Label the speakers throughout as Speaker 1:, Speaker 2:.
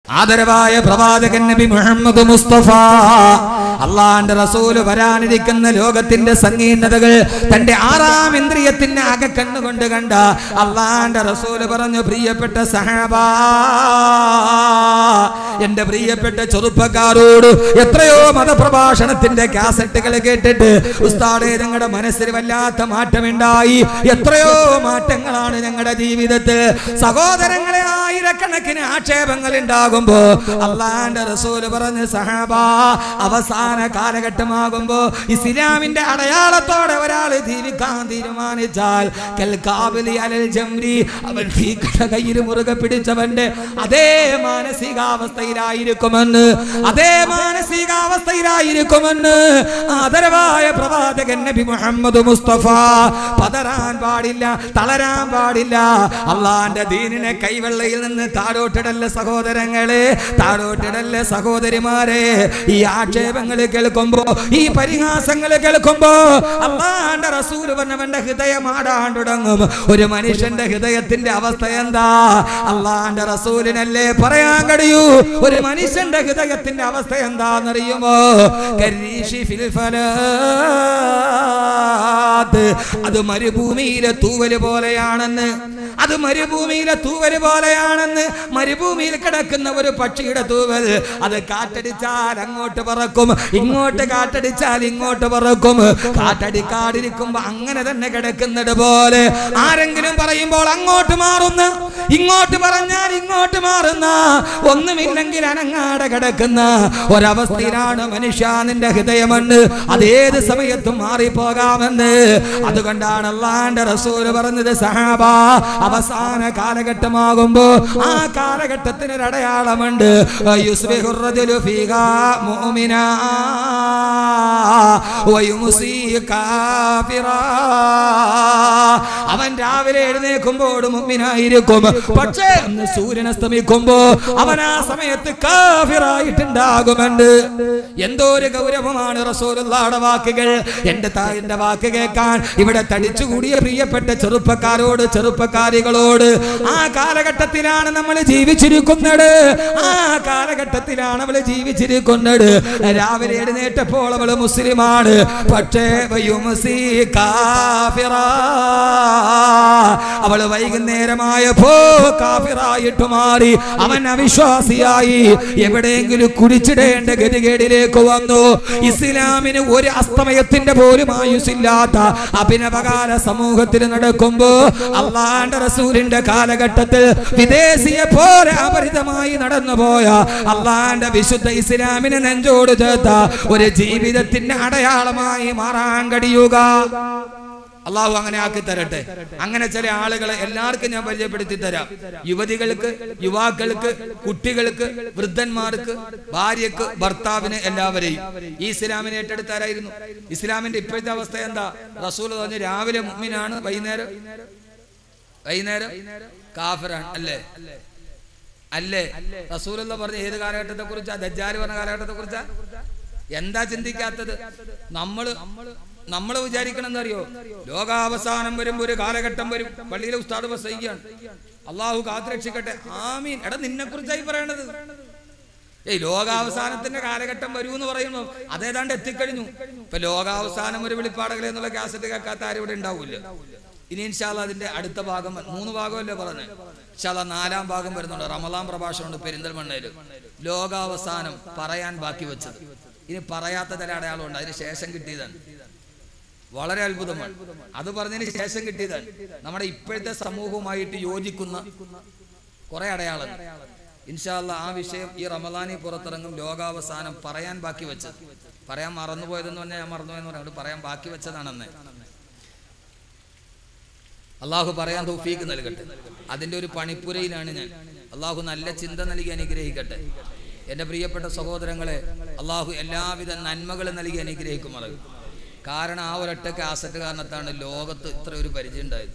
Speaker 1: ആദരവായ പ്രവാചകൻ നബി മുഹമ്മദ് മുസ്തഫ അള്ളാന്റെ റസൂല് വരാനിരിക്കുന്ന ലോകത്തിന്റെ സങ്കീർണതകൾ തന്റെ ആറാം ഇന്ദ്രിയത്തിന് അകക്കണ്ണുകൊണ്ട് കണ്ട അള്ളാന്റെ റസൂല് പറഞ്ഞു പ്രിയപ്പെട്ട സഹാബ എന്റെ പ്രിയപ്പെട്ട ചെറുപ്പക്കാരോട് എത്രയോ മതപ്രഭാഷണത്തിന്റെ കാസറ്റുകൾ കേട്ടിട്ട് ഉസ്താദെ ഞങ്ങളുടെ മനസ്സിൽ വല്ലാത്ത മാറ്റമുണ്ടായി എത്രയോ മാറ്റങ്ങളാണ് ഞങ്ങളുടെ ജീവിതത്തിൽ സഹോദരങ്ങളെ ആയിരക്കണക്കിന് ആക്ഷേപങ്ങൾ ഉണ്ടാകുമ്പോ അള്ളാന്റെ റസൂല് പറഞ്ഞ് സഹാബ അവസാന കാലഘട്ടമാകുമ്പോ ഇസ്ലാമിന്റെ അടയാളത്തോടെ ഒരാൾ ജീവിക്കാൻ തീരുമാനിച്ചാൽ കൽക്കാബിലി അലൽ ജംരി അവൻ തീക്കട കയ്യിൽ മുറുകെ പിടിച്ചവന്റെ അതേ മാനസികാവസ്ഥയിലായിരിക്കുമെന്ന് അതേ മാനസികാവസ്ഥയിലായിരിക്കുമെന്ന് ആദരവായ പ്രവാചകൻ നബി മുഹമ്മദ് മുസ്തഫ പതറാൻ പാടില്ല തളരാൻ പാടില്ല അള്ളാന്റെ ദീനിനെ കൈവെള്ളയിൽ നിന്ന് താഴോട്ടിടല്ല സഹോദരങ്ങളെ താഴോട്ടിടല്ല സഹോദരിമാരെ ഈ ആക്ഷേപങ്ങൾ കേൾക്കുമ്പോ ഈ പരിഹാസങ്ങൾ കേൾക്കുമ്പോ അള്ളാന്റെ റസൂല് പറഞ്ഞവന്റെ ഹൃദയം ആടാൻ തുടങ്ങും ഒരു മനുഷ്യന്റെ ഹൃദയത്തിന്റെ അവസ്ഥ എന്താ അള്ളാന്റെ റസൂലിനല്ലേ പറയാൻ കഴിയൂ ഒരു മനുഷ്യന്റെ ഹൃദയത്തിന്റെ അവസ്ഥ എന്താണെന്നറിയുമോ കരീഷി ഫിൽ ഫലാത്ത്. അത് മരുഭൂമിയിലെ തൂവല് പോലെയാണെന്ന് അത് മരുഭൂമിയിലെ തൂവല് പോലെയാണെന്ന് മരുഭൂമിയിൽ കിടക്കുന്ന ഒരു പക്ഷിയുടെ തൂവൽ അത് കാറ്റടിച്ചാൽ അങ്ങോട്ട് പറക്കും ഇങ്ങോട്ട് കാറ്റടിച്ചാൽ ഇങ്ങോട്ട് പറക്കും കാറ്റടിക്കാതിരിക്കുമ്പോ അങ്ങനെ തന്നെ കിടക്കുന്നത് പോലെ ആരെങ്കിലും പറയുമ്പോൾ അങ്ങോട്ട് മാറുന്ന ഇങ്ങോട്ട് പറഞ്ഞാൽ ഇങ്ങോട്ട് മാറുന്ന ഒന്നുമില്ലെങ്കിൽ അനങ്ങാടെ കിടക്കുന്ന ഒരവസ്ഥയിലാണ് മനുഷ്യ നിന്റെ ഹൃദയമെന്ന് അതേത് സമയത്തും മാറിപ്പോകാമെന്ന് അതുകൊണ്ടാണ് അള്ളാന്റെ റസൂല് പറഞ്ഞത് സഹാബ അവസാന കാലഘട്ടമാകുമ്പോ ആ കാലഘട്ടത്തിന് ഒരു അടയാളമുണ്ട് യുസ്ബിഹുർ റജുലു ഫീഹാ മുഅ്മിനാ വയുംസി കാഫിറാ അവൻ രാവിലെ എഴുന്നേൽക്കുമ്പോൾ മുമ്പിനായിരിക്കും പക്ഷേ അന്ന് സൂര്യൻ അസ്തമിക്കുമ്പോ അവൻ ആ സമയത്ത് കാഫിറായിട്ടുണ്ടാകുമെന്ന് എന്തോ ഒരു ഗൗരവമാണ് റസൂലുള്ളാടെ വാക്കുകൾ എന്റെ തായിന്റെ വാക്ക് കേൾക്കാൻ ഇവിടെ തടിച്ചുകൂടിയ പ്രിയപ്പെട്ട ചെറുപ്പക്കാരോട് ചെറുപ്പക്കാരികളോട് ആ കാലഘട്ടത്തിലാണ് നമ്മൾ ജീവിച്ചിരിക്കുന്നത് ആ കാലഘട്ടത്തിലാണ് അവള് ജീവിച്ചിരിക്കുന്നത് രാവിലെ എഴുന്നേറ്റപ്പോൾ അവള് മുസ്ലിമാണ് പക്ഷേ വയുമസി കാഫിറാ അവള് വൈകുന്നേരമായപ്പോ കാഫിറായിട്ട് മാറി അവൻ അവിശ്വാസിയായി എവിടെയെങ്കിലും കുടിച്ചിടേണ്ട ഗതികേടിലേക്ക് വന്നു ഇസ്ലാമിന് ഒരു അസ്തമയത്തിന്റെ പോലും ആയുസില്ലാത്ത അഭിനവകാല സമൂഹത്തിൽ നടക്കുമ്പോ അള്ളാന്റെ റസൂലിന്റെ കാലഘട്ടത്തിൽ വിദേശിയെ പോലെ അപരിതമായി നടന്നുപോയ അള്ളാന്റെ വിശുദ്ധ ഇസ്ലാമിനെ നെഞ്ചോട് ചേർത്ത ഒരു ജീവിതത്തിന്റെ അടയാളമായി മാറാൻ കഴിയുക അള്ളാഹു അങ്ങനെ ആക്കി തരട്ടെ അങ്ങനെ ചില ആളുകളെ എല്ലാവർക്കും ഞാൻ പരിചയപ്പെടുത്തി തരാം യുവതികൾക്ക് യുവാക്കൾക്ക് കുട്ടികൾക്ക് വൃദ്ധന്മാർക്ക് ഭാര്യക്ക് ഭർത്താവിന് എല്ലാവരെയും ഈ ഇസ്ലാമിനെ ഏറ്റെടുത്താരായിരുന്നു ഇസ്ലാമിന്റെ ഇപ്പോഴത്തെ അവസ്ഥ എന്താ റസൂൽ പറഞ്ഞു രാവിലെ മുമ്മിനാണ് വൈകുന്നേരം വൈകുന്നേരം കാഫിറാണ് അല്ലേ അല്ലേ റസൂലുള്ള പറഞ്ഞ ഏത് കാലഘട്ടത്തെ കുറിച്ചാ ദജ്ജാല് പറഞ്ഞ കാലഘട്ടത്തെ കുറിച്ചാ എന്താ ചിന്തിക്കാത്തത് നമ്മള് നമ്മൾ വിചാരിക്കണം എന്നറിയോ ലോകാവസാനം വരുമ്പോ ഒരു കാലഘട്ടം വരും പള്ളിയിലെ ഉസ്താദ് പ്രസംഗിക്കുകയാണ് അള്ളാഹു കാത്തുരക്ഷിക്കട്ടെ ആമീൻ എടാ നിന്നെ കുറിച്ചായി പറയണത് ഏയ് ലോകാവസാനത്തിന്റെ കാലഘട്ടം വരൂ എന്ന് പറയുമ്പോൾ അതേതാണ്ട് എത്തിക്കഴിഞ്ഞു ഇപ്പൊ ലോകാവസാനം ഒരു വെളിപ്പാടകളെ എന്നുള്ള കാസറ്റ് കേൾക്കാത്ത ആരും ഇവിടെ ഉണ്ടാവില്ല ഇനി ഇൻഷാല്ല അതിന്റെ അടുത്ത ഭാഗം മൂന്ന് ഭാഗമല്ലേ പറഞ്ഞു ഇൻഷാല്ല നാലാം ഭാഗം വരുന്നുണ്ട് റമലാം പ്രഭാഷണമുണ്ട് പെരിന്തൽമണ്ണയിൽ ലോകാവസാനം പറയാൻ ബാക്കി വെച്ചത് ഇനി പറയാത്ത ചില അടയാളമുണ്ട് അതിന് ശേഷം കിട്ടിയതാണ് വളരെ അത്ഭുതമാണ് അത് പറഞ്ഞതിന് ശേഷം കിട്ടിയതാണ് നമ്മുടെ ഇപ്പോഴത്തെ സമൂഹവുമായിട്ട് യോജിക്കുന്ന കുറെ അടയാളങ്ങൾ ഇൻഷാല്ല ആ വിഷയം ഈ റമദാനി പുറത്തിറങ്ങും ലോകാവസാനം പറയാൻ ബാക്കി വെച്ചത് പറയാൻ മറന്നുപോയതെന്ന് പറഞ്ഞാൽ ഞാൻ മറന്നുപോയെന്ന് പറഞ്ഞു പറയാൻ ബാക്കി വെച്ചതാണെന്ന് അള്ളാഹു പറയാൻ തൗഫീക്ക് നൽകട്ടെ അതിന്റെ ഒരു പണിപ്പുരയിലാണ് ഞാൻ അള്ളാഹു നല്ല ചിന്ത നൽകി അനുഗ്രഹിക്കട്ടെ എന്റെ പ്രിയപ്പെട്ട സഹോദരങ്ങളെ അള്ളാഹു എല്ലാവിധ നന്മകളും നൽകി അനുഗ്രഹിക്കുമാറും കാരണം ആ ഒരൊറ്റ കാസറ്റ് കാരണത്താണ് ലോകത്ത് ഇത്ര ഒരു പരിചയം ഉണ്ടായത്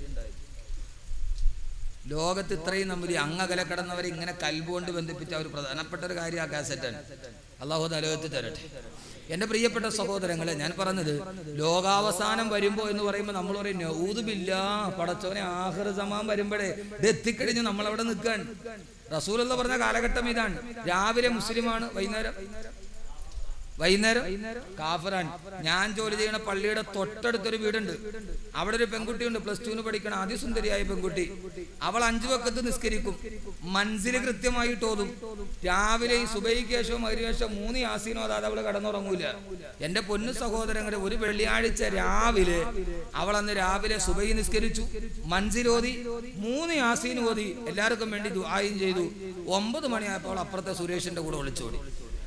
Speaker 1: ലോകത്ത് ഇത്രയും നമ്മൾ ഈ അങ്ങകല കിടന്നവരെ ഇങ്ങനെ കൽബുകൊണ്ട് ബന്ധിപ്പിച്ച ഒരു പ്രധാനപ്പെട്ട ഒരു കാര്യം ആ കാസറ്റാണ് അള്ളാഹു തലകത്ത് തരട്ടെ എന്റെ പ്രിയപ്പെട്ട സഹോദരങ്ങളെ ഞാൻ പറഞ്ഞത് ലോകാവസാനം വരുമ്പോ എന്ന് പറയുമ്പോൾ നമ്മൾ പറയും നൗതുബില്ല പടച്ചോനെ ആഹ്റ സമാൻ വരുമ്പോഴേ ഇത് എത്തിക്കഴിഞ്ഞ് നമ്മൾ അവിടെ നിൽക്കാൻ റസൂൽ എന്ന് പറഞ്ഞ കാലഘട്ടം ഇതാണ് രാവിലെ മുസ്ലിമാണ് വൈകുന്നേരം വൈകുന്നേരം കാഫറാൻ ഞാൻ ജോലി ചെയ്യുന്ന പള്ളിയുടെ തൊട്ടടുത്തൊരു വീടുണ്ട് അവിടെ ഒരു പെൺകുട്ടിയുണ്ട് പ്ലസ് ടുവിന് പഠിക്കണ അതിസുന്ദരിയായ പെൺകുട്ടി അവൾ അഞ്ചു വക്കത്ത് നിസ്കരിക്കും മനസ്സിൽ കൃത്യമായിട്ട് ഓതും രാവിലെ ഈ സുബൈക്ക് ശേഷവും അതിനുശേഷം മൂന്ന് യാസീനോ അതായത് അവള് കടന്നുറങ്ങൂല എന്റെ പൊന്നു സഹോദരങ്ങളുടെ ഒരു വെള്ളിയാഴ്ച രാവിലെ അവൾ അന്ന് രാവിലെ സുബൈ നിസ്കരിച്ചു മൻസിലോതി മൂന്ന് യാസീൻ ഓതി എല്ലാവർക്കും വേണ്ടി ദുആയും ചെയ്തു ഒമ്പത് മണിയായപ്പോൾ അപ്പുറത്തെ സുരേഷിന്റെ കൂടെ ഒളിച്ചോടി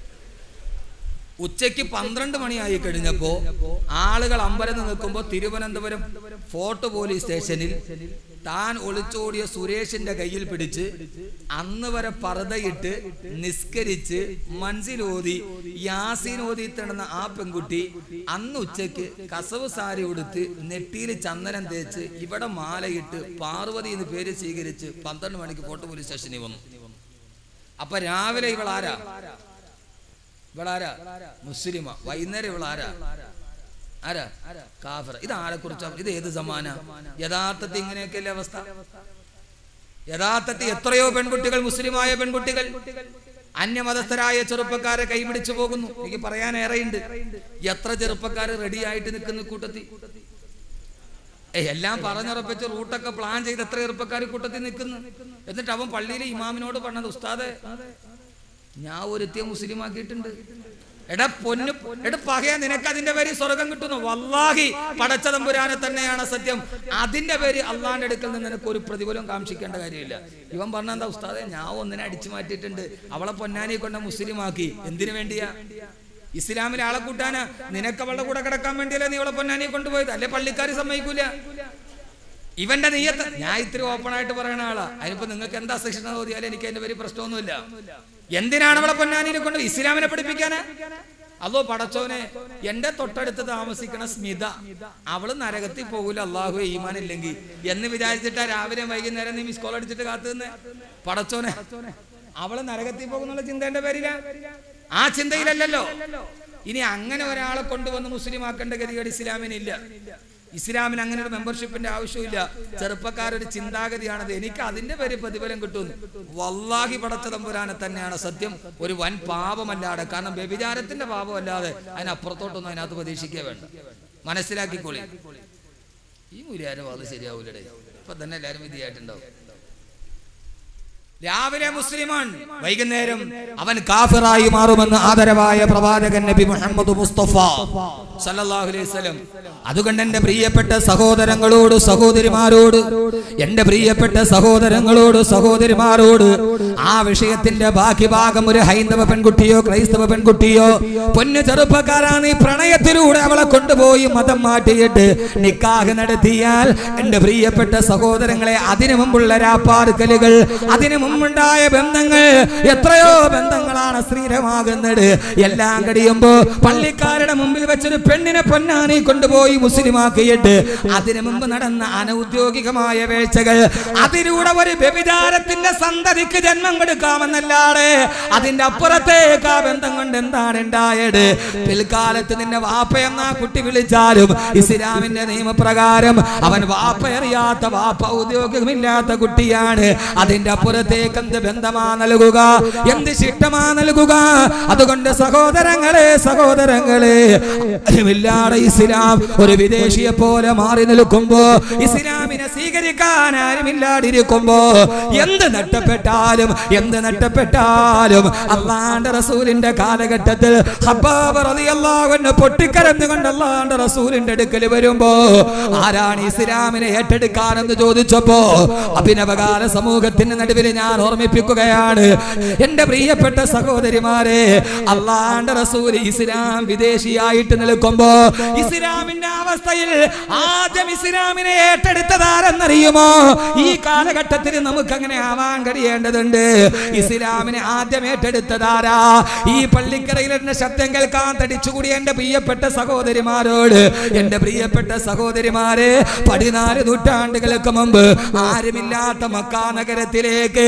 Speaker 1: ഉച്ചയ്ക്ക് പന്ത്രണ്ട് മണിയായി കഴിഞ്ഞപ്പോ ആളുകൾ അമ്പരന്ന് നിൽക്കുമ്പോൾ തിരുവനന്തപുരം ഫോർട്ട് പോലീസ് സ്റ്റേഷനിൽ താൻ ഒളിച്ചോടിയ സുരേഷിന്റെ കയ്യിൽ പിടിച്ച് അന്ന് വരെ പർദ്ദയിട്ട് നിസ്കരിച്ച് മൻസിലോതി യാസീനോതി തിണന്ന ആ പെൺകുട്ടി അന്ന് ഉച്ചയ്ക്ക് കസവ് സാരി ഉടുത്ത് നെറ്റിയിൽ ചന്ദനം തേച്ച് ഇവിടെ മാലയിട്ട് പാർവതി എന്ന് പേര് സ്വീകരിച്ച് പന്ത്രണ്ട് മണിക്ക് ഫോർട്ട് പോലീസ് സ്റ്റേഷനിൽ വന്നു അപ്പൊ രാവിലെ ഇവൾ ആരാ ഇവളാരാ മുസ്ലിമ വൈകുന്നേരം ഇവളാരാ ആരാ കാഫർ ഇത് ആരെ കുറിച്ചാ ഇത് ഏത് സമാന യഥാർത്ഥത്തിൽ ഇങ്ങനെയൊക്കെയല്ലേ അവസ്ഥ യഥാർത്ഥത്തിൽ എത്രയോ പെൺകുട്ടികൾ മുസ്ലിമായ പെൺകുട്ടികൾ അന്യമതസ്ഥരായ ചെറുപ്പക്കാരെ കൈപിടിച്ചു പോകുന്നു എനിക്ക് പറയാൻ ഏറെയുണ്ട് എത്ര ചെറുപ്പക്കാർ റെഡി ആയിട്ട് നിൽക്കുന്ന കൂട്ടത്തിൽ ഏ എല്ലാം പറഞ്ഞുറപ്പിച്ച് റൂട്ടൊക്കെ പ്ലാൻ ചെയ്ത് എത്ര ചെറുപ്പക്കാർ കൂട്ടത്തിൽ നിൽക്കുന്നു എന്നിട്ട് അവൻ പള്ളിയിലെ ഇമാമിനോട് പറഞ്ഞത് ഉസ്താദെ ഞാൻ ഒരുത്തിയ മുസ്ലിം ആക്കിയിട്ടുണ്ട് എടാ പൊന്നു എടാ പകയ നിനക്ക് അതിന്റെ പേര് സ്വർഗം കിട്ടുന്നു വല്ലാഹി പടച്ചതമ്പുരാനെ തന്നെയാണ് സത്യം അതിന്റെ പേര് അള്ളാന്റെ അടുക്കൽ നിന്ന് നിനക്ക് ഒരു പ്രതിഫലം കാക്ഷിക്കേണ്ട കാര്യമില്ല ഇവൻ പറഞ്ഞ എന്താ ഉസ്താദെ ഞാൻ ഒന്നിനെ അടിച്ചു മാറ്റിയിട്ടുണ്ട് അവളെ പൊന്നാനിയെ കൊണ്ട് മുസ്ലിം ആക്കി എന്തിനു വേണ്ടിയാ ഇസ്ലാമിലെ ആളെ കൂട്ടാനാ നിനക്ക് അവളുടെ കൂടെ കിടക്കാൻ വേണ്ടിയല്ലേ നീ അവളെ പൊന്നാനിയെ കൊണ്ടുപോയത് അല്ലെ പള്ളിക്കാർ സമ്മതിക്കൂല ഇവന്റെ നെയ്യത്ത് ഞാൻ ഇത്തിരി ഓപ്പൺ ആയിട്ട് പറയുന്ന ആളാ അതിനിപ്പോ നിങ്ങൾക്ക് എന്താ സെക്ഷൻ തോന്നിയാലും എനിക്ക് അതിന്റെ പേര് പ്രശ്നമൊന്നുമില്ല എന്തിനാണ് അവളെ പൊന്നാനിനെ കൊണ്ട് ഇസ്ലാമിനെ പഠിപ്പിക്കാന് അതോ പടച്ചോനെ എന്റെ തൊട്ടടുത്ത് താമസിക്കണ സ്മിത അവള് നരകത്തിൽ പോകൂല അള്ളാഹു ഈമാൻ ഇല്ലെങ്കിൽ എന്ന് വിചാരിച്ചിട്ടാ രാവിലെ വൈകുന്നേരം നീ മിസ് കോൾ അടിച്ചിട്ട് കാത്തു നിന്ന് പടച്ചോനെ അവള് നരകത്തിൽ പോകുന്നുള്ള ചിന്തേന്റെ പേരില ആ ചിന്തയിലല്ലല്ലോ ഇനി അങ്ങനെ ഒരാളെ കൊണ്ടുവന്ന് മുസ്ലിം ആക്കേണ്ട ഗതികേട് ഇസ്ലാമിനില്ല ഇസ്ലാമിന് അങ്ങനെ ഒരു മെമ്പർഷിപ്പിന്റെ ആവശ്യമില്ല ചെറുപ്പക്കാരൊരു ചിന്താഗതിയാണത് എനിക്ക് അതിന്റെ പേര് പ്രതിഫലം കിട്ടുന്നു വല്ലാഹി പടച്ച തമ്പുരാനെ തന്നെയാണ് സത്യം ഒരു വൻ പാപമല്ലാതെ കാരണം വ്യഭിചാരത്തിന്റെ പാപമല്ലാതെ അതിനപ്പുറത്തോട്ടൊന്നും അതിനകത്ത് പ്രതീക്ഷിക്കുക വേണ്ട മനസ്സിലാക്കിക്കോളി ഈ മുരിയാരും അത് ശരിയാവൂലടേ ഇപ്പൊ തന്നെ എല്ലാരും വിധിയായിട്ടുണ്ടാവും രാവിലെ മുസ്ലിമാൻ വൈകുന്നേരം അവൻ കാഫിറായി മാറുമെന്ന് ആദരവായ പ്രവാചകൻ നബി മുഹമ്മദ് മുസ്തഫ സല്ലല്ലാഹു അലൈഹി വസല്ലം അതുകൊണ്ട് എന്റെ പ്രിയപ്പെട്ട സഹോദരങ്ങളോട് സഹോദരിമാരോട് എന്റെ പ്രിയപ്പെട്ട സഹോദരങ്ങളോട് സഹോദരിമാരോട് ആ വിഷയത്തിന്റെ ബാക്കി ഭാഗം ഒരു ഹൈന്ദവ പെൺകുട്ടിയോ ക്രൈസ്തവ പെൺകുട്ടിയോ പൊന്നു ചെറുപ്പക്കാരാ നീ പ്രണയത്തിലൂടെ അവളെ കൊണ്ടുപോയി മതം മാറ്റിയിട്ട് നിക്കാഹ് നടത്തിയാൽ എന്റെ പ്രിയപ്പെട്ട സഹോദരങ്ങളെ അതിനു മുമ്പുള്ള രാപ്പാർക്കലുകൾ അതിനു മുമ്പുണ്ടായ ബന്ധങ്ങൾ എത്രയോ ബന്ധങ്ങളാണ് സ്ഥിരമാകുന്നത് എല്ലാം കഴിയുമ്പോ പള്ളിക്കാരുടെ മുമ്പിൽ വെച്ചൊരു പെണ്ണിനെ പൊന്നാനി കൊണ്ടുപോയി മുസ്ലിമാക്കിയിട്ട് അതിനു മുമ്പ് നടന്ന അനൗദ്യോഗികമായ വേഴ്ചകൾ അതിലൂടെ ഒരു വ്യഭിചാരത്തിന്റെ സന്തതിക്ക് ജന്മം കൊടുക്കാമെന്നല്ലാതെ അതിന്റെ അപ്പുറത്തേക്ക് ആ ബന്ധം കൊണ്ട് എന്താണ് ഉണ്ടായത് പിൽക്കാലത്ത് നിന്നെ വാപ്പയെന്ന ആ കുട്ടി വിളിച്ചാലും ഇസ്ലാമിന്റെ നിയമപ്രകാരം അവൻ വാപ്പയറിയാത്ത വാപ്പ ഔദ്യോഗികമില്ലാത്ത കുട്ടിയാണ് അതിന്റെ അപ്പുറത്തേക്ക് എന്ത് ബന്ധമാ നൽകുക എന്ത് ശിഷ്ടമാ നൽകുക അതുകൊണ്ട് സഹോദരങ്ങളെ സഹോദരങ്ങളെ ഇല്ലാതെ ഇസ്ലാം ഒരു വിദേശിയെ പോലെ മാറി നിൽക്കുമ്പോ ഇസ്ലാമിനെ സ്വീകരിക്കാൻ ആരുമില്ലാതിരിക്കുമ്പോ എന്ത് നഷ്ടപ്പെട്ടാലും എന്ത് നഷ്ടപ്പെട്ടാലും അള്ളാന്റെ റസൂലിന്റെ കാലഘട്ടത്തിൽ ഹബ്ബാബ് റളിയല്ലാഹു അൻഹു പൊട്ടിക്കരഞ്ഞുകൊണ്ട് അള്ളാന്റെ റസൂലിന്റെ അടുക്കൽ വരുമ്പോ ആരാണ് ഇസ്ലാമിനെ ഏറ്റെടുക്കാനെന്ന് ചോദിച്ചപ്പോ അഭിനവകാല സമൂഹത്തിന് നടുവിൽ ഞാൻ ഓർമ്മിപ്പിക്കുകയാണ് എന്റെ പ്രിയപ്പെട്ട സഹോദരിമാരെ അള്ളാന്റെ റസൂൽ ഇസ്ലാം വിദേശിയായിട്ട് നിൽക്കുമ്പോ ഇസ്ലാമിന്റെ അവസ്ഥയിൽ ആദ്യം ഇസ്ലാമിനെ ഏറ്റെടുത്തതാരെന്നറിയുമോ ഈ കാലഘട്ടത്തിൽ നമുക്ക് അങ്ങനെ ആവാൻ കഴിയേണ്ടതുണ്ട് ഇസ്ലാമിനെ ആദ്യം ഏറ്റെടുത്തതാരാ ഈ പള്ളിക്കരയിൽ എന്റെ ശബ്ദം കേൾക്കാൻ തടിച്ചുകൂടി എന്റെ പ്രിയപ്പെട്ട സഹോദരിമാരോട് എന്റെ പ്രിയപ്പെട്ട സഹോദരിമാരെ പതിനാല് നൂറ്റാണ്ടുകൾക്ക് മുമ്പ് ആരുമില്ലാത്ത മക്കാ നഗരത്തിലേക്ക്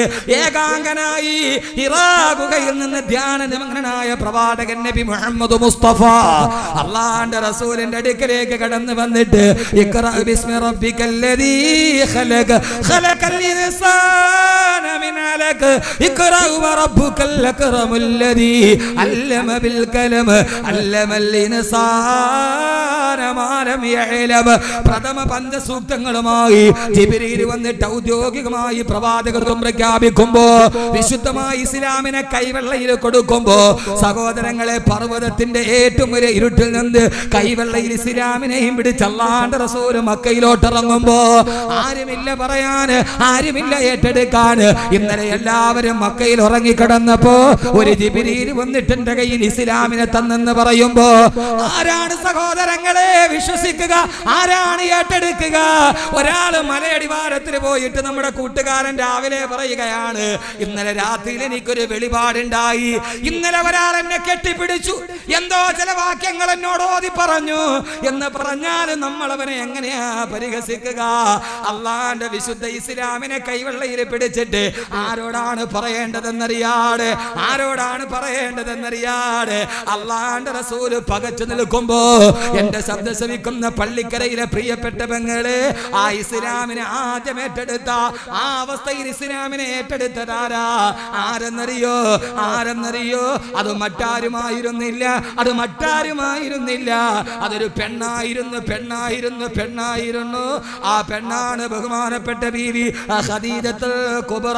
Speaker 1: ഏകാംഗനായി ഹിറാ ഗുഹയിൽ നിന്ന് ധ്യാന നിമഗ്നനായ പ്രവാചകൻ നബി മുഹമ്മദ് മുസ്തഫ അള്ളാന്റെ റസൂലിന്റെ അടുക്കലേക്ക് കടന്നു വന്നിട്ട് ഇഖ്റാ ബിസ്മി റബ്ബിക്കല്ലദീ ഖലഖ ഖലഖൽ ഇൻസാന മിൻ അലഖ ഇഖ്റാ വറബ്ബുക്കൽ അക്റമുല്ലദീ അല്ലമ ബിൽ കലം അല്ലമൽ ഇൻസാന മാ ലം യഅലം പ്രഥമ പഞ്ചസൂക്തങ്ങളുമായി ജിബ്രീൽ വന്നിട്ട് ഔദ്യോഗികമായി പ്രവാചകത്വം പ്രഖ്യാപിക്കുമ്പോ വിശുദ്ധമായ ഇസ്ലാമിനെ കൈവെള്ളയിൽ കൊടുക്കുമ്പോ സഹോദരങ്ങളെ പർവ്വതത്തിന്റെ ഏറ്റവും ഒരു ഇരുട്ടിൽ നിന്ന് കൈവെള്ളയിൽ ഇസ്ലാമിനെയും പിടിച്ച് അല്ലാണ്ട് റസൂല് മക്കയിലോട്ട് ഇറങ്ങുമ്പോ ആരുമില്ല പറയാന് ആരുമില്ല ഏറ്റെടുക്കാൻ ഇന്നലെ എല്ലാവരും മക്കയിൽ ഉറങ്ങിക്കിടന്നപ്പോ ഒരു ജിബിരിയിൽ വന്നിട്ട് എന്റെ കയ്യിൽ ഇസ്ലാമിനെ തന്നെന്ന് പറയുമ്പോ ആരാണ് സഹോദരങ്ങളെ വിശ്വസിക്കുക ആരാണ് ഏറ്റെടുക്കുക ഒരാള് മലയടിവാരത്തിൽ പോയിട്ട് നമ്മുടെ കൂട്ടുകാരൻ രാവിലെ പറയുകയാണ് ഇന്നലെ രാത്രിയിൽ എനിക്കൊരു വെളിപാടുണ്ടായി ഇന്നലെ ഒരാൾ എന്നെ കെട്ടിപ്പിടിച്ചു എന്തോ ചില വാക്യങ്ങൾ എന്നോട് ഓതി പറഞ്ഞു എന്ന് പറഞ്ഞാൽ നമ്മൾ അവനെ എങ്ങനെയാ പരിഹസിക്കുക അള്ളാന്റെ വിശുദ്ധ ഇസ്ലാമിനെ കൈവെള്ളയിൽ പിടിച്ചിട്ട് ആരോടാണ് പറയേണ്ടതെന്നറിയാട് ആരോടാണ് പറയേണ്ടതെന്നറിയാട് അള്ളാന്റെ റസൂല് പകച്ചു നിൽക്കുമ്പോ എന്റെ ശബ്ദം ശ്രവിക്കുന്ന പള്ളിക്കരയിലെ പ്രിയപ്പെട്ട പെങ്ങള് ആ ഇസ്ലാമിനെ ആദ്യം ഏറ്റെടുത്ത ആ അവസ്ഥയിൽ ഇസ്ലാമിനെ ഏറ്റെടുത്തതാരാ ആരെന്നറിയോ ആരെന്നറിയോ അത് മറ്റാരുമായിരുന്നില്ല അത് മറ്റാരുമായിരുന്നില്ല അതൊരു പെണ്ണായിരുന്നു പെണ്ണായിരുന്നു പെണ്ണായിരുന്നു ആ പെണ്ണാണ് ബഹുമാനപ്പെട്ട ബീവി ഖദീജത്തുൽ കുബ്ര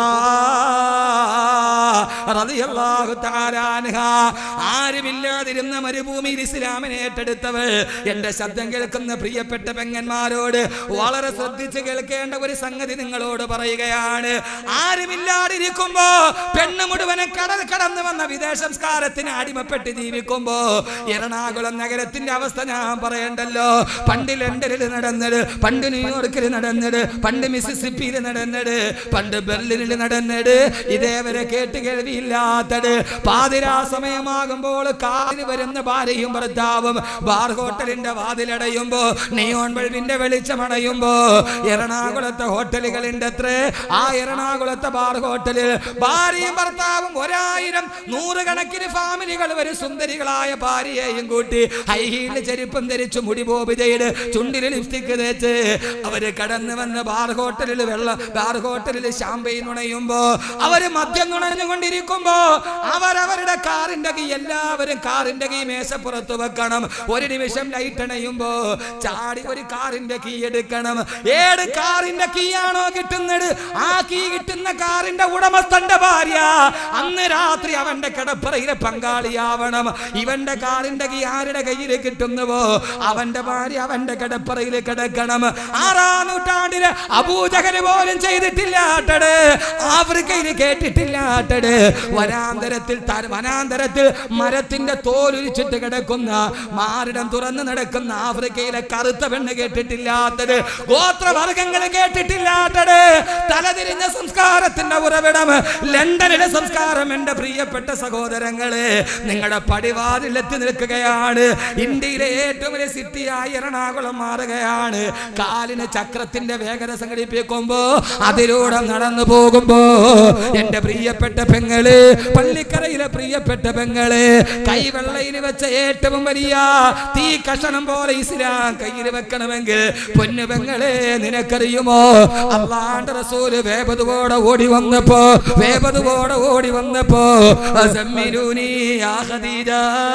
Speaker 1: റളിയല്ലാഹു തആല അൻഹ ആരുമില്ലാതിരുന്ന മരുഭൂമിയിൽ ഇസ്ലാമിനെ ഏറ്റെടുത്തവൾ എന്റെ ശബ്ദം കേൾക്കുന്ന പ്രിയപ്പെട്ട പെങ്ങന്മാരോട് വളരെ ശ്രദ്ധിച്ച് കേൾക്കേണ്ട ഒരു സംഗതി നിങ്ങളോട് പറയുകയാണ് ആരുമില്ലാതിരിക്കുമ്പോ പെണ്ണ് മുഴുവനെ കടൽ കടന്നു വന്ന വിദേശ സംസ്കാരത്തിന് അടിമപ്പെട്ട് ജീവിക്കുമ്പോ എറണാകുളം നഗരത്തിന്റെ അവസ്ഥ ഞാൻ പറയണ്ടല്ലോ പണ്ട് ലണ്ടനിൽ നടന്നത് പണ്ട് ന്യൂയോർക്കിൽ നടന്നത് പണ്ട് മിസിസിപ്പിയിൽ നടന്നത് പണ്ട് ബെർലിനിൽ നടന്നത് ഇതേവരെ കേട്ട് കേൾവിയില്ലാത്തത് പാതിരാ സമയമാകുമ്പോൾ കാലിന് വരുന്ന ഭാര്യയും ഭർത്താവും ബാർ ഹോട്ടലിന്റെ വാതിലടയുമ്പോ നിയോൺ ബൾബിന്റെ വെളിച്ചമണയുമ്പോ എറണാകുളത്തെ ഹോട്ടലുകളുണ്ട് അത്ര ആ എറണാകുളത്തെ ബാർ ഹോട്ടലിൽ ഭാര്യയും ഭർത്താവും ഒരായിരം നൂറുകണക്കിന് ഫാമിലികൾ വരും സുന്ദരികളായ ഭാര്യയെയും കൂട്ടി ഹൈ ഹീൽ ചെരുപ്പം ധരിച്ചു മുടി ബോബ് ചെയ്ത് ചുണ്ടിൽ ലിപ്സ്റ്റിക് തേച്ച് അവര് കടന്നു വന്ന് ബാർ ഹോട്ടലിൽ വെള്ള ബാർ ഹോട്ടലിൽ ഷാമ്പയിൻ നുണയുമ്പോ അവര് മദ്യം നുണഞ്ഞുകൊണ്ടിരിക്കുമ്പോ അവരവരുടെ കാറിന്റെ കീ എല്ലാവരും കാറിന്റെ കീ മേശപ്പുറത്ത് വെക്കണം ഒരു നിമിഷം ലൈറ്റ് അണയുമ്പോ ചാടി ഒരു കാറിന്റെ കീ എടുക്കണം ഏത് കാറിന്റെ കീ ആണോ കിട്ടുന്നത് ആ കീ കിട്ടുന്ന കാറിന്റെ ഉടമസ്ഥന്റെ ഭാര്യ അന്ന് രാത്രി അവന്റെ കിടപ്പറയിലെ പങ്കാളിയാവണം ഇവന്റെ കാറിന്റെ കീ ആരുടെ കയ്യിൽ കിട്ടുന്നുവോ അവന്റെ ഭാര്യ അവന്റെ കിടപ്പറയിൽ കിടക്കണം ആറാം നൂറ്റാണ്ടില് അബൂജഹര് പോലും ചെയ്തിട്ടില്ലാട്ടട് ആഫ്രിക്കയിൽ കേട്ടിട്ടില്ലാട്ടട് വനാന്തരത്തിൽ ത- വനാന്തരത്തിൽ മരത്തിന്റെ തോലുരിച്ചിട്ട് കിടക്കുന്ന മാറിടം തുറന്ന് നടക്കുന്ന ആഫ്രിക്കയിലെ കറുത്ത പെണ്ണ് കേട്ടിട്ടില്ലാത്തത് ഗോത്രവർഗങ്ങൾ കേട്ടിട്ടില്ലാത്തത് തലതിരിഞ്ഞ സംസ്കാരത്തിന്റെ ഉറവിടം ലണ്ടനിലെ സംസ്കാരം എന്റെ പ്രിയപ്പെട്ട സഹോദരങ്ങളെ നിങ്ങളുടെ പടിവാതിലെത്തി നിൽക്കുകയാണ് ഇന്ത്യയിലെ ഏറ്റവും വലിയ സിറ്റിയായി എറണാകുളം മാറുകയാണ് കാലിന് ചക്രത്തിന്റെ വേഗത സംഘടിപ്പിക്കുമ്പോ അതിലൂടെ നടന്നു പോകുമ്പോ എന്റെ പ്രിയപ്പെട്ട പെങ്ങള് പള്ളിക്കരയിലെ പ്രിയപ്പെട്ട പെങ്ങള് കൈവെള്ളയിൽ വെച്ച ഏറ്റവും വലിയ തീ കഷണം പോലെ ഇസ്ലാം കയ്യിൽ വെക്കണമെങ്കിൽ പൊന്നു പെങ്ങളെ നിനക്കറിയുമോ അള്ളാന്റെ റസൂല് വേപതുവോടെ ഓടി വന്നപ്പോ വേപതുവോടെ ഓടി വന്നപ്പോ അസമ്മിലൂനി യാ ഖദീജ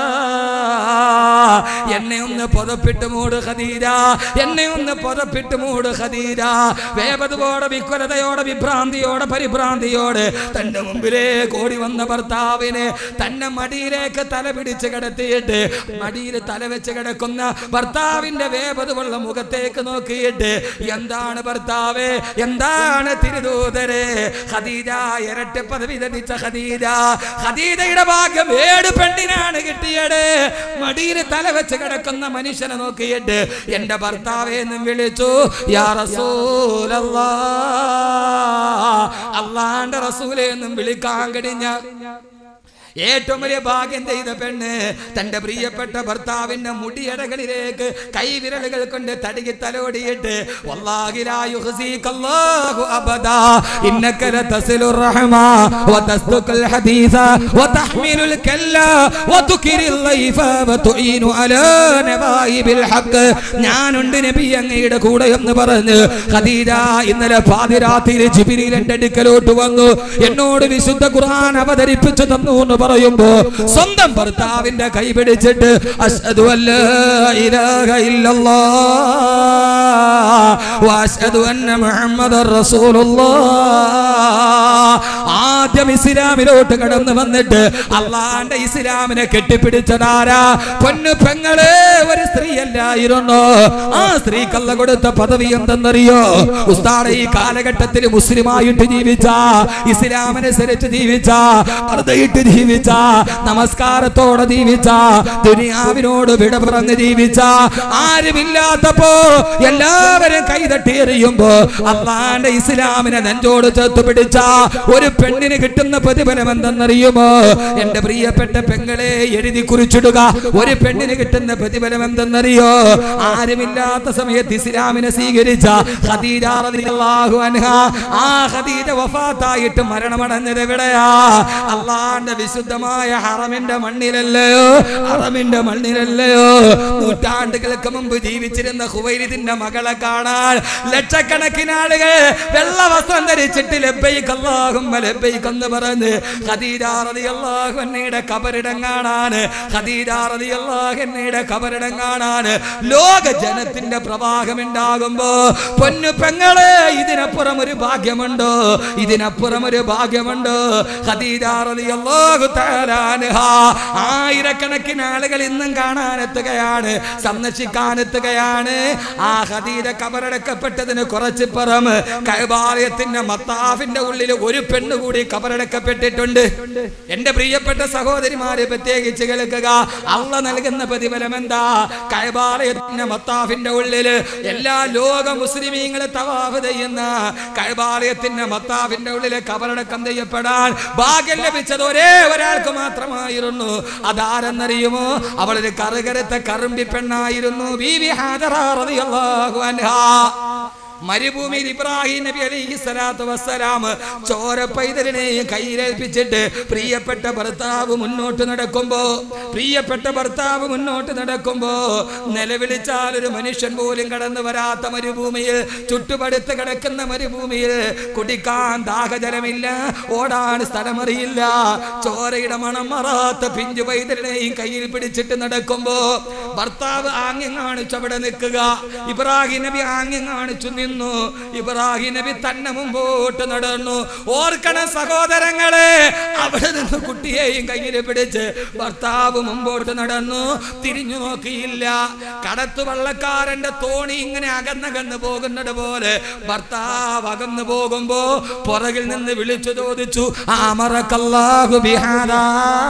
Speaker 1: എന്നെ ഒന്ന് പുതപ്പിട്ട് മൂട് ഖദീജ എന്നെ ഒന്ന് പുതപ്പിട്ട് മൂട് ഖദീജ വേപതുവോടെ വിക്വലതയോടെ വിഭ്രാന്തിയോടെ പരിഭ്രാന്തിയോടെ തന്റെ മുമ്പിലേക്ക് ഓടി വന്ന ഭർത്താവിനെ തന്നെ മടിയിലേക്ക് തല പിടിച്ച് കിടത്തിയിട്ട് മടിയിൽ തല വെച്ച് കിടക്കുന്ന ഭർത്താവിന്റെ വേപതുള്ള മുഖത്തേക്ക് നോക്കിയിട്ട് എന്താണ് ഭർത്താവേ എന്താണ് തിരുദൂതരെ ഖദീജ ഇരട്ട പദവി ലഭിച്ച ഖദീജ ഖദീജയുടെ ഭാഗ്യം ഏട് പെണ്ണിനാണ് കിട്ടിയത് മടിയിൽ തല വെച്ച് കിടക്കുന്ന മനുഷ്യനെ നോക്കിയിട്ട് എന്റെ ഭർത്താവെ എന്നും വിളിച്ചു യാ റസൂലല്ലാ അള്ളാന്റെ റസൂലെ എന്നും വിളിക്കാൻ കഴിഞ്ഞ ഏറ്റവും വലിയ ഭാഗ്യം ചെയ്ത പെണ്ണ് തന്റെ പ്രിയപ്പെട്ട ഭർത്താവിന്റെ മുടിയടകളിലേക്ക് കൈവിരലുകൾ കൊണ്ട് തടുകി തലോടിയിട്ട് വല്ലാഹി ലാ യുഹ്സീകല്ലാഹു അബദാ ഇന്നക ലതസിലുർ റഹ്മ വതസ്ദുഖുൽ ഹദീസ വതഹ്മിലുൽ കല്ല വതുകിരിൽ ലൈഫ വതുഈനു അലാ നവായിബിൽ ഹഖ് ഞാനുണ്ട് നബി അങ്ങയുടെ കൂടെ എന്ന് പറഞ്ഞ് ഖദീജ ഇന്നലെ പാതിരാത്രിയിൽ ജിബ്രീൽ എന്റെ അടുക്കലോട്ട് വന്നു എന്നോട് വിശുദ്ധ ഖുർആൻ അവതരിപ്പിച്ചു തന്നു എന്ന് പറയുമ്പോ സ്വന്തം ഭർത്താവിന്റെ കൈ പിടിച്ചിട്ട് അഷ്ഹദു അല്ലാ ഇലാഹ ഇല്ലല്ലാഹ് വഅഷ്ഹദു അന്ന മുഹമ്മദർ റസൂലുള്ളാഹ് ആദ്യം ഇസ്ലാമിലോട്ട് കടന്നു വന്നിട്ട് അള്ളാന്റെ ഇസ്ലാമിനെ കെട്ടിപ്പിടിച്ചതാരാ പൊന്നു പെങ്ങളെ ഒരു സ്ത്രീ അല്ലായിരുന്നു ആ സ്ത്രീക്കല്ല കൊടുത്ത പദവി എന്തെന്നറിയോ ഉസ്താടെ ഈ കാലഘട്ടത്തിൽ മുസ്ലിമായിട്ട് ജീവിച്ച ഇസ്ലാമനുസരിച്ച് ജീവിച്ച വെറുതെയിട്ട് ജീവിച്ച നമസ്കാരത്തോടെ ജീവിച്ച ദുനിയാവിനോട് വിട പറഞ്ഞ് ജീവിച്ച ആരുമില്ലാത്തപ്പോ എല്ലാവരും കൈതട്ടി എറിയുമ്പോ അള്ളാന്റെ ഇസ്ലാമിനെ നെഞ്ചോട് ചേർത്ത് പിടിച്ച ഒരു പെണ്ണിന് കിട്ടുന്ന പ്രതിഫലം എന്തെന്നറിയുമോ എന്റെ പ്രിയപ്പെട്ട പെങ്ങളെ എഴുതി കുറിച്ചിടുക ഒരു പെണ്ണിന് കിട്ടുന്ന പ്രതിഫലം എന്തെന്നറിയോ ആരുമില്ലാത്ത സമയത്ത് ഇസ്ലാമിനെ സ്വീകരിച്ച ഖദീജ റളിയല്ലാഹു അൻഹ ആ ഖദീജ വഫാത്തായിട്ട് മരണമടഞ്ഞത് എവിടെയാ അള്ളാന്റെ വിശുദ്ധമായ ഹറമിന്റെ മണ്ണിലല്ലയോ ഹറമിന്റെ മണ്ണിലല്ലയോ നൂറ്റാണ്ടുകൾക്ക് മുമ്പ് ജീവിച്ചിരുന്ന ഹുവൈരിദിന്റെ മകളെ കാണാൻ ലക്ഷക്കണക്കിന് ആളുകൾ വെള്ള വസ്ത്രം ധരിച്ചിട്ട് ലബ്ബൈക്ക് അല്ലാഹുമ്മ ലബ്ബൈക്ക് എന്ന് പറഞ്ഞ് ഖദീജ റളിയല്ലാഹു അൻഹയുടെ കബറിടം കാണാൻ ഖദീജ റളിയല്ലാഹു അൻഹയുടെ കബറിടം കാണാൻ ലോക ജനത്തിന്റെ പ്രവാഹം ഉണ്ടാകുമ്പോ പൊന്നു പെങ്ങളെ ഇതിനപ്പുറം ഒരു ഭാഗ്യമുണ്ടോ ഇതിനപ്പുറം ഒരു ഭാഗ്യമുണ്ടോ ഖദീജ റളിയല്ലാഹു തആല അൻഹ ആയിരക്കണക്കിന് ആളുകൾ ഇന്നും കാണാനെത്തുകയാണ് സന്ദർശിക്കാനെത്തുകയാണ് ആ ഖദീജ കബറടക്കപ്പെട്ടതിന് കുറച്ച് പുറം കൈബാലയത്തിന്റെ മത്താഫിന്റെ ഉള്ളിൽ ഒരു പെണ്ണ് കൂടി കബറടക്കപ്പെട്ടിട്ടുണ്ട് എന്റെ പ്രിയപ്പെട്ട സഹോദരിമാരെ പ്രത്യേകിച്ച് കേൾക്കുക അള്ള നൽകുന്ന പ്രതിഫലം എന്താ കൈബാലയത്തിന്റെ മത്താഫിന്റെ ഉള്ളിൽ എല്ലാ ലോക മുസ്ലിമീങ്ങളെ തവാഫ് ചെയ്യുന്ന കൈബാലയത്തിന്റെ മത്താഫിന്റെ ഉള്ളിൽ കബറടക്കം ചെയ്യപ്പെടാൻ ഭാഗ്യം ലഭിച്ചത് ഒരേ ഒരാൾക്ക് മാത്രമായിരുന്നു അതാരെന്നറിയുമോ അവളൊരു കറുകരത്ത കറുമ്പി പെണ്ണായിരുന്നു ബീവി ഹാജറ റളിയല്ലാഹു അൻഹാ മരുഭൂമിയിൽ ഇബ്രാഹിം നബി അലൈഹി സ്വലാത്തു വസ്സലാം ചോര പൈതലിനെയും കയ്യിലേൽപ്പിച്ചിട്ട് പ്രിയപ്പെട്ട ഭർത്താവ് മുന്നോട്ട് നടക്കുമ്പോ പ്രിയപ്പെട്ട ഭർത്താവ് മുന്നോട്ട് നടക്കുമ്പോ നിലവിളിച്ചാൽ ഒരു മനുഷ്യൻ പോലും കടന്നു വരാത്ത മരുഭൂമിയിൽ ചുട്ടുപടുത്ത് കിടക്കുന്ന മരുഭൂമിയിൽ കുടിക്കാൻ ദാഹജലമില്ല ഓടാൻ സ്ഥലമറിയില്ല ചോരയുടെ മണം മറാത്ത പിഞ്ചു പൈതലിനെയും കയ്യിൽ പിടിച്ചിട്ട് നടക്കുമ്പോ ഭർത്താവ് ആംഗ്യം കാണിച്ചു അവിടെ നിൽക്കുക ഇബ്രാഹിം നബി ആംഗ്യം കാണിച്ചു നിന്നു ഇബ്രാഹിം നബി തന്നെ മുമ്പോട്ട് നടന്നു ഓർക്കണ സഹോദരങ്ങളെ അവിടെ നിന്ന് കുട്ടിയെയും കയ്യിൽ പിടിച്ച് ഭർത്താവ് മുമ്പോട്ട് നടന്നു തിരിഞ്ഞു നോക്കിയില്ല കടത്തു വള്ളക്കാരന്റെ തോണി ഇങ്ങനെ അകന്നകന്ന് പോകുന്നത് പോലെ ഭർത്താവ് അകന്നു പോകുമ്പോ പുറകിൽ നിന്ന് വിളിച്ചു ചോദിച്ചു ആമറക്കല്ലാഹു ബിഹാദാ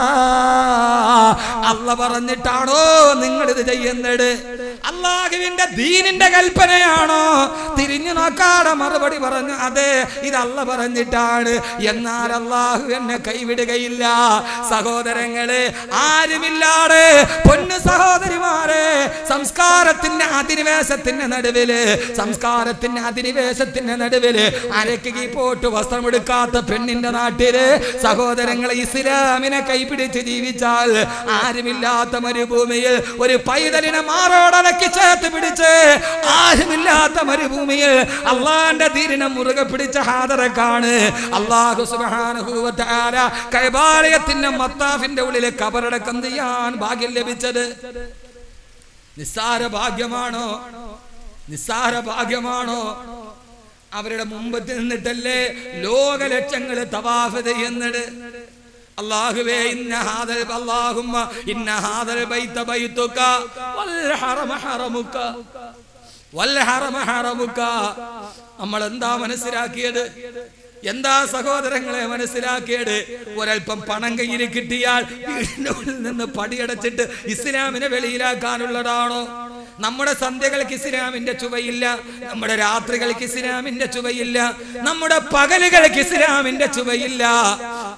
Speaker 1: അല്ല പറഞ്ഞിട്ടാണോ നിങ്ങൾ ഇത് ചെയ്യുന്നത് അള്ളാഹുവിന്റെ ദീനിന്റെ കൽപ്പനയാണോ തിരിഞ്ഞു നോക്കാതെ മറുപടി പറഞ്ഞു അതെ ഇതല്ല പറഞ്ഞിട്ടാണ് എന്നാൽ അള്ളാഹു എന്നെ കൈവിടുകയില്ല സഹോദരങ്ങളെ ആരുമില്ലാതെ പൊന്നു സഹോദരിമാരെ സംസ്കാരത്തിന്റെ അധിനിവേശത്തിന്റെ നടുവില് സംസ്കാരത്തിന്റെ അധിനിവേശത്തിന്റെ നടുവില് അരക്ക് കീപ്പോട്ട് വസ്ത്രമെടുക്കാത്ത പെണ്ണിന്റെ നാട്ടില് സഹോദരങ്ങളെ ഇസ്ലാമിനെ കൈപിടിച്ച് ജീവിച്ചാൽ ആരുമില്ലാത്ത മരുഭൂമിയിൽ ഒരു പൈതലിനെ മാറോടലക്കി ചേർത്ത് പിടിച്ച് ആരുമില്ലാത്ത മരുഭൂമിയിൽ അള്ളാന്റെ തീരിനെ മുറുകെ പിടിച്ച ഹാദറക്കാണ് അള്ളാഹു സുബ്ഹാനഹു വ തആല കൈബാലയത്തിന്റെ മത്താഫിന്റെ ഉള്ളിൽ കബറടക്കം ചെയ്യാൻ ഭാഗ്യം ലഭിച്ചത് നിസ്സാര ഭാഗ്യമാണോ നിസ്സാര ഭാഗ്യമാണോ അവരുടെ മുമ്പത്ത് നിന്നിട്ടല്ലേ ലോക ലക്ഷങ്ങൾ തവാഫ് ചെയ്യുന്നത് അല്ലാഹുവേ ഇന്ന ഹാദൽ അല്ലാഹുമ്മ ഇന്ന ഹാദൽ ബൈത ബൈതുക വൽ ഹറമ ഹറമുക വൽ ഹറമ ഹറമുക നമ്മൾ എന്താ മനസ്സിലാക്കിയത് എന്താ സഹോദരങ്ങളെ മനസ്സിലാക്കിയത് ഒരൽപ്പം പണം കയ്യിൽ കിട്ടിയാൽ വീടിന്റെ ഉള്ളിൽ നിന്ന് പടിയടച്ചിട്ട് ഇസ്ലാമിനെ വെളിയിലാക്കാനുള്ളതാണോ നമ്മുടെ സന്ധ്യകൾക്ക് ഇസ്ലാമിന്റെ ചുവയില്ല നമ്മുടെ രാത്രികൾക്ക് ഇസ്ലാമിന്റെ ചുവയില്ല നമ്മുടെ പകലുകൾക്ക് ഇസ്ലാമിന്റെ ചുവയില്ല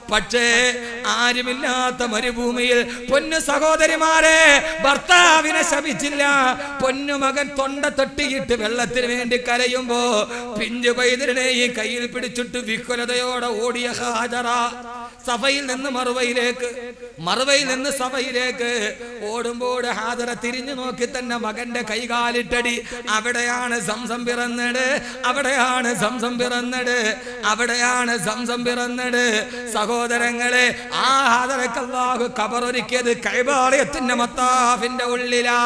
Speaker 1: പക്ഷേ ആരുമില്ലാത്ത മരുഭൂമിയിൽ പൊന്നു സഹോദരിമാരെ ഭർത്താവിനെ ശപിച്ചില്ല പൊന്നു മകൻ തൊണ്ട തൊട്ടിയിട്ട് വെള്ളത്തിന് വേണ്ടി കരയുമ്പോ പിഞ്ചു പൈതലിനെ ഈ കയ്യിൽ പിടിച്ചിട്ട് വിഹുലതയോടെ ഓടിയ ഹാജറ സഭയിൽ നിന്ന് മറുവയിലേക്ക് മറുവയിൽ നിന്ന് സഭയിലേക്ക് ഓടുമ്പോൾ ഹാജറ തിരിഞ്ഞു നോക്കി തന്നെ മകന്റെ കൈകാലിട്ടടി അവിടെയാണ് സംസം പിറന്നത് അവിടെയാണ് സംസം പിറന്നത് അവിടെയാണ് സംസം പിറന്നത് സഹോദരങ്ങളെ ആ ഹാജറക്ക് അല്ലാഹു കബറൊരുക്കിയത് കൈബാലയത്തിന്റെ മത്താഫിന്റെ ഉള്ളിലാ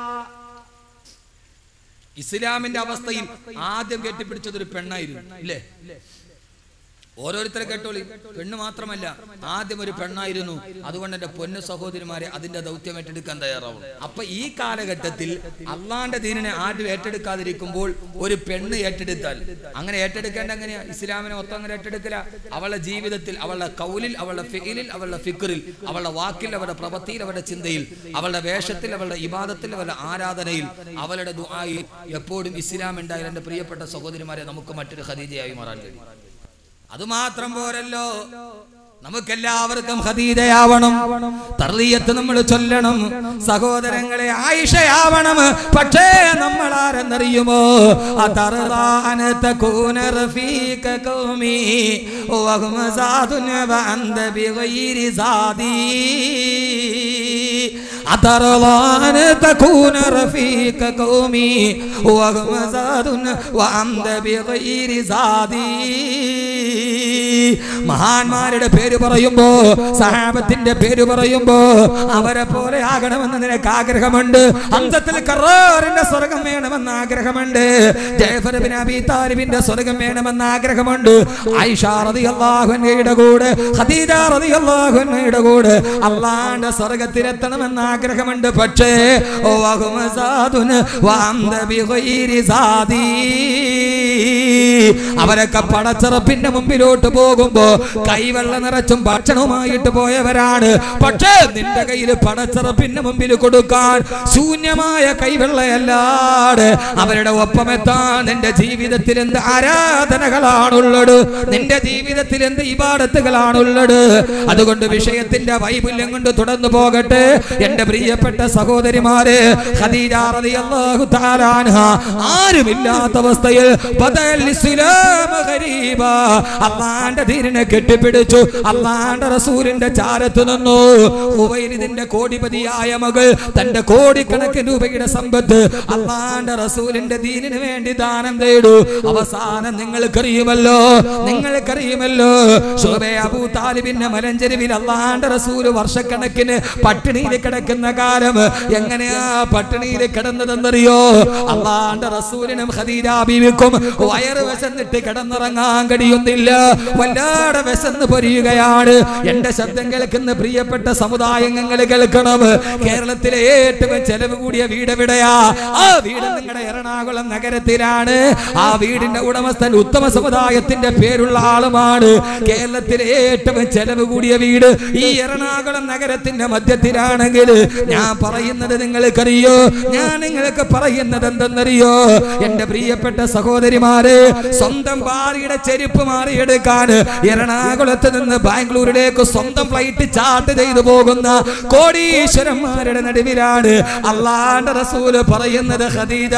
Speaker 1: ഇസ്ലാമിന്റെ അവസ്ഥയിൽ ആദ്യം കെട്ടിപ്പിടിച്ചത് ഒരു പെണ്ണായിരുന്നു ഇല്ലേ ഓരോരുത്തരെ കേട്ടോളി പെണ്ണ് മാത്രമല്ല ആദ്യം ഒരു പെണ്ണായിരുന്നു അതുകൊണ്ട് എന്റെ പൊന്നു സഹോദരിമാരെ അതിന്റെ ദൗത്യം ഏറ്റെടുക്കാൻ തയ്യാറാവും അപ്പൊ ഈ കാലഘട്ടത്തിൽ അള്ളാന്റെ ദീനിനെ ആദ്യം ഏറ്റെടുക്കാതിരിക്കുമ്പോൾ ഒരു പെണ്ണ് ഏറ്റെടുത്താൽ അങ്ങനെ ഏറ്റെടുക്കേണ്ട എങ്ങനെയാ ഇസ്ലാമിനെ മൊത്തം അങ്ങനെ ഏറ്റെടുക്കില്ല അവളുടെ ജീവിതത്തിൽ അവളുടെ കൗലിൽ അവളുടെ ഫിലിൽ അവളുടെ ഫിക്കറിൽ അവളുടെ വാക്കിൽ അവളുടെ പ്രവൃത്തിയിൽ അവളുടെ ചിന്തയിൽ അവളുടെ വേഷത്തിൽ അവളുടെ ഇബാദത്തിൽ അവളുടെ ആരാധനയിൽ അവളുടെ ദുആയിൽ എപ്പോഴും ഇസ്ലാം ഉണ്ടായാൽ എന്റെ പ്രിയപ്പെട്ട സഹോദരിമാരെ നമുക്ക് മറ്റൊരു ഖദീജയായി മാറാൻ കഴിയും അതുമാത്രം പോരല്ലോ നമുക്കെല്ലാവർക്കും ഖദീജയാവണം തർലീയത്ത് നമ്മൾ ചൊല്ലണം സഹോദരങ്ങളെ ആയിഷയാവണം പക്ഷേ നമ്മൾ ആരെന്നറിയുമോ അതർദാന തകൂന റഫീക ഖൗമി വഹും സാദുൻ വഅന്ത ബിഗൈരി സാദി അതർദാന തകൂന റഫീക ഖൗമി വഹും സാദുൻ വഅന്ത ബിഗൈരി സാദി മഹാന്മാരുടെ പേര് പറയുമ്പോ സഹാബത്തിന്റെ പേര് പറയുമ്പോ അവരെ പോലെ ആകണമെന്ന് നിനക്ക് ആഗ്രഹമുണ്ട് അന്തത്തിൽ കറാറിന്റെ സ്വർഗം വേണമെന്ന് ആഗ്രഹമുണ്ട് ജയഫർ ബിൻ അബി താലിബിന്റെ സ്വർഗം വേണമെന്ന് ആഗ്രഹമുണ്ട് ആയിഷ റളിയല്ലാഹുവിന്റെ കൂടെ ഖദീജ റളിയല്ലാഹുവിന്റെ കൂടെ അള്ളാന്റെ സ്വർഗത്തിലെത്തണമെന്ന് ആഗ്രഹമുണ്ട് പക്ഷേ ഓ വഹുമസാദുൻ വഅന്ത ബിഗൈരി സാദി അവരൊക്കെ പടച്ചറപ്പിന്റെ മുമ്പിലോട്ട് പോകുമ്പോ കൈവെള്ള നിറച്ചും ഭക്ഷണവുമായിട്ട് പോയവരാണ് പക്ഷേ നിന്റെ കയ്യിൽ പടച്ചറപ്പിന്റെ മുമ്പിൽ കൊടുക്കാൻ ശൂന്യമായ കൈവെള്ളയല്ലാട് അവരുടെ ഒപ്പമെത്താൻ നിന്റെ ജീവിതത്തിൽ എന്ത് ആരാധനകളാണുള്ളത് നിന്റെ ജീവിതത്തിൽ എന്ത് ഇബാടത്തുകളാണുള്ളത് അതുകൊണ്ട് വിഷയത്തിന്റെ വൈപുല്യം കൊണ്ട് തുടർന്നു പോകട്ടെ എന്റെ പ്രിയപ്പെട്ട സഹോദരിമാരെ ഖദീജ റളിയല്ലാഹു തആല അൻഹ ആരുമില്ലാത്ത അവസ്ഥയിൽ ബദൽ ഇസ്ലാം ഗരീബ അള്ളാന്റെ ദീനിനെ കെട്ടിപ്പിടിച്ചു അള്ളാന്റെ റസൂലിന്റെ ചാരത്ത് നിന്നു ഹുവൈലിദിന്റെ കോടിപതിയായ മകൾ തന്റെ കോടിക്കണക്കിന് രൂപയുടെ സമ്പത്ത് അള്ളാന്റെ റസൂലിന്റെ ദീനിന് വേണ്ടി ദാനം തേടു അവസാനം നിങ്ങൾക്കറിയുമല്ലോ നിങ്ങൾക്കറിയുമല്ലോ ശോഭെ അബൂ താലിബിന്റെ മലഞ്ചെരുവിൽ അള്ളാന്റെ റസൂല് വർഷക്കണക്കിന് പട്ടിണിയിൽ കിടക്കുന്ന കാലം എങ്ങനെയാ പട്ടിണിയിൽ കിടന്നതെന്നറിയോ അള്ളാന്റെ റസൂലിനും ഖദീജ ബീവിക്കും വയറ് വിശന്നിട്ട് കിടന്നുറങ്ങാൻ കഴിയുന്നില്ല വല്ലാതെ വിശന്ന് പൊരിയുകയാണ് എന്റെ ശബ്ദം കേൾക്കുന്ന പ്രിയപ്പെട്ട സമുദായങ്ങൾ കേൾക്കണം കേരളത്തിലെ ഏറ്റവും ചെലവ് കൂടിയ വീട് എവിടെയാ ആ വീട് നിങ്ങളുടെ എറണാകുളം നഗരത്തിലാണ് ആ വീടിന്റെ ഉടമസ്ഥൻ ഉത്തമ സമുദായത്തിന്റെ പേരുള്ള ആളുമാണ് കേരളത്തിലെ ഏറ്റവും ചെലവ് കൂടിയ വീട് ഈ എറണാകുളം നഗരത്തിന്റെ മധ്യത്തിലാണെങ്കിൽ ഞാൻ പറയുന്നത് നിങ്ങൾക്കറിയോ ഞാൻ നിങ്ങൾക്ക് പറയുന്നത് എന്തെന്നറിയോ എന്റെ പ്രിയപ്പെട്ട സഹോദരിമാരെ സ്വന്തം ഭാര്യയുടെ ചെരുപ്പ് മാറിയെടുക്കാൻ എറണാകുളത്ത് നിന്ന് ബാംഗ്ലൂരിലേക്ക് സ്വന്തം ഫ്ലൈറ്റ് ചാർട്ട് ചെയ്തു പോകുന്ന കോടീശ്വരന്മാരുടെ നടുവിലാണ് അള്ളാന്റെ റസൂല് പറയുന്നത് ഖദീജ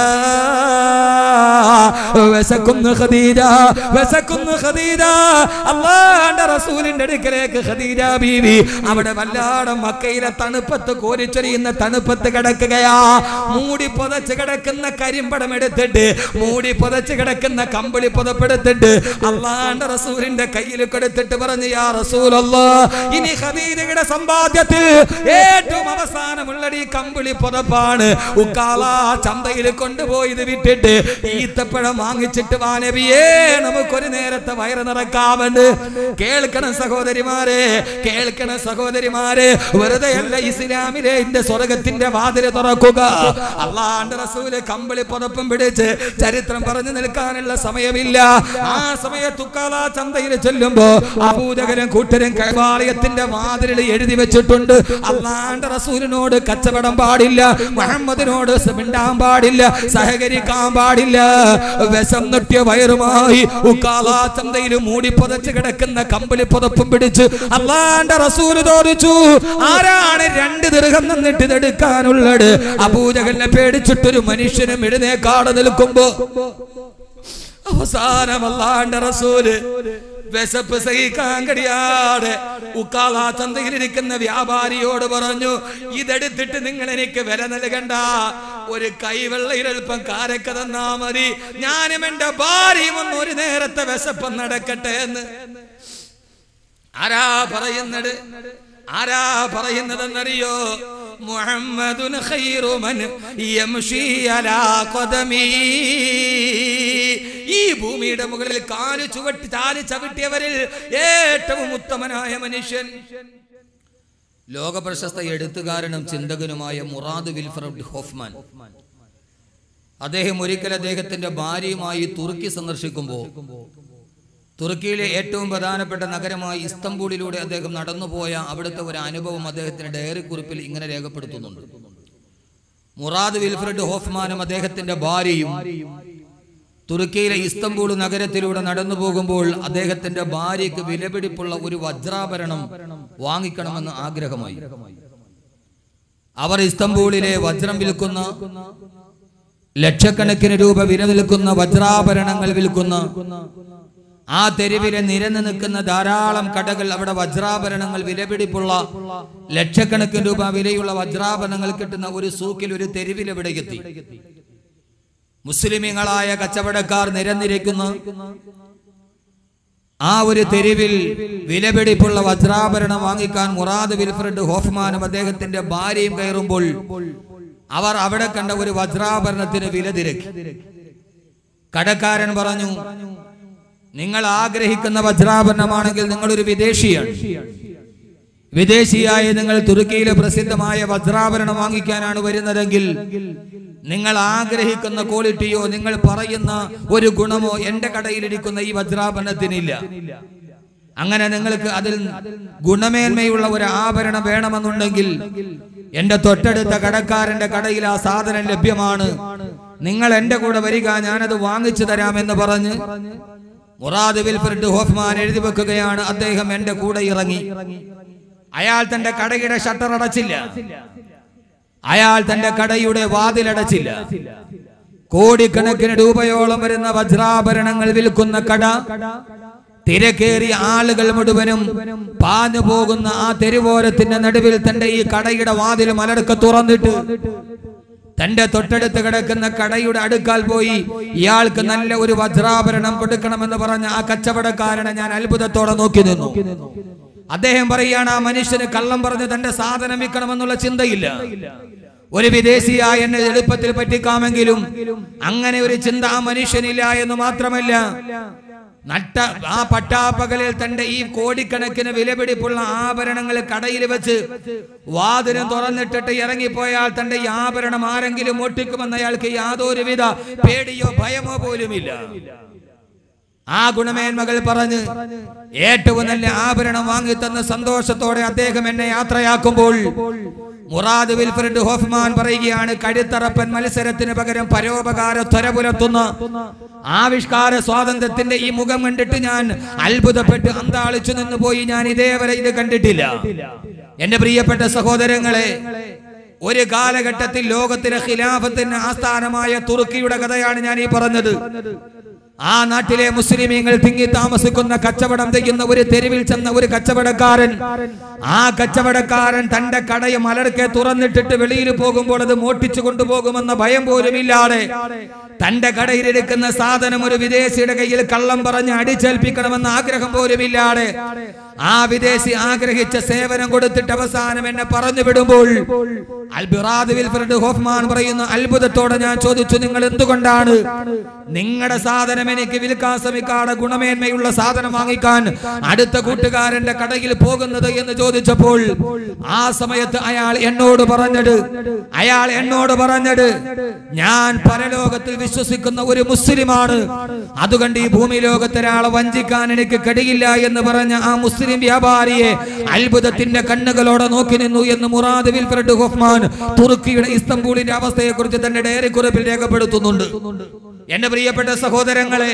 Speaker 1: വിശക്കുന്നു ഖദീജ വിശക്കുന്നു ഖദീജ അള്ളാന്റെ റസൂലിന്റെ അടുക്കലേക്ക് ഖദീജ ബീവി അവിടെ വല്ലാടെ മക്കയിലെ തണുപ്പത്ത് കോരിച്ചൊരിയുന്ന തണുപ്പത്ത് കിടക്കുകയാ മൂടി പുതച്ച് കിടക്കുന്ന കരിമ്പടം എടുത്തിട്ട് മൂടി പുതച്ച് കിടക്കുന്ന കമ്പിളി പുതപ്പെടുത്തിട്ട് അള്ളാന്റെ റസൂലിന്റെ കയ്യിൽ കൊടുത്തിട്ട് പറഞ്ഞു യാ റസൂലല്ലാ ഇനി ഖദീജയുടെ സമ്പാദ്യത്തിൽ ഏറ്റവും അവസാനമുള്ള ഈ കമ്പിളി പുതപ്പാണ് ഉക്കാല ചന്തയിൽ കൊണ്ടുപോയി ഇത് വിട്ടിട്ട് ഈത്തപ്പഴം വാങ്ങിച്ചിട്ട് വാനബിയേ നമുക്കൊരു നേരത്തെ വയറ് നിറക്കാമെന്ന് കേൾക്കണം സഹോദരിമാരെ കേൾക്കണം സഹോദരിമാരെ വെറുതെ അല്ല ഇസ്ലാമിലെ ഇന്റെ സ്വർഗത്തിന്റെ വാതില് തുറക്കുക അള്ളാന്റെ റസൂല് കമ്പിളി പുതപ്പും പിടിച്ച് ചരിത്രം പറഞ്ഞു നിൽക്കാനുള്ള സമയമില്ല ആ സമയത്ത് ഉക്കാല ചന്തയിൽ ചെല്ലുമ്പോ അബൂജകലും കൂട്ടരും കൈവാലയത്തിന്റെ വാതിലിൽ എഴുതി വെച്ചിട്ടുണ്ട് അള്ളാന്റെ റസൂലിനോട് കച്ചവടം പാടില്ല മുഹമ്മദിനോട് മിണ്ടാൻ പാടില്ല സഹകരിക്കാൻ പാടില്ല വിഷം നെട്ടിയ വയറുമായി ഉക്കാലാ ചന്തയിൽ മൂടി പുതച്ച് കിടക്കുന്ന കമ്പിളി പുതപ്പും പിടിച്ച് അള്ളാന്റെ റസൂല് ചോദിച്ചു ആരാണ് രണ്ട് ദീർഘം നിന്നിട്ട് ഇതെടുക്കാനുള്ളത് അബൂജകലിനെ പേടിച്ചിട്ടൊരു മനുഷ്യനും എഴുന്നേക്കാട് നിൽക്കുമ്പോ അവസാനം അല്ലാണ്ട് റസൂല് വിശപ്പ് സഹിക്കാൻ കഴിയാതെ ഉക്കാളാ ചന്തയിലിരിക്കുന്ന വ്യാപാരിയോട് പറഞ്ഞു ഇതെടുത്തിട്ട് നിങ്ങൾ എനിക്ക് വില നൽകണ്ട ഒരു കൈവെള്ളയിലൽപ്പം കാരക്ക തന്നാ മതി ഞാനും എന്റെ ഭാര്യയും ഒന്ന് ഒരു നേരത്തെ വിശപ്പം നടക്കട്ടെ എന്ന് ആരാ പറയുന്നത് ആരാ പറയുന്നതെന്നറിയോ മുഹമ്മദുൻ ഖൈറു മൻ യംശി അലാ ഖദമി ഈ ഭൂമിയുടെ മുകളിൽ കാല് ചുവട്ടി ചാലി ചവിട്ടിയവരിൽ ഏറ്റവും ഉത്തമനായ മനുഷ്യൻ ലോക പ്രശസ്ത എഴുത്തുകാരനും ചിന്തകനുമായ മുറാദ് വിൽഫ്രഡ് ഹോഫ്മാൻ അദ്ദേഹം ഒരിക്കൽ അദ്ദേഹത്തിന്റെ ഭാര്യയുമായി തുർക്കി സന്ദർശിക്കുമ്പോൾ തുർക്കിയിലെ ഏറ്റവും പ്രധാനപ്പെട്ട നഗരമായ ഇസ്തംബൂളിലൂടെ അദ്ദേഹം നടന്നുപോയ അവിടുത്തെ ഒരു അനുഭവം അദ്ദേഹത്തിന്റെ ഡയറി കുറിപ്പിൽ ഇങ്ങനെ രേഖപ്പെടുത്തുന്നുണ്ട് മുറാദ് വിൽഫ്രഡ് ഹോഫ്മാനും അദ്ദേഹത്തിന്റെ ഭാര്യയും തുർക്കിയിലെ ഇസ്തംബൂൾ നഗരത്തിലൂടെ നടന്നു പോകുമ്പോൾ അദ്ദേഹത്തിന്റെ ഭാര്യയ്ക്ക് വിലപിടിപ്പുള്ള ഒരു വജ്രാഭരണം വാങ്ങിക്കണമെന്ന് ആഗ്രഹമായി അവർ ഇസ്തംബൂളിലെ വജ്രം വിൽക്കുന്ന ലക്ഷക്കണക്കിന് രൂപ വില നിൽക്കുന്ന വജ്രാഭരണങ്ങൾ വിൽക്കുന്ന ആ തെരുവിലെ നിരന്നു നിൽക്കുന്ന ധാരാളം കടകൾ അവിടെ വജ്രാഭരണങ്ങൾ വിലപിടിപ്പുള്ള ലക്ഷക്കണക്കിന് രൂപ വിലയുള്ള വജ്രാഭരണങ്ങൾ കിട്ടുന്ന ഒരു സൂക്കിൽ ഒരു തെരുവിൽ എവിടെ എത്തി മുസ്ലിമീങ്ങളായ കച്ചവടക്കാർ നിരന്നിരിക്കുന്ന ആ ഒരു തെരുവിൽ വിലപിടിപ്പുള്ള വജ്രാഭരണം വാങ്ങിക്കാൻ മുറാദ് വിൽഫ്രഡ് ഹോഫ്മാനും അദ്ദേഹത്തിന്റെ ഭാര്യയും കയറുമ്പോൾ അവർ അവിടെ കണ്ട ഒരു വജ്രാഭരണത്തിന് വില തിരക്കി കടക്കാരൻ പറഞ്ഞു നിങ്ങൾ ആഗ്രഹിക്കുന്ന വജ്രാഭരണമാണെങ്കിൽ നിങ്ങളൊരു വിദേശിയാണ് വിദേശിയായ നിങ്ങൾ തുർക്കിയിലെ പ്രസിദ്ധമായ വജ്രാഭരണം വാങ്ങിക്കാനാണ് വരുന്നതെങ്കിൽ നിങ്ങൾ ആഗ്രഹിക്കുന്ന ക്വാളിറ്റിയോ നിങ്ങൾ പറയുന്ന ഒരു ഗുണമോ എന്റെ കടയിലിരിക്കുന്ന ഈ വജ്രാഭരണത്തിനില്ല അങ്ങനെ നിങ്ങൾക്ക് അതിൽ ഗുണമേന്മയുള്ള ഒരു ആഭരണം വേണമെന്നുണ്ടെങ്കിൽ എന്റെ തൊട്ടടുത്ത കടക്കാരന്റെ കടയിൽ ആ സാധനം ലഭ്യമാണ് നിങ്ങൾ എന്റെ കൂടെ വരിക ഞാനത് വാങ്ങിച്ചു തരാമെന്ന് പറഞ്ഞ് മുറാദ് വിൽഫ്രഡ് ഹോഫ്മാൻ എഴുതി വെക്കുകയാണ് അദ്ദേഹം എന്റെ കൂടെ ഇറങ്ങി അയാൾ തന്റെ കടയുടെ ഷട്ടർ അടച്ചില്ല അയാൾ തന്റെ കടയുടെ വാതിലടച്ചില്ല കോടിക്കണക്കിന് രൂപയോളം വരുന്ന വജ്രാഭരണങ്ങൾ വിൽക്കുന്ന കട തിരക്കേറിയ ആളുകൾ മുഴുവനും പാഞ്ഞു പോകുന്ന ആ തെരുവോരത്തിന്റെ നടുവിൽ തന്റെ ഈ കടയുടെ വാതിൽ മലർക്ക തുറന്നിട്ട് തന്റെ തൊട്ടടുത്ത് കിടക്കുന്ന കടയുടെ അടുക്കാൽ പോയി ഇയാൾക്ക് നല്ല ഒരു വജ്രാഭരണം കൊടുക്കണമെന്ന് പറഞ്ഞ ആ കച്ചവടക്കാരനെ ഞാൻ അത്ഭുതത്തോടെ നോക്കി നിന്നു അദ്ദേഹം പറയുകയാണ് ആ മനുഷ്യന് കള്ളം പറഞ്ഞ് തന്റെ സാധനം വിൽക്കണമെന്നുള്ള ചിന്തയില്ല ഒരു വിദേശിയായ എന്നെ എളുപ്പത്തിൽ പറ്റിക്കാമെങ്കിലും അങ്ങനെ ഒരു ചിന്ത ആ മനുഷ്യനില്ല എന്ന് മാത്രമല്ല നട്ട ആ പട്ടാപ്പകലിൽ തന്റെ ഈ കോടിക്കണക്കിന് വിലപിടിപ്പുള്ള ആഭരണങ്ങൾ കടയിൽ വെച്ച് വാതിലും തുറന്നിട്ടിട്ട് ഇറങ്ങിപ്പോയാൽ തന്റെ ഈ ആഭരണം ആരെങ്കിലും ഒട്ടിക്കുമെന്ന് അയാൾക്ക് യാതൊരുവിധ പേടിയോ ഭയമോ പോലുമില്ല ആ ഗുണമേന്മകൾ പറഞ്ഞ് ഏറ്റവും നല്ല ആഭരണം വാങ്ങിത്തന്ന സന്തോഷത്തോടെ അദ്ദേഹം എന്നെ യാത്രയാക്കുമ്പോൾ മുറാദ് വിൽഫ്രഡ് ഹോഫ്മാൻ പറയുകയാണ് കഴുത്തറപ്പൻ മത്സരത്തിന് പകരം പരോപകാര ത്വര പുലർത്തുന്ന ആവിഷ്കാര സ്വാതന്ത്ര്യത്തിന്റെ ഈ മുഖം കണ്ടിട്ട് ഞാൻ അത്ഭുതപ്പെട്ട് അന്താളിച്ചു നിന്ന് പോയി ഞാൻ ഇതേവരെ ഇത് കണ്ടിട്ടില്ല എന്റെ പ്രിയപ്പെട്ട സഹോദരങ്ങളെ ഒരു കാലഘട്ടത്തിൽ ലോകത്തിലെ ഖിലാഫത്തിന് ആസ്ഥാനമായ തുർക്കിയുടെ കഥയാണ് ഞാൻ ഈ പറഞ്ഞത് ആ നാട്ടിലെ മുസ്ലിമീങ്ങൾ തിങ്ങി താമസിക്കുന്ന കച്ചവടം ചെയ്യുന്ന ഒരു തെരുവിൽ ചെന്ന ഒരു കച്ചവടക്കാരൻ ആ കച്ചവടക്കാരൻ തന്റെ കടയെ മലർക്കെ തുറന്നിട്ടിട്ട് വെളിയിൽ പോകുമ്പോൾ അത് മോട്ടിച്ചു കൊണ്ടുപോകുമെന്ന ഭയം പോലുമില്ലാതെ തന്റെ കടയിലിരിക്കുന്ന സാധനം ഒരു വിദേശിയുടെ കയ്യിൽ കള്ളം പറഞ്ഞ് അടിച്ചേൽപ്പിക്കണമെന്ന ആഗ്രഹം പോലുമില്ലാതെ ആ വിദേശി ആഗ്രഹിച്ച സേവനം കൊടുത്തിട്ട് അവസാനം എന്നെ പറഞ്ഞു വിടുമ്പോൾ അൽബിറാദ് വിൽഫ്രഡ് ഹോഫ്മാൻ പറയുന്ന അത്ഭുതത്തോടെ ഞാൻ ചോദിച്ചു നിങ്ങൾ എന്തുകൊണ്ടാണ് നിങ്ങളുടെ സാധനം എനിക്ക് വിൽക്കാൻ ശ്രമിക്കാതെ ഗുണമേന്മയുള്ള സാധനം വാങ്ങിക്കാൻ അടുത്ത കൂട്ടുകാരന്റെ കടയിൽ പോകുന്നത് എന്ന് ചോദിച്ചപ്പോൾ ആ സമയത്ത് അയാൾ എന്നോട് പറഞ്ഞത് അയാൾ എന്നോട് പറഞ്ഞത് ഞാൻ പരലോകത്തിൽ വിശ്വസിക്കുന്ന ഒരു മുസ്ലിമാണ് അതുകൊണ്ട് ഈ ഭൂമി ലോകത്ത് ഒരാളെ വഞ്ചിക്കാൻ എനിക്ക് കഴിയില്ല എന്ന് പറഞ്ഞ ആ മുസ്ലിം വ്യാപാരിയെ അത്ഭുതത്തിന്റെ കണ്ണുകളോടെ നോക്കി നിന്നു എന്ന് മുറാദ് വിൽഫ്രഡ് ഹോഫ്മാൻ തുർക്കിയുടെ ഇസ്തംബൂളിന്റെ അവസ്ഥയെ കുറിച്ച് തന്റെ ഡയറി കുറിപ്പിൽ രേഖപ്പെടുത്തുന്നുണ്ട് എന്റെ പ്രിയപ്പെട്ട സഹോദരങ്ങളെ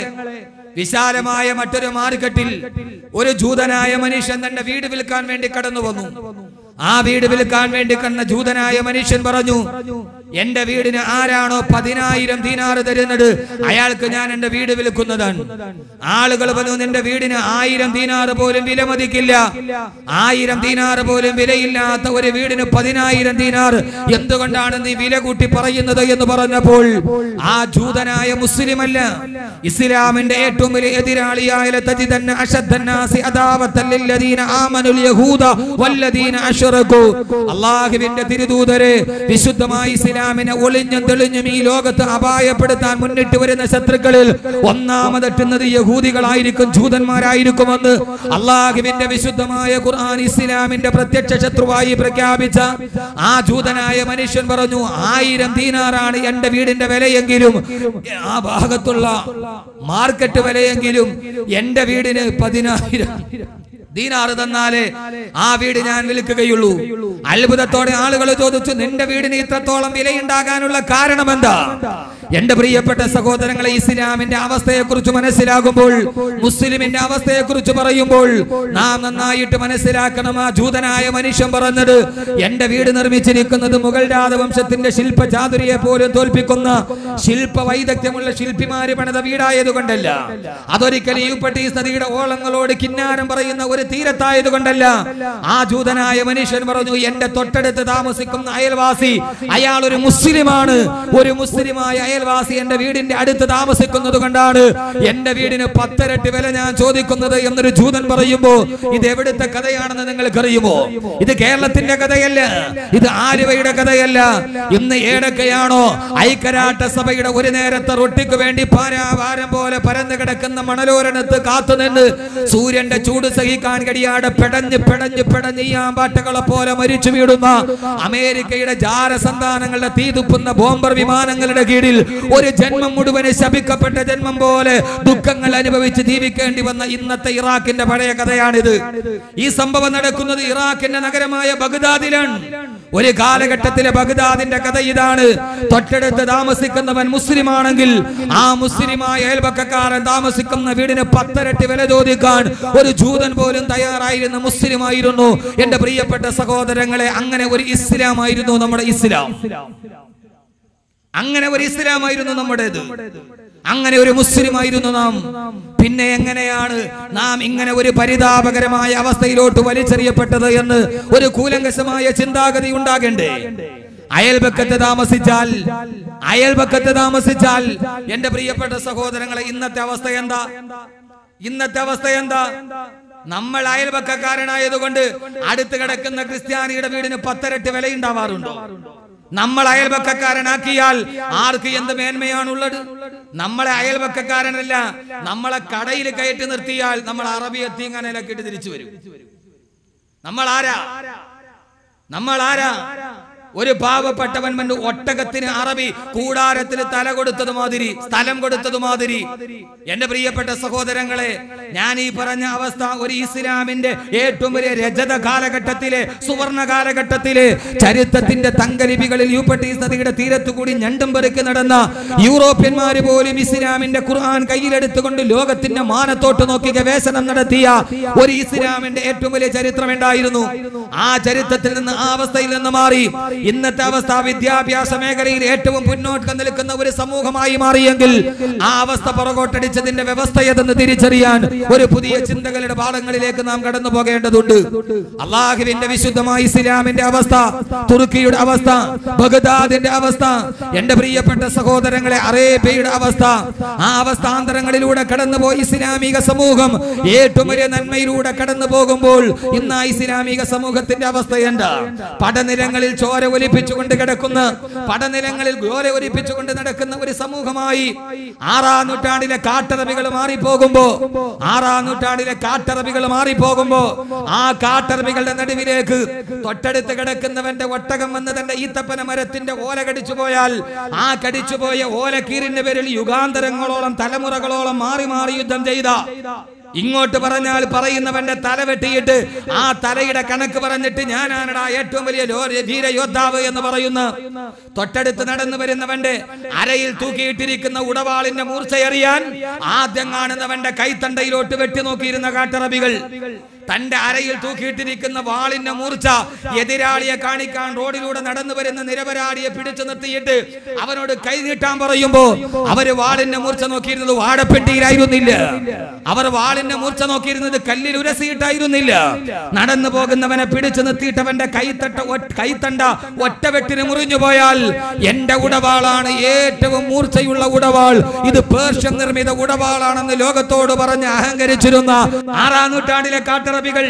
Speaker 1: വിശാലമായ മറ്റൊരു മാർക്കറ്റിൽ ഒരു ജൂതനായ മനുഷ്യൻ തന്റെ വീട് വിൽക്കാൻ വേണ്ടി കടന്നു വന്നു ആ വീട് വിൽക്കാൻ വേണ്ടി കണ്ട ജൂതനായ മനുഷ്യൻ പറഞ്ഞു എന്റെ വീടിന് ആരാണോ പതിനായിരം ദീനാറ് തരുന്നത് അയാൾക്ക് ഞാൻ എന്റെ വീട് വിൽക്കുന്നതാണ് ആളുകൾ പറഞ്ഞു നിന്റെ വീടിന് ആയിരം ദീനാറ് പോലും വില മതിക്കില്ല ആയിരം ദീനാറ് പോലും വിലയില്ലാത്ത ഒരു വീടിന് പതിനായിരം ദീനാറ് എന്തുകൊണ്ടാണ് നീ വില കൂട്ടി പറയുന്നത് എന്ന് പറഞ്ഞപ്പോൾ ആ ജൂതനായ മുസ്ലിമല്ല ഇസ്ലാമിന്റെ ഏറ്റവും വലിയ എതിരാളിയായ ലതജിദന്ന അശദ്ദന്നാസി അദാവത്തൽ ലില്ലദീന ആമനുൽ യഹൂദ വല്ലദീന അശ്റകു അല്ലാഹുവിന്റെ തിരുദൂതരെ വിശുദ്ധമായ ഇസ്ലാമിനെ ഒളിഞ്ഞും തെളിഞ്ഞും ഈ ലോകത്ത് അപായപ്പെടുത്താൻ മുന്നിട്ട് വരുന്ന ശത്രുക്കളിൽ ഒന്നാമതെട്ടുന്നത് യഹൂദികളായിരിക്കും ജൂതന്മാരായിരിക്കുമെന്ന് അള്ളാഹുവിന്റെ വിശുദ്ധമായ ഖുർആൻ ഇസ്ലാമിന്റെ പ്രത്യക്ഷ ശത്രുവായി പ്രഖ്യാപിച്ച ആ ജൂതനായ മനുഷ്യൻ പറഞ്ഞു ആയിരം ദീനാറാണ് എന്റെ വീടിന്റെ വിലയെങ്കിലും ആ ഭാഗത്തുള്ള മാർക്കറ്റ് വിലയെങ്കിലും എന്റെ വീടിന് പതിനായിരം ദീനാറ് തന്നാലേ ആ വീട് ഞാൻ വിൽക്കുകയുള്ളൂ അത്ഭുതത്തോടെ ആളുകൾ ചോദിച്ചു നിന്റെ വീടിന് ഇത്രത്തോളം വിലയുണ്ടാകാനുള്ള കാരണം എന്താ എന്റെ പ്രിയപ്പെട്ട സഹോദരങ്ങളെ ഇസ്ലാമിന്റെ അവസ്ഥയെ കുറിച്ച് മനസ്സിലാകുമ്പോൾ മുസ്ലിമിന്റെ അവസ്ഥയെ കുറിച്ച് പറയുമ്പോൾ നാം നന്നായിട്ട് മനസ്സിലാക്കണം ആ ജൂതനായ മനുഷ്യൻ പറഞ്ഞത് എന്റെ വീട് നിർമ്മിച്ചിരിക്കുന്നത് മുഗൾ രാജവംശത്തിന്റെ ശില്പ ചാതുരിയെ പോലും തോൽപ്പിക്കുന്ന ശില്പ വൈദഗ്ധ്യമുള്ള ശില്പിമാര് പണിത വീടായതുകൊണ്ടല്ല അതൊരിക്കലും യൂപ്പട്ടീസ് നദിയുടെ ഓളങ്ങളോട് കിന്നാരം പറയുന്ന ഒരു തീരത്തായത് കൊണ്ടല്ല ആ ജൂതനായ മനുഷ്യൻ പറഞ്ഞു എന്റെ തൊട്ടടുത്ത് താമസിക്കുന്ന അയൽവാസി അയാൾ ഒരു മുസ്ലിമാണ് ഒരു മുസ്ലിമായ അയൽവാസി എന്റെ വീടിന്റെ അടുത്ത് താമസിക്കുന്നത് കൊണ്ടാണ് എന്റെ വീടിന് പത്തരട്ടി വില ഞാൻ ചോദിക്കുന്നത് എന്നൊരു ജൂതൻ പറയുമ്പോ ഇത് എവിടുത്തെ കഥയാണെന്ന് നിങ്ങൾക്ക് അറിയുമോ ഇത് കേരളത്തിന്റെ കഥയല്ല ഇത് ആലുവയുടെ കഥയല്ല ഇന്ന് ഏതൊക്കെയാണോ ഐക്യരാഷ്ട്ര സഭയുടെ ഒരു നേരത്തെ റൊട്ടിക്ക് വേണ്ടി പാരാവാരം പോലെ പരന്നു കിടക്കുന്ന മണലോരണത്ത് കാത്തുനിന്ന് സൂര്യന്റെ ചൂട് സഹിക്കാൻ കഴിയാതെ പെടഞ്ഞ് പെടഞ്ഞ് പെടഞ്ഞ് ഈ ആമ്പാട്ടകളെ പോലെ മരിച്ചു വീടുന്ന അമേരിക്കയുടെ ജാരസന്താനങ്ങളുടെ തീതുപ്പുന്ന ബോംബർ വിമാനങ്ങളുടെ കീഴിൽ ഒരു ജന്മം മുഴുവന് ശപിക്കപ്പെട്ട ജന്മം പോലെ ദുഃഖങ്ങൾ അനുഭവിച്ച് ജീവിക്കേണ്ടി വന്ന ഇന്നത്തെ ഇറാഖിന്റെ പഴയ കഥയാണിത് ഈ സംഭവം നടക്കുന്നത് ഇറാഖിന്റെ നഗരമായ ബഗ്ദാദിലാണ് ഒരു കാലഘട്ടത്തിലെ ബഗ്ദാദിന്റെ കഥ ഇതാണ് തൊട്ടടുത്ത് താമസിക്കുന്നവൻ മുസ്ലിം ആണെങ്കിൽ ആ മുസ്ലിമായ അയൽപക്കക്കാരൻ താമസിക്കുന്ന വീടിന് പത്തരട്ടി വില ചോദിക്കാൻ ഒരു ജൂതൻ പോലും തയ്യാറായിരുന്ന മുസ്ലിമായിരുന്നു എന്റെ പ്രിയപ്പെട്ട സഹോദരങ്ങളെ അങ്ങനെ ഒരു ഇസ്ലാമായിരുന്നു നമ്മുടെ ഇസ്ലാം അങ്ങനെ ഒരു ഇസ്ലാമായിരുന്നു നമ്മുടേത് അങ്ങനെ ഒരു മുസ്ലിമായിരുന്നു നാം പിന്നെ എങ്ങനെയാണ് നാം ഇങ്ങനെ ഒരു പരിതാപകരമായ അവസ്ഥയിലോട്ട് വലിച്ചെറിയപ്പെട്ടത് എന്ന് ഒരു കൂലങ്കശമായ ചിന്താഗതി ഉണ്ടാകണ്ടേ അയൽപക്കത്ത് താമസിച്ചാൽ അയൽപക്കത്ത് താമസിച്ചാൽ എന്റെ പ്രിയപ്പെട്ട സഹോദരങ്ങളെ ഇന്നത്തെ അവസ്ഥ എന്താ ഇന്നത്തെ അവസ്ഥ എന്താ നമ്മൾ അയൽപക്കക്കാരനായതുകൊണ്ട് അടുത്ത് കിടക്കുന്ന ക്രിസ്ത്യാനിയുടെ വീടിന് പത്തരട്ടി വിലയുണ്ടാവാറുണ്ടോ നമ്മൾ അയൽപക്കക്കാരനാക്കിയാൽ ആർക്ക് എന്ത് മേന്മയാണുള്ളത് നമ്മളെ അയൽപക്കക്കാരനല്ല നമ്മളെ കടയിൽ കയറ്റി നിർത്തിയാൽ നമ്മൾ അറബി എത്തിങ്ങാനൊക്കെ ഇട്ട് തിരിച്ചു വരും നമ്മൾ ആരാ നമ്മൾ ആരാ ഒരു പാവപ്പെട്ടവൻ മറ്റു ഒട്ടകത്തിന് അറബി കൂടാരത്തിൽ തല കൊടുത്തത് മാതിരി സ്ഥലം കൊടുത്തത് മാതിരി എന്റെ പ്രിയപ്പെട്ട സഹോദരങ്ങളെ ഞാൻ ഈ പറഞ്ഞ അവസ്ഥ ഒരു ഇസ്ലാമിന്റെ ഏറ്റവും വലിയ രജത കാലഘട്ടത്തിലെ സുവർണ കാലഘട്ടത്തിലെ ചരിത്രത്തിന്റെ തങ്കലിപികളിൽ യൂപ്പട്ടീസ് നദിയുടെ തീരത്തു കൂടി ഞണ്ടും പെറുക്കി നടന്ന യൂറോപ്യന്മാര് പോലും ഇസ്ലാമിന്റെ ഖുർആൻ കയ്യിലെടുത്തുകൊണ്ട് ലോകത്തിന്റെ മാനത്തോട്ട് നോക്കി ഗവേഷണം നടത്തിയ ഒരു ഇസ്ലാമിന്റെ ഏറ്റവും വലിയ ചരിത്രം ഉണ്ടായിരുന്നു ആ ചരിത്രത്തിൽ നിന്ന് ആ അവസ്ഥയിൽ നിന്ന് മാറി ഇന്നത്തെ അവസ്ഥ വിദ്യാഭ്യാസ മേഖലയിൽ ഏറ്റവും മുന്നോട്ട് നിൽക്കുന്ന ഒരു സമൂഹമായി മാറിയെങ്കിൽ ആ അവസ്ഥ പുറകോട്ടടിച്ചതിന്റെ വ്യവസ്ഥ ഏതെന്ന് തിരിച്ചറിയാൻ ഒരു പുതിയ ചിന്തകളുടെ പാഠങ്ങളിലേക്ക് നാം കടന്നു പോകേണ്ടതുണ്ട് അള്ളാഹുവിന്റെ വിശുദ്ധമായ ഇസ്ലാമിന്റെ അവസ്ഥ തുർക്കിയുടെ അവസ്ഥ ബഗ്ദാദിന്റെ അവസ്ഥ എന്റെ പ്രിയപ്പെട്ട സഹോദരങ്ങളെ അറേബ്യയുടെ അവസ്ഥ ആ അവസ്ഥാന്തരങ്ങളിലൂടെ കടന്നുപോയി ഇസ്ലാമിക സമൂഹം ഏറ്റവും വലിയ നന്മയിലൂടെ കടന്നു പോകുമ്പോൾ ഇന്ന് ആ ഇസ്ലാമിക സമൂഹത്തിന്റെ അവസ്ഥ എന്താ പടനിലങ്ങളിൽ ചോര ഒലിപ്പിച്ചുകൊണ്ട് കിടക്കുന്ന പടനിലങ്ങളിൽ ചോര ഒലിപ്പിച്ചുകൊണ്ട് നടക്കുന്ന ഒരു സമൂഹമായി ആറാം നൂറ്റാണ്ടിലെ കാട്ടറബികൾ മാറിപ്പോകുമ്പോ ആറാം നൂറ്റാണ്ടിലെ കാട്ടറബികൾ മാറിപ്പോകുമ്പോ ആ കാട്ടറബികളുടെ നടുവിലേക്ക് തൊട്ടടുത്ത് കിടക്കുന്നവന്റെ ഒട്ടകം വന്ന് തന്റെ ഈത്തപ്പന മരത്തിന്റെ ഓല കടിച്ചു പോയാൽ ആ കടിച്ചുപോയ ഓലക്കീറിന്റെ പേരിൽ യുഗാന്തരങ്ങളോളം തലമുറകളോളം മാറി മാറി യുദ്ധം ചെയ്ത ഇങ്ങോട്ട് പറഞ്ഞാൽ പറയുന്നവന്റെ തല വെട്ടിയിട്ട് ആ തലയുടെ കണക്ക് പറഞ്ഞിട്ട് ഞാനാണടാ ഏറ്റവും വലിയ ലോ- ധീരയോദ്ധാവ് എന്ന് പറയുന്ന തൊട്ടടുത്ത് നടന്നു വരുന്നവന്റെ അരയിൽ തൂക്കിയിട്ടിരിക്കുന്ന ഉടവാളിന്റെ മൂർച്ചയറിയാൻ ആദ്യം കാണുന്നവന്റെ കൈത്തണ്ടയിലോട്ട് വെട്ടി നോക്കിയിരുന്ന കാട്ടറബികൾ തന്റെ അരയിൽ തൂക്കിയിട്ടിരിക്കുന്ന വാളിന്റെ മൂർച്ച എതിരാളിയെ കാണിക്കാൻ റോഡിലൂടെ നടന്നു വരുന്ന നിരപരാധിയെ പിടിച്ചു നിർത്തിയിട്ട് അവനോട് കൈ നീട്ടാൻ പറയുമ്പോ അവര് വാളിന്റെ മൂർച്ച നോക്കിയിരുന്നത് വാഴപ്പെട്ടിയിലായിരുന്നില്ല അവർ വാളിന്റെ മൂർച്ച നോക്കിയിരുന്നത് കല്ലിൽ ഉരസിയിട്ടായിരുന്നില്ല നടന്നു പോകുന്നവനെ പിടിച്ചു നിർത്തിയിട്ടവന്റെ കൈത്തട്ട ഒറ്റ- കൈത്തണ്ട ഒറ്റ വെട്ടിന് മുറിഞ്ഞു പോയാൽ എന്റെ ഉടവാളാണ് ഏറ്റവും മൂർച്ചയുള്ള ഉടവാൾ ഇത് പേർഷ്യൻ നിർമ്മിത ഉടവാളാണെന്ന് ലോകത്തോട് പറഞ്ഞ് അഹങ്കരിച്ചിരുന്ന ആറാം നൂറ്റാണ്ടിലെ കാട്ടറബികൾ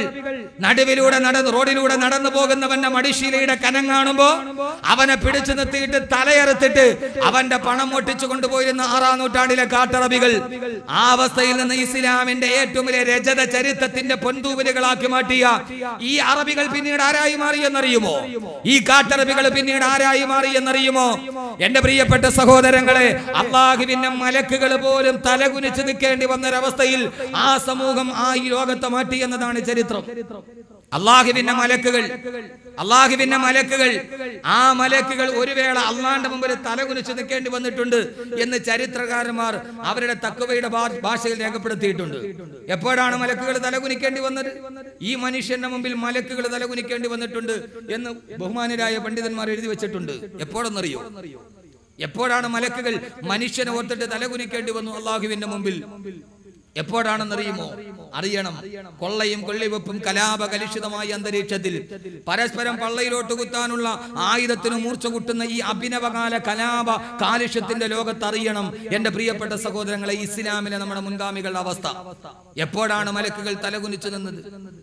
Speaker 1: നടുവിലൂടെ നടന്ന് റോഡിലൂടെ നടന്നു പോകുന്നവന്റെ മടിശീലയുടെ കനം കാണുമ്പോ അവനെ പിടിച്ചു നിർത്തിയിട്ട് തലയറുത്തിട്ട് അവന്റെ പണം ഒട്ടിച്ചു കൊണ്ടുപോയിരുന്ന ആറാം നൂറ്റാണ്ടിലെ കാട്ടറബികൾ ആ അവസ്ഥയിൽ നിന്ന് ഇസ്ലാമിന്റെ ഏറ്റവും വലിയ രജത ചരിത്രത്തിന്റെ പൊൻതൂവലുകളാക്കി മാറ്റിയ ഈ അറബികൾ പിന്നീട് ആരായി മാറി എന്നറിയുമോ ഈ കാട്ടറബികൾ പിന്നീട് ആരായി മാറി എന്നറിയുമോ എന്റെ പ്രിയപ്പെട്ട സഹോദരങ്ങളെ അള്ളാഹുവിന്റെ മലക്കുകൾ പോലും തലകുനിച്ച് നിൽക്കേണ്ടി വന്നൊരവസ്ഥയിൽ ആ സമൂഹം ആ ഈ ലോകത്തെ മാറ്റി എന്നതാണ് ചരിത്രം അള്ളാഹുവിന്റെ മലക്കുകൾ അള്ളാഹുവിന്റെ മലക്കുകൾ ആ മലക്കുകൾ ഒരു വേള അള്ളാന്റെ മുമ്പിൽ തലകുനിച്ച് നിൽക്കേണ്ടി വന്നിട്ടുണ്ട് എന്ന് ചരിത്രകാരന്മാർ അവരുടെ തക്കവയുടെ ഭാ- ഭാഷയിൽ രേഖപ്പെടുത്തിയിട്ടുണ്ട് എപ്പോഴാണ് മലക്കുകൾ തലകുനിക്കേണ്ടി വന്നത് ഈ മനുഷ്യന്റെ മുമ്പിൽ മലക്കുകൾ തലകുനിക്കേണ്ടി വന്നിട്ടുണ്ട് എന്ന് ബഹുമാനരായ പണ്ഡിതന്മാർ എഴുതി വെച്ചിട്ടുണ്ട് എപ്പോഴെന്നറിയോ എപ്പോഴാണ് മലക്കുകൾ മനുഷ്യനെ ഓർത്തിട്ട് തലകുനിക്കേണ്ടി വന്നു അള്ളാഹുവിന്റെ മുമ്പിൽ എപ്പോഴാണെന്നറിയുമോ അറിയണം കൊള്ളയും കൊള്ളിവെപ്പും കലാപ കലുഷിതമായ അന്തരീക്ഷത്തിൽ പരസ്പരം പള്ളയിലോട്ട് കുത്താനുള്ള ആയുധത്തിന് മൂർച്ച കുട്ടുന്ന ഈ അഭിനവകാല കലാപ കാലുഷ്യത്തിന്റെ ലോകത്ത് അറിയണം എന്റെ പ്രിയപ്പെട്ട സഹോദരങ്ങളെ ഇസ്ലാമിലെ നമ്മുടെ മുൻഗാമികളുടെ അവസ്ഥ എപ്പോഴാണ് മലക്കുകൾ തലകുനിച്ചു നിന്നത്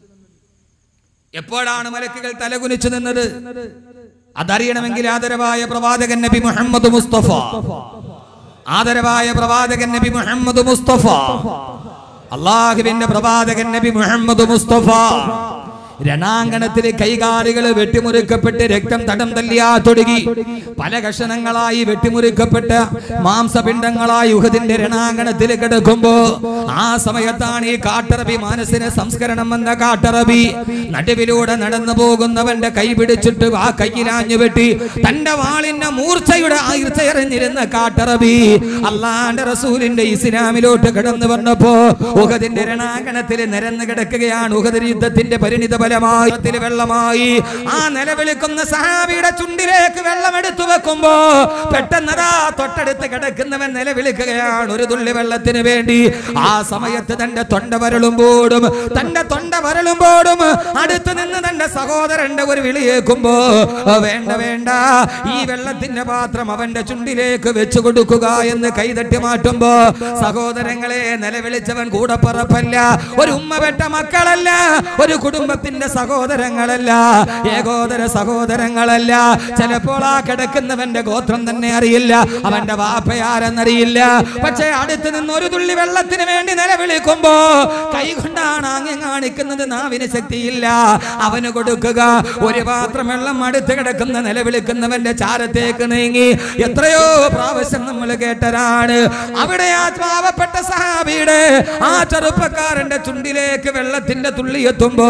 Speaker 1: എപ്പോഴാണ് മലക്കുകൾ തലകുനിച്ചു നിന്നത് അതറിയണമെങ്കിൽ ആദരവായ പ്രവാചകൻ നബി മുഹമ്മദ് മുസ്തഫ ആദരവായ പ്രവാചകൻ നബി മുഹമ്മദ് മുസ്തഫ അള്ളാഹുവിന്റെ പ്രവാചകൻ നബി മുഹമ്മദ് മുസ്തഫ രണാങ്കണത്തിൽ കൈകാലുകൾ വെട്ടിമുറിക്കപ്പെട്ട് രക്തം തടം തല്ലിയാ തുടങ്ങി പല കഷണങ്ങളായി വെട്ടിമുറിക്കപ്പെട്ട് മാംസപിണ്ഡങ്ങളായി യുഹദിന്റെ രണാങ്കണത്തിൽ കിടക്കുമ്പോ ആ സമയത്താണ് ഈ കാട്ടറബി മാനസിന് സംസ്കരണം എന്ന കാട്ടറബി നടുവിലൂടെ നടന്നു പോകുന്നവന്റെ കൈ പിടിച്ചിട്ട് ആ കയ്യിലാഞ്ഞു വെട്ടി തന്റെ വാളിന്റെ മൂർച്ചയുടെ ആയിർച്ചയറിഞ്ഞിരുന്ന കാട്ടറബി അള്ളാന്റെ റസൂലിന്റെ ഇസ്ലാമിലോട്ട് കടന്നു വന്നപ്പോ ഉഹദിന്റെ രണാങ്കണത്തിൽ നിരന്നു കിടക്കുകയാണ് ഉഹദ് യുദ്ധത്തിന്റെ പരിണിത ഫലമായി ത്തിൽ വെള്ളമായി ആ നിലവിളിക്കുന്ന സഹാബിയുടെ ചുണ്ടിലേക്ക് വെള്ളം എടുത്തു വെക്കുമ്പോ പെട്ടെന്നതാ തൊട്ടടുത്ത് കിടക്കുന്നവൻ നിലവിളിക്കുകയാണ് ഒരു തുള്ളി വെള്ളത്തിന് വേണ്ടി ആ സമയത്ത് തന്റെ തൊണ്ട വരളുമ്പോഴും തന്റെ തൊണ്ട വരളുമ്പോഴും അടുത്ത് നിന്ന് തന്റെ സഹോദരന്റെ ഒരു വിളി കേൾക്കുമ്പോ വേണ്ട വേണ്ട ഈ വെള്ളത്തിന്റെ പാത്രം അവന്റെ ചുണ്ടിലേക്ക് വെച്ചു കൊടുക്കുക എന്ന് കൈതട്ടി മാറ്റുമ്പോ സഹോദരങ്ങളെ നിലവിളിച്ചവൻ കൂടെ പറപ്പല്ല ഒരു ഉമ്മ പെട്ട മക്കളല്ല ഒരു കുടുംബത്തിന്റെ സഹോദരങ്ങളല്ല ഏകോദര സഹോദരങ്ങളല്ല ചിലപ്പോൾ ആ കിടക്കുന്നവന്റെ ഗോത്രം തന്നെ അറിയില്ല അവന്റെ വാപ്പയാരെന്നറിയില്ല പക്ഷെ അടുത്ത് നിന്ന് ഒരു തുള്ളി വെള്ളത്തിന് വേണ്ടി നിലവിളിക്കുമ്പോ കൈകൊണ്ടാണ് അങ്ങ് കാണിക്കുന്നത് നാവിന് ശക്തിയില്ല അവന് കൊടുക്കുക ഒരു പാത്രം വെള്ളം അടുത്ത് കിടക്കുന്ന നിലവിളിക്കുന്നവന്റെ ചാരത്തേക്ക് നീങ്ങി എത്രയോ പ്രാവശ്യം നമ്മൾ കേട്ടരാണ് അവിടെ ആ പാവപ്പെട്ട സഹാബിയുടെ ആ ചെറുപ്പക്കാരന്റെ ചുണ്ടിലേക്ക് വെള്ളത്തിന്റെ തുള്ളി എത്തുമ്പോ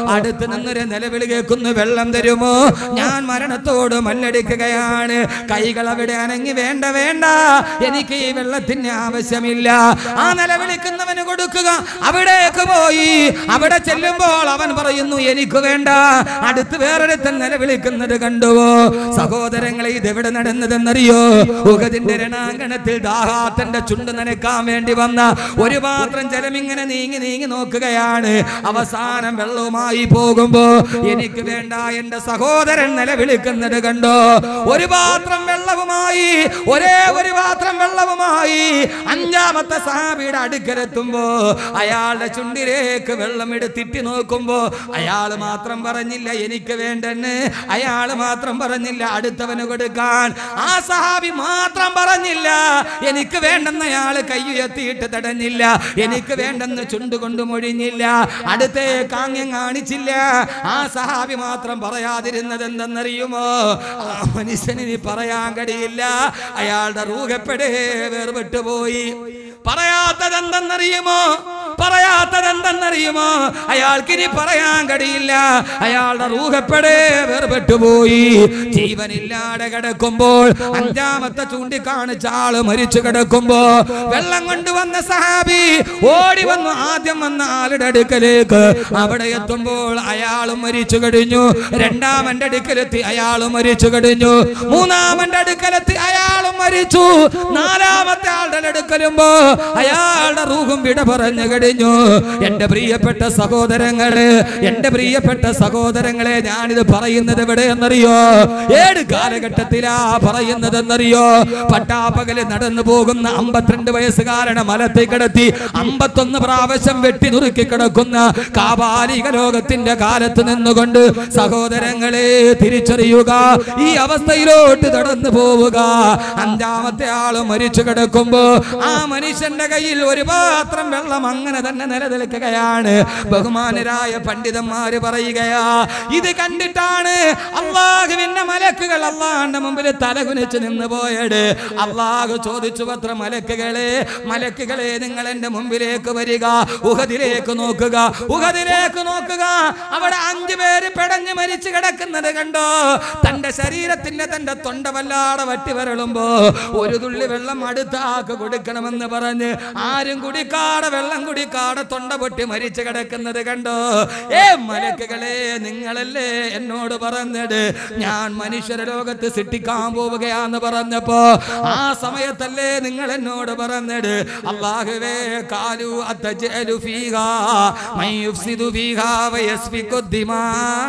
Speaker 1: അടുത്ത് നിന്നൊരു നിലവിളി കേൾക്കുന്നു വെള്ളം തരുമോ ഞാൻ മരണത്തോട് മല്ലടിക്കുകയാണ് കൈകൾ അവിടെ അനങ്ങി വേണ്ട വേണ്ട എനിക്ക് ഈ വെള്ളത്തിന് ആവശ്യമില്ല ആ നിലവിളിക്കുന്നവന് കൊടുക്കുക അവിടേക്ക് പോയി അവിടെ ചെല്ലുമ്പോൾ അവൻ പറയുന്നു എനിക്ക് വേണ്ട അടുത്ത് വേറൊരുത്തൻ നിലവിളിക്കുന്നത് കണ്ടുവോ സഹോദരങ്ങളെ ഇത് എവിടെ നടന്നതെന്നറിയോ ഉഗതിന്റെ രണാങ്കണത്തിൽ ദാഹാത്തന്റെ ചുണ്ട് നനക്കാൻ വേണ്ടി വന്ന ഒരു പാത്രം ജലം ഇങ്ങനെ നീങ്ങി നീങ്ങി നോക്കുകയാണ് അവസാനം വെള്ളവുമായി പോകുമ്പോ എനിക്ക് വേണ്ട എന്റെ സഹോദരൻ നിലവിളിക്കുന്നത് കണ്ടോ ഒരു പാത്രം വെള്ളവുമായി ഒരേ ഒരു പാത്രം വെള്ളവുമായി അഞ്ചാമത്തെ സഹാബിയുടെ അടുക്കലെത്തുമ്പോ അയാളുടെ ചുണ്ടിലേക്ക് വെള്ളം എടുത്തിട്ട് നോക്കുമ്പോ അയാൾ മാത്രം പറഞ്ഞില്ല എനിക്ക് വേണ്ടെന്ന് അയാൾ മാത്രം പറഞ്ഞില്ല അടുത്തവന് കൊടുക്കാൻ ആ സഹാബി മാത്രം പറഞ്ഞില്ല എനിക്ക് വേണ്ടെന്ന് അയാൾ കയ്യുയർത്തിയിട്ട് തടഞ്ഞില്ല എനിക്ക് വേണ്ടെന്ന് ചുണ്ടുകൊണ്ട് മൊഴിഞ്ഞില്ല അടുത്തേ കാങ്യം കാണിച്ചില്ല ആ സഹാബി മാത്രം പറയാതിരുന്നത് എന്തെന്നറിയുമോ ആ മനുഷ്യന് പറയാൻ കഴിയില്ല അയാളുടെ റൂഹപ്പെടേ വേർപെട്ടു പോയി പറയാത്തത് എന്തെന്നറിയുമോ പറയാത്തത് എന്തെന്നറിയുമോ അയാൾക്കിനി പറയാൻ കഴിയില്ല അയാളുടെ റൂഹപ്പെടേ വേർപെട്ടു പോയി ജീവനില്ലാതെ കിടക്കുമ്പോൾ അഞ്ചാമത്തെ ചൂണ്ടിക്കാണിച്ച ആള് മരിച്ചു കിടക്കുമ്പോ വെള്ളം കൊണ്ടുവന്ന സഹാബി ഓടി വന്നു ആദ്യം വന്ന ആളുടെ അടുക്കലേക്ക് അവിടെ എത്തുമ്പോൾ അയാളും മരിച്ചു കഴിഞ്ഞു രണ്ടാമന്റെ അടുക്കലെത്തി അയാളും മരിച്ചു കഴിഞ്ഞു മൂന്നാമന്റെ അടുക്കലെത്തി അയാളും മരിച്ചു നാലാമത്തെ ആളുടെ അടുക്കലുമ്പോ അയാളുടെ റൂഹും വിട പറഞ്ഞു കഴിഞ്ഞു എന്റെ പ്രിയപ്പെട്ട സഹോദരങ്ങള് എന്റെ പ്രിയപ്പെട്ട സഹോദരങ്ങളെ ഞാനിത് പറയുന്നത് എവിടെയെന്നറിയോ ഏത് കാലഘട്ടത്തിലാ പറയുന്നതെന്നറിയോ പട്ടാപ്പകല് നടന്നു പോകുന്ന അമ്പത്തിരണ്ട് വയസ്സുകാരനെ മലത്തെ കിടത്തി അമ്പത്തൊന്ന് പ്രാവശ്യം വെട്ടി നുറുക്കി കിടക്കുന്ന കാപാലിക ലോകത്തിന്റെ കാലത്ത് നിന്നുകൊണ്ട് സഹോദരങ്ങളെ തിരിച്ചറിയുക ഈ അവസ്ഥയിലോട്ട് നടന്നു പോവുക അഞ്ചാമത്തെ ആള് മരിച്ചു കിടക്കുമ്പോ ആ മനുഷ്യന്റെ കയ്യിൽ ഒരു പാത്രം വെള്ളം അങ്ങനെ തന്നെ നിലനിൽക്കുകയാണ് ബഹുമാനരായ പണ്ഡിതന്മാര് പറയുകയാ ഇത് കണ്ടിട്ടാണ് അള്ളാഹുവിന്റെ മലക്കുകൾ അള്ളാന്റെ മുമ്പിൽ തലകുനിച്ച് നിന്ന് പോയത് അള്ളാഹു ചോദിച്ചു പത്ര മലക്കുകളെ മലക്കുകളെ നിങ്ങൾ എന്റെ മുമ്പിലേക്ക് വരിക ഉഹദിലേക്ക് നോക്കുക ഉഹദിലേക്ക് നോക്കുക അവിടെ അഞ്ചു പേര് പെടഞ്ഞ് മരിച്ചു കിടക്കുന്നത് കണ്ടോ തന്റെ ശരീരത്തിന്റെ തന്റെ തൊണ്ട വല്ലാതെ വറ്റി വരളുമ്പോ ഒരു തുള്ളി വെള്ളം അടുത്താക്ക് കൊടുക്കണമെന്ന് പറഞ്ഞ് ആരും കുടിക്കാടെ വെള്ളം കുടിക്കാടെ തൊണ്ട പൊട്ടി മരിച്ചു കിടക്കുന്നത് കണ്ടോ ഏ മലക്കുകളെ നിങ്ങളല്ലേ എന്നോട് പറഞ്ഞത് ഞാൻ മനുഷ്യര ലോകത്ത് സിട്ടിക്കാൻ പോവുകയാന്ന് പറഞ്ഞപ്പോ ആ സമയത്തല്ലേ നിങ്ങൾ എന്നോട് പറഞ്ഞത് അള്ളാഹുവേ കാലു അത്തജലു ഫീഹാ മൻ യുഫ്സിദു ഫീഹാ വയസ്ഫിക്കു ദിമാ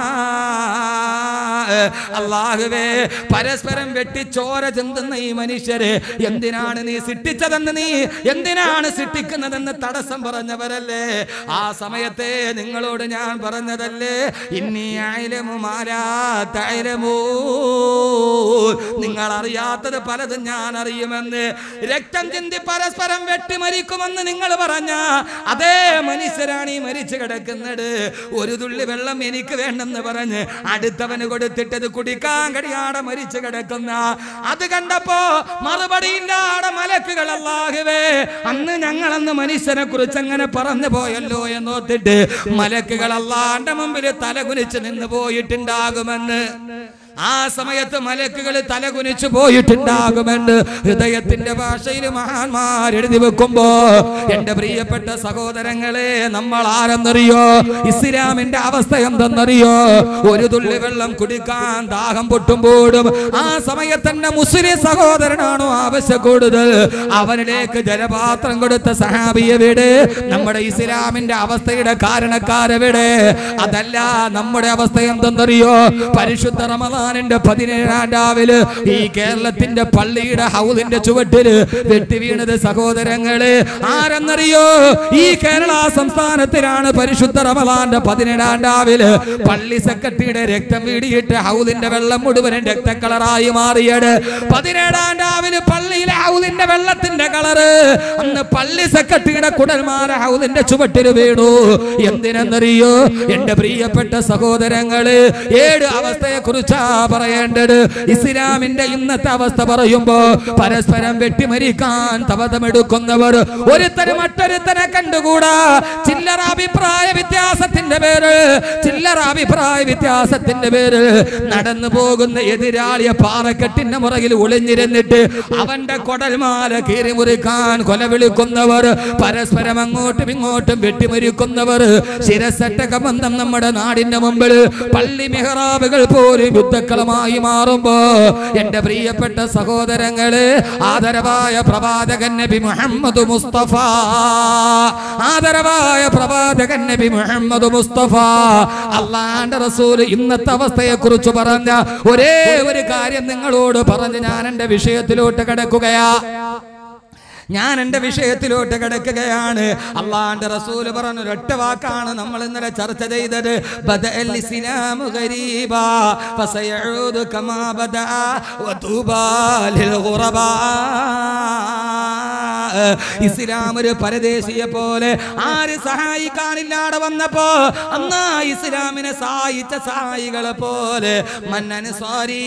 Speaker 1: അള്ളാഹുവേ പരസ്പരം വെട്ടി ചോര ചിന്തുന്ന ഈ മനുഷ്യരെ എന്തിനാണ് നീ സിട്ടിച്ചതെന്ന് നീ എന്തിനാണ് സിട്ടിക്കുന്നതെന്ന് തടസ്സം പറഞ്ഞവരല്ലേ ആ സമയത്തെ നിങ്ങളോട് ഞാൻ പറഞ്ഞതല്ലേ ഇനി ആയിരമു മാരാത്തൈലമോ നിങ്ങൾ അറിയാത്തത് പലതും ഞാൻ അറിയുമെന്ന് രക്തം ചിന്തി പരസ്പരം വെട്ടിമരിക്കുമെന്ന് നിങ്ങൾ പറഞ്ഞ അതേ മനുഷ്യരാണ് ഈ മരിച്ചു കിടക്കുന്നത് ഒരു തുള്ളി വെള്ളം എനിക്ക് വേണ്ടെന്ന് പറഞ്ഞ് അടുത്തവന് കൊടുത്തിട്ടത് കുടിക്കാൻ കഴിയാതെ മരിച്ചു കിടക്കുന്ന അത് കണ്ടപ്പോ മറുപടി ഇല്ലാതെ മലക്കുകൾ അല്ലാഹുവേ അന്ന് ഞങ്ങളന്ന് മനുഷ്യനെ കുറിച്ച് അങ്ങനെ പറഞ്ഞു പോയല്ലോ എന്നോത്തിട്ട് മലക്കുകൾ അല്ലാന്റെ മുമ്പിൽ തലകുനിച്ച് നിന്ന് പോയിട്ടുണ്ടാകുമെന്ന് ആ സമയത്ത് മലക്കുകൾ തലകുനിച്ചു പോയിട്ടുണ്ടാകുമെന്ന് ഹൃദയത്തിന്റെ ഭാഷയിൽ മഹാന്മാർ എഴുതി വെക്കുമ്പോ എന്റെ പ്രിയപ്പെട്ട സഹോദരങ്ങളെ നമ്മൾ ആരെന്നറിയോ ഇസ്ലാമിന്റെ അവസ്ഥ എന്തെന്നറിയോ ഒരു തുള്ളി വെള്ളം കുടിക്കാൻ ദാഹം പൊട്ടുമ്പോഴും ആ സമയത്ത് തന്നെ മുസ്ലിം സഹോദരനാണോ ആവശ്യം കൂടുതൽ അവനിലേക്ക് ജലപാത്രം കൊടുത്ത സഹാബിയെ വിട് നമ്മുടെ ഇസ്ലാമിന്റെ അവസ്ഥയുടെ കാരണക്കാരെവിടെ അതല്ല നമ്മുടെ അവസ്ഥ എന്തെന്നറിയോ പരിശുദ്ധ റമദാനിന്റെ പതിനേഴാം രാവിലെ ഈ കേരളത്തിന്റെ പള്ളിയുടെ ഹൗദിന്റെ ചുവട്ടില് വെട്ടി വീണത് സഹോദരങ്ങള് ആരെന്നറിയോ ഈ കേരള സംസ്ഥാനത്തിലാണ് പരിശുദ്ധ റമദാന്റെ പതിനേഴാം രാവിലെ പള്ളി സെക്രട്ടറിയുടെ രക്തം വീടിയിട്ട് ഹൗദിന്റെ വെള്ളം മുഴുവനും രക്തക്കളറായി മാറിയത് പതിനേഴാം രാവിലെ പള്ളിയിലെ ഹൗദിന്റെ വെള്ളത്തിന്റെ കളറ് അന്ന് പള്ളി സെക്രട്ടറിയുടെ കുടൽമാര ഹൗദിന്റെ ചുവട്ടിൽ വീണു എന്തിനെന്നറിയോ എന്റെ പ്രിയപ്പെട്ട സഹോദരങ്ങള് ഏഴ് അവസ്ഥയെ കുറിച്ചാ പറയേണ്ടത് ഇസ്ലാമിന്റെ ഇന്നത്തെ അവസ്ഥ പറയുമ്പോ പരസ്പരം വെട്ടിമരിക്കാൻ തപതമെടുക്കുന്നവർ ഒരുത്തരും മറ്റൊരുത്തനെ കണ്ടുകൂടാ ചില്ലറ അഭിപ്രായ വ്യത്യാസത്തിന്റെ പേര് ചില്ലറ അഭിപ്രായ വ്യത്യാസത്തിന്റെ പേര് നടന്നു പോകുന്ന എതിരാളിയെ പാറക്കെട്ടിന്റെ മുറകിൽ ഒളിഞ്ഞിരുന്നിട്ട് അവന്റെ കൊടൽമാല കീറി മുറിക്കാൻ കൊല വിളിക്കുന്നവർ പരസ്പരം അങ്ങോട്ടും ഇങ്ങോട്ടും വെട്ടിമരിക്കുന്നവർ ശിരസട്ടക ബന്ധം നമ്മുടെ നാടിന്റെ മുമ്പിൽ പള്ളി മെഹ്റാബുകൾ പോലും യുദ്ധക്കളമായി മാറുമ്പോ എന്റെ പ്രിയപ്പെട്ട സഹോദരങ്ങള് ആദരവായ പ്രവാചകൻ നബി മുഹമ്മദ് മുസ്തഫ ആദരവായ പ്രവാചകൻ നബി മുഹമ്മദ് മുസ്തഫ അള്ളാന്റെ റസൂൽ ഇന്നത്തെ അവസ്ഥയെ കുറിച്ച് പറഞ്ഞ ഒരേ ഒരു കാര്യം നിങ്ങളോട് പറഞ്ഞ് ഞാൻ എന്റെ വിഷയത്തിലോട്ട് കിടക്കുകയാ ഞാൻ എന്റെ വിഷയത്തിലോട്ട് കിടക്കുകയാണ് അള്ളാന്റെ റസൂല് പറഞ്ഞ ഒരൊറ്റ വാക്കാണ് നമ്മൾ ഇന്നലെ ചർച്ച ചെയ്തത് ബദഅൽ ഇസ്ലാമു ഗരീബാ ഫസയഊദു കമാ ബദഅ വതൂബാ ലിൽ ഗുറബാ ഇസ്ലാം ഒരു പരദേശിയെ പോലെ ആര് സഹായിക്കാനില്ലാതെ വന്നപ്പോ അന്നാ ഇസ്ലാമിനെ സഹായിച്ച സഹായികളെ പോലെ മന്നന് സ്വാരി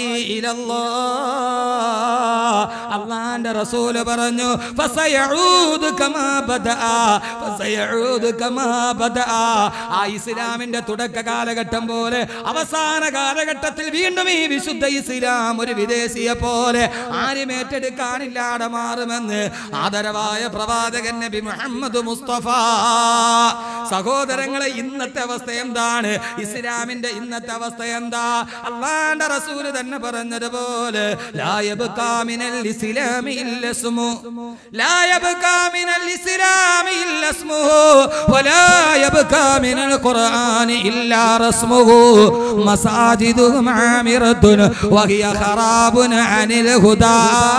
Speaker 1: അള്ളാന്റെ റസൂല് പറഞ്ഞു ഫസയഊദു കമാ ബദഅ ഫസയഊദു കമാ ബദഅ ആ ഇസ്ലാമിന്റെ തുടക്ക കാലഘട്ടം പോലെ അവസാന കാലഘട്ടത്തിൽ വീണ്ടും ഈ വിശുദ്ധ ഇസ്ലാം ഒരു വിദേശിയെ പോലെ ആരും ഏറ്റെടുക്കാനില്ലാതെ മാറുമെന്ന് ആദരവായ പ്രവാചകൻ നബി മുഹമ്മദ് മുസ്തഫ സഹോദരങ്ങളെ ഇന്നത്തെ അവസ്ഥ എന്താണ് ഇസ്ലാമിന്റെ ഇന്നത്തെ അവസ്ഥ എന്താ അള്ളാന്റെ റസൂല് തന്നെ പറഞ്ഞതുപോലെ ലായബ്കാമിനൽ ഇസ്ലാമി ഇല്ലസ്മു ലായബ്കാമിനൽ ഇസ്ലാമി ഇല്ലസ്മു വലാ യബ്കാ മിനൽ ഖുർആനി ഇല്ലാ റസ്മുഹു മസാജിദുഹും ആമിറത്തുൻ വഹിയ ഖറാബുൻ അനിൽ ഹുദാ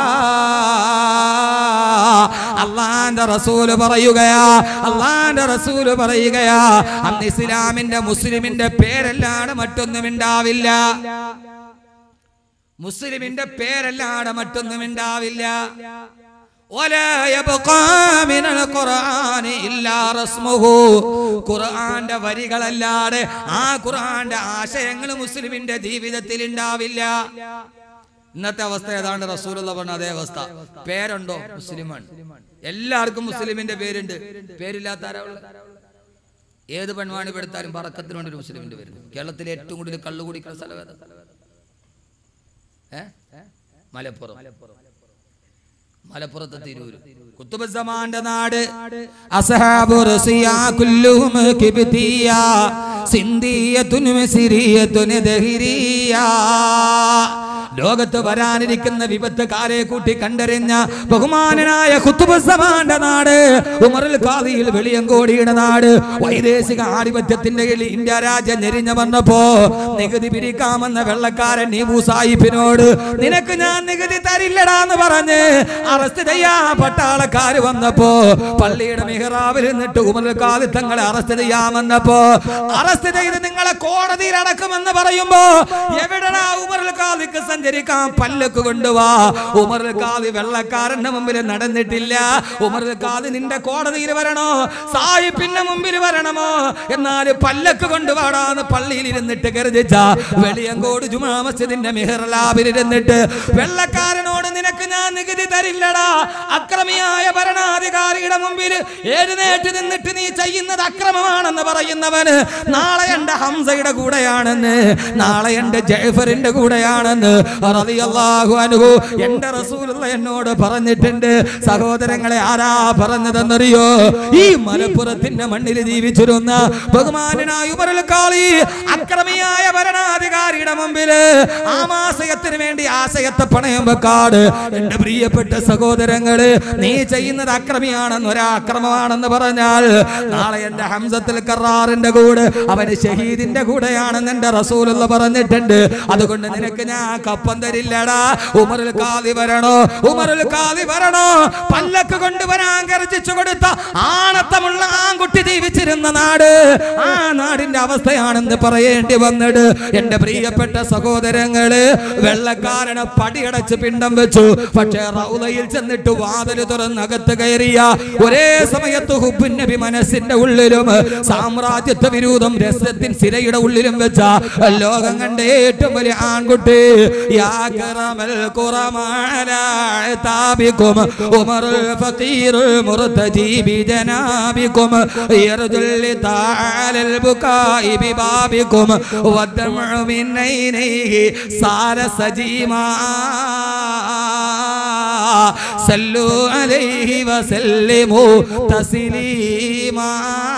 Speaker 1: അള്ളാന്റെ റസൂല് പറയുകയാ അള്ളാന്റെ റസൂല് പറയുകയാ അന്ന് ഇസ്ലാമിന്റെ മുസ്ലിമിന്റെ പേരല്ലാതെ മറ്റൊന്നും ഉണ്ടാവില്ല മുസ്ലിമിന്റെ പേരല്ലാതെ മറ്റൊന്നും ഉണ്ടാവില്ല ولا يبقى من القرآن إلا رسمه ഖുർആന്റെ വരികളല്ലാതെ ആ ഖുർആന്റെ ആശയങ്ങൾ മുസ്ലിമിന്റെ ജീവിതത്തിൽ ഉണ്ടാവില്ല ഇന്നത്തെ അവസ്ഥ ഏതാണ് റസൂലുള്ള പറഞ്ഞ അതേ അവസ്ഥ പേരുണ്ടോ മുസ്ലിമാണ് എല്ലാവർക്കും മുസ്ലിമിന്റെ പേരുണ്ട് പേരില്ലാത്ത ആരാ ഉള്ളത്? ഏത് പെൺവാണി പെടുത്താലും പറക്കത്തിന് വേണ്ടി ഒരു മുസ്ലിമിന്റെ പേര് കേരളത്തിലെ ഏറ്റവും കൂടുതൽ കള്ളു കുടിക്കുന്ന സ്ഥലം ഏതാ ഏ മലപ്പുറം മലപ്പുറത്തെ തിരൂര് കുത്തുബുസമാന്റെ നാട് അസഹാബു റസിയാ കുല്ലുഹും കിബ്തിയ സിന്ദിയത്തുൻ മിസ്രിയത്തുൻ ദഹിരിയ ലോകത്ത് വരാനിരിക്കുന്ന വിപത്ത് കാലെ കൂട്ടി കണ്ടറിഞ്ഞ ബഹുമാനനായ കുത്തുബുസമാന്റെ നാട് ഉമറുൽ ഖാദിയിൽ വെളിയങ്കോടിയുടെ നാട് വൈദേശിക ആധിപത്യത്തിന്റെ കീഴിൽ ഇന്ത്യ രാജ്യം ഞെരിഞ്ഞു വന്നപ്പോ നികുതി പിരിക്കാമെന്ന വെള്ളക്കാരൻ നീബു സാഹിബിനോട് നിനക്ക് ഞാൻ നികുതി തരില്ലടാന്ന് പറഞ്ഞ് അറസ്റ്റ് ചെയ്യാ പട്ടാളക്കാര് വന്നപ്പോ പള്ളിയുടെ മിഹ്റാവിൽ നിന്നിട്ട് ഉമറുൽ ഖാദി തങ്ങളെ അറസ്റ്റ് ചെയ്യാമെന്നപ്പോ അറസ്റ്റ് ചെയ്ത് നിങ്ങളെ കോടതിയിൽ അടക്കുമെന്ന് പറയുമ്പോ എവിടെടാ ഉമറുൽ ഖാദിക്ക് സഞ്ചരിക്കാൻ പല്ലക്ക് കൊണ്ടുവാ ഉമറുൽ ഖാദി വെള്ളക്കാരന്റെ മുമ്പിൽ നടന്നിട്ടില്ല ഉമറുൽ ഖാദി നിന്റെ കോടതിയിൽ വരണോ സാഹിബിന്റെ മുമ്പിൽ വരണമോ എന്നാൽ പല്ലക്ക് കൊണ്ടുവാടാന്ന് പള്ളിയിൽ ഇരുന്നിട്ട് കരുതിച്ച വെളിയങ്കോട് ജുമാ മസ്ജിദിന്റെ മിഹ്റാബിൽ ഇരുന്നിട്ട് വെള്ളക്കാരനോട് നിനക്ക് ഞാൻ നികുതി തരില്ലടാ അക്രമിയായ ഭരണാധികാരിയുടെ മുമ്പിൽ എഴുന്നേറ്റ് നിന്നിട്ട് നീ ചെയ്യുന്നത് അക്രമമാണെന്ന് പറയുന്നവന് നാളെ എന്റെ ഹംസയുടെ കൂടെയാണെന്ന് നാളെ എന്റെ ജയഫറിന്റെ കൂടെയാണെന്ന് റളിയല്ലാഹു അൻഹു എന്റെ റസൂലുള്ള എന്നോട് പറഞ്ഞിട്ടുണ്ട് സഹോദരങ്ങളെ ആരാ പറഞ്ഞതെന്നറിയോ ഈ മലപ്പുറത്തിന്റെ മണ്ണിൽ ജീവിച്ചിരുന്ന ബഹുമാനായ ഉമറുൽ ഖാളി അക്രമിയായ ഭരണാധികാരിയുടെ മുമ്പിൽ ആമാശയത്തിന് വേണ്ടി ആശയത്തെ പണയം വെക്കാട് എന്റെ പ്രിയപ്പെട്ട സഹോദരങ്ങള് നീ ചെയ്യുന്നത് അക്രമിയാണെന്ന് ഒരാക്രമമാണെന്ന് പറഞ്ഞാൽ നാളെ എന്റെ ഹംസത്തിൽ കറാറിന്റെ കൂടെ അവന് ഷഹീദിന്റെ കൂടെയാണെന്ന് എന്റെ റസൂലുള്ള പറഞ്ഞിട്ടുണ്ട് അതുകൊണ്ട് നിനക്ക് ഞാൻ കപ്പം തരില്ലടാ ഉമറുൽ കാതി വരണോ ഉമറുൽ കാതി വരണോ പല്ലക്ക് കൊണ്ടുവരാൻ ഗർജിച്ചു കൊടുത്ത ആണത്തമുള്ള ആൺകുട്ടി ജീവിച്ചിരുന്ന നാട് ആ നാടിന്റെ അവസ്ഥയാണെന്ന് പറയേണ്ടി വന്നത് എന്റെ പ്രിയപ്പെട്ട സഹോദരങ്ങള് വെള്ളക്കാരനെ പടിയടച്ച് പിണ്ടം വെച്ചു വെച്ചു പക്ഷേ റൗലയിൽ ചെന്നിട്ട് വാതില് തുറന്നകത്ത് കയറിയ ഒരേ സമയത്ത് ഹുബുൻ നബി മനസ്സിന്റെ ഉള്ളിലും സാമ്രാജ്യത്വ വിരോധം രസത്തിൻ സിരയുടെ ഉള്ളിലും വെച്ച ലോകം കണ്ട ഏറ്റവും വലിയ ആൺകുട്ടി യാ കറമൽ ഖുറമാലാതാബികും ഉമറുൽ ഫഖീറുൽ മുർതജി ബിജനാബികും യർജുൽ തആലൽ ബുകാഇ ബിബാബികും വദ്ദമഉ മിൻ നൈനൈഹി സാര സജീമാ സല്ലു അലൈഹി വസല്ലിമു തസ്ലീമാ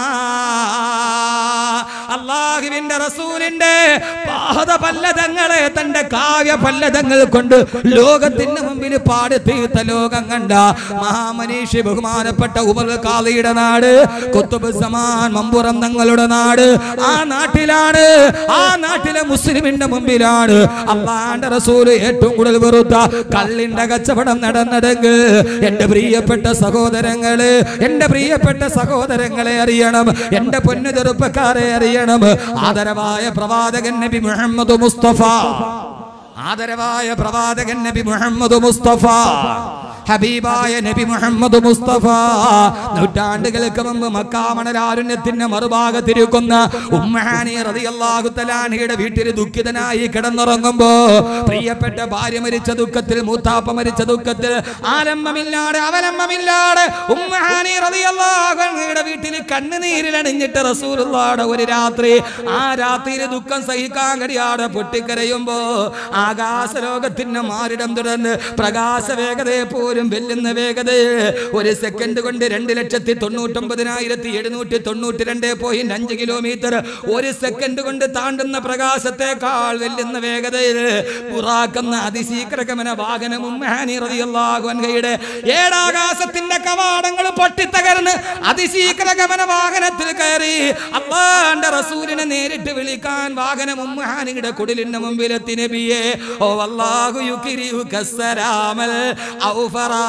Speaker 1: അള്ളാഹുവിന്റെ റസൂലിന്റെ പാദ പല്ലതങ്ങളെ തന്റെ കാവ്യ പല്ലതങ്ങൾ കൊണ്ട് ലോകത്തിന് മുമ്പിൽ പാടി തീർത്ത ലോകം കണ്ട മഹാമനീഷി ബഹുമാനപ്പെട്ട ഉമർ കാളിയുടെ നാട് കുത്തുബ് സമാൻ മമ്പുറം തങ്ങളുടെ നാട് ആ നാട്ടിലാണ് ആ നാട്ടിലെ മുസ്ലിമിന്റെ മുമ്പിലാണ് അള്ളാന്റെ റസൂല് ഏറ്റവും കൂടുതൽ വെറുത്ത കള്ളിന്റെ കച്ചവടം നടന്നതെങ്കിൽ എന്റെ പ്രിയപ്പെട്ട സഹോദരങ്ങള് എന്റെ പ്രിയപ്പെട്ട സഹോദരങ്ങളെ അറിയണം എന്റെ പൊന്നു ചെറുപ്പക്കാരെ അറിയണം ആദരവായ പ്രവാചകൻ നബി മുഹമ്മദ് മുസ്തഫ ആദരവായ പ്രവാചകൻ നബി മുഹമ്മദ് മുസ്തഫ ഹബീബായ നബി മുഹമ്മദ് മുസ്തഫ നൂറ്റാണ്ടുകൾക്ക് മുമ്പ് മക്കാമണലാരുണ്യത്തിന്റെ മറുഭാഗത്തിരിക്കുന്ന ഉമ്മഹാനി റളിയല്ലാഹു തലാനിയുടെ വീട്ടിൽ ദുഃഖിതനായി കിടന്നുറങ്ങുമ്പോ പ്രിയപ്പെട്ട ഭാര്യ മരിച്ച ദുഃഖത്തിൽ മൂത്താപ്പ മരിച്ച ദുഃഖത്തിൽ ആലംബമില്ലാതെ അവലംബമില്ലാതെ ഉമ്മഹാനി റളിയല്ലാഹു അൻഹയുടെ വീട്ടിൽ കണ്ണുനീരിൽ അണിഞ്ഞിട്ട് റസൂലുള്ളാഹുടെ ഒരു രാത്രി ആ രാത്രിയിൽ ദുഃഖം സഹിക്കാൻ കഴിയാതെ പൊട്ടിക്കരയുമ്പോ ആകാശലോകത്തിന്റെ മാറിടം തുടർന്ന് പ്രകാശ വേഗതയെ പോലും വെല്ലുന്ന വേഗത ഒരു സെക്കൻഡ് കൊണ്ട് രണ്ട് ലക്ഷത്തി തൊണ്ണൂറ്റൊമ്പതിനായിരത്തി എഴുന്നൂറ്റി തൊണ്ണൂറ്റി രണ്ട് പോയിന്റ് അഞ്ച് കിലോമീറ്റർ ഒരു സെക്കൻഡ് കൊണ്ട് താണ്ടുന്ന പ്രകാശത്തെക്കാൾ വെല്ലുന്ന വേഗതയിൽ പുറാക്കുന്ന അതിശീക്രഗമന വാഹനവും യുടെ ഏഴാകാശത്തിന്റെ കവാടങ്ങൾ പൊട്ടിത്തകർന്ന് അതിശീക്രഗമന വാഹനത്തിൽ കയറി അള്ളാന്റെ റസൂലിനെ നേരിട്ട് വിളിക്കാൻ വാഹനം ഉമ്മഹാനിയുടെ കുടിലിന്റെ മുമ്പിലെത്തി നബിയെ ഓ അല്ലാഹു യുകിരിഹു കസ്സലാമൽ ഔഫറാ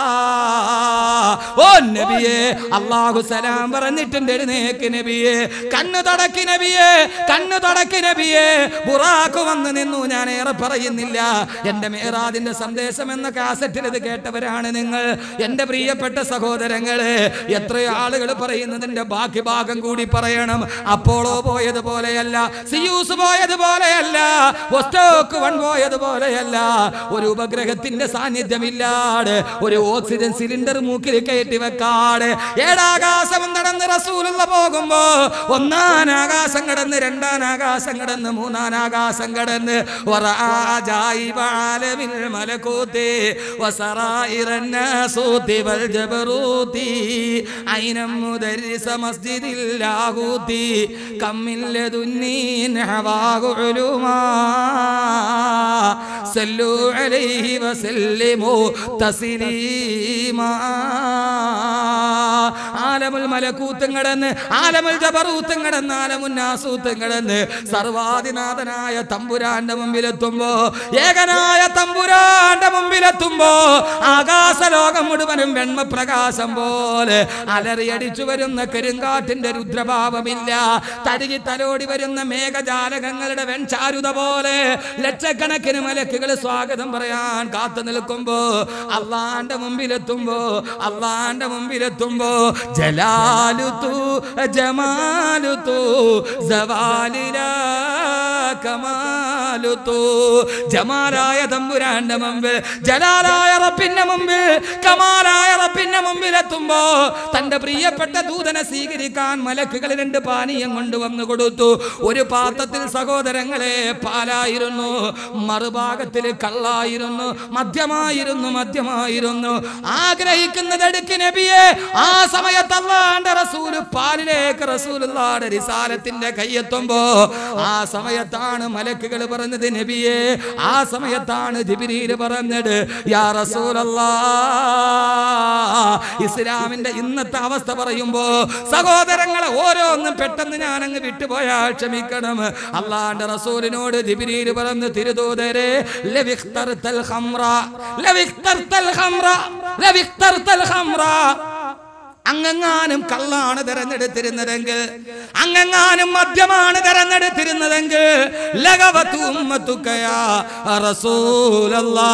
Speaker 1: ഓ നബിയെ അല്ലാഹു സലാം പറഞ്ഞിട്ടുണ്ട് എഴുന്നേക്ക് നബിയെ കണ്ണു തടക്കി നബിയെ കണ്ണു തടക്കി നബിയെ ബുറാക്ക് വന്ന് നിന്നു ഞാൻ ഏറെ പറയുന്നില്ല എന്റെ മേറാദിന്റെ സന്ദേശം എന്ന കാസറ്റിൽ ഇത് കേട്ടവരാണ് നിങ്ങൾ എന്റെ പ്രിയപ്പെട്ട സഹോദരങ്ങളെ എത്രയോ ആളുകൾ പറയുന്നതിന്റെ ബാക്കി ഭാഗം കൂടി പറയണം അപ്പോളോ പോയതുപോലെയല്ല സിയൂസ് പോയതുപോലെയല്ല വസ്റ്റോക്ക് വൺ പോയതുപോലെയല്ല ഒരു ഉപഗ്രഹത്തിന്റെ സാന്നിധ്യമില്ലാതെ ഒരു ഓക്സിജൻ സിലിണ്ടർ മൂക്കിൽ കയറ്റി വെക്കാട് ഏഴാകാശം നടന്ന് റസൂലുള്ള പോകുമ്പോ ഒന്നാം ആകാശം കടന്ന് രണ്ടാം ആകാശം കടന്ന് മൂന്നാം ആകാശം കടന്ന് وراجائب عالم الملكوت وسرائر الناسوت والجبروت عين مدرس مسجد اللاهوت كم من لدني نحواه علوما صلوا عليه وسلموا تسليما ആലമുൽ മലക്കൂത്തും കടന്ന് ആലമുൽ ജബറൂത്തും കടന്ന് ആലമുന്നാസൂത്തും കടന്ന് സർവാധിനാഥനായ തമ്പുരാന്റെ മുമ്പിലെത്തുമ്പോ ഏകനായ തമ്പുരാന്റെ മുമ്പിലെത്തുമ്പോ ആകാശലോകം മുഴുവനും വെണ്മപ്രകാശം പോലെ അലറിയടിച്ചു വരുന്ന കരിങ്കാറ്റിന്റെ രുദ്രഭാവമില്ല തഴുകി തലോടി വരുന്ന മേഘജാലകങ്ങളുടെ വെൺചാരുത പോലെ ലക്ഷക്കണക്കിന് മലക്കുകൾ സ്വാഗതം പറയാൻ കാത്തു നിൽക്കുമ്പോ അള്ളാന്റെ മുമ്പിലെത്തുമ്പോ അള്ളാന്റെ മുമ്പിലെത്തുമ്പോ ജലാലുത്തു ജമാലുത്തു സവാലില കമാലുത്തു ജമാലായ തമ്പുരാന്റെ മുമ്പിൽ ജലാലായ റബ്ബിന്റെ മുമ്പിൽ കമാലായ റബ്ബിന്റെ മുമ്പിൽ എത്തുമ്പോ തന്റെ പ്രിയപ്പെട്ട ദൂതനെ സ്വീകരിക്കാൻ മലക്കുകൾ രണ്ട് പാനീയം കൊണ്ടുവന്നു കൊടുത്തു ഒരു പാത്രത്തിൽ സഹോദരങ്ങളെ പാലായിരുന്നു മറുഭാഗത്തിൽ കള്ളായിരുന്നു മദ്യമായിരുന്നു മദ്യമായിരുന്നു ആഗ്രഹിക്കുന്നത് എടുക്ക് നബിയെ ആ സമയത്ത് അള്ളാന്റെ റസൂല് പാലിലേക്ക് റസൂലുള്ളാടെ റിസാലത്തിന്റെ കയ്യെത്തുമ്പോ ആ സമയത്താണ് മലക്കുകൾ പറഞ്ഞത് നബിയെ ആ സമയത്താണ് ജിബിരിയിൽ പറഞ്ഞത് യാ റസൂലല്ലാ ഇസ്ലാമിന്റെ ഇന്നത്തെ അവസ്ഥ പറയുമ്പോ സഹോദരങ്ങളെ ഓരോന്നും പെട്ടെന്ന് ഞാൻ അങ്ങ് വിട്ടുപോയാൽ ക്ഷമിക്കണം അള്ളാന്റെ റസൂലിനോട് ജിബിരിയിൽ പറഞ്ഞു തിരുതൂതരെ ലവിഖ്തർതൽ ഖംറ ലവിഖ്തർതൽ ഖംറ ലവിഖ്തർതൽ ഖംറ അങ്ങെങ്ങാനും കള്ളാണ് തെരഞ്ഞെടുത്തിരുന്നതെങ്കിൽ അങ്ങെങ്ങാനും മദ്യമാണ് തെരഞ്ഞെടുത്തിരുന്നതെങ്കിൽ ലഗവത്തു ഉമ്മത്തുക്കയാ റസൂലല്ലാ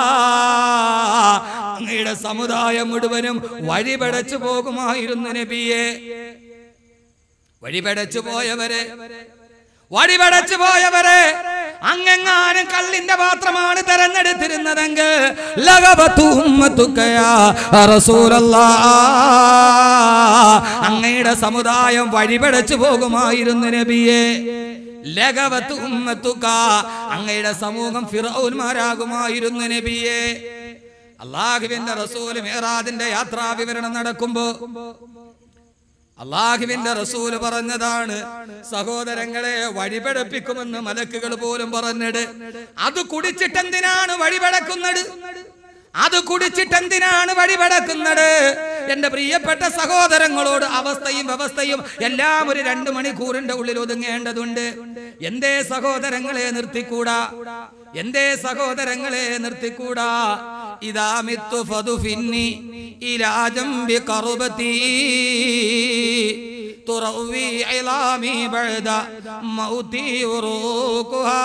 Speaker 1: അങ്ങയുടെ സമുദായം മുഴുവനും വഴിപടച്ചു പോകുമായിരുന്നു നബിയെ വഴിപടച്ചു പോയവരെ വഴിപടച്ചു പോയവരെ അങ്ങെങ്ങാനും കള്ളിന്റെ പാത്രമാണ് തെരഞ്ഞെടുത്തിരുന്നതെങ്കിൽ ലഗവത്തു ഉമ്മത്തുക്കയാ റസൂലല്ലാ അങ്ങയുടെ സമുദായം വഴിപടച്ചു പോകുമായിരുന്നു നബിയെ ലഗവത്ത് ഉമ്മത്തുക അങ്ങയുടെ സമൂഹം ഫിറൗന്മാരാകുമായിരുന്നു നബിയെ അള്ളാഹുവിന്റെ റസൂൽ മേറാദിന്റെ യാത്രാ വിവരണം നടക്കുമ്പോ അള്ളാഹുവിന്റെ റസൂല് പറഞ്ഞതാണ് സഹോദരങ്ങളെ വഴിപഴപ്പിക്കുമെന്ന് മലക്കുകൾ പോലും പറഞ്ഞിട് അത് കുടിച്ചിട്ടെന്തിനാണ് വഴിപടക്കുന്നത് അത് കുടിച്ചിട്ടെന്തിനാണ് വഴിപടക്കുന്നത് എന്റെ പ്രിയപ്പെട്ട സഹോദരങ്ങളോട് അവസ്ഥയും വ്യവസ്ഥയും എല്ലാം ഒരു രണ്ടു മണിക്കൂറിന്റെ ഉള്ളിൽ ഒതുങ്ങേണ്ടതുണ്ട് എന്തേ സഹോദരങ്ങളെ നിർത്തിക്കൂടാ എന്തേ സഹോദരങ്ങളെ നിർത്തിക്കൂടാ ഇതാ മിത്തു ഫതു ഫിന്നി ഇലാജം ബി കറുബത്തി തുറവി ഇലാമി ബഅദ മൗതി ഉറൂഖുഹാ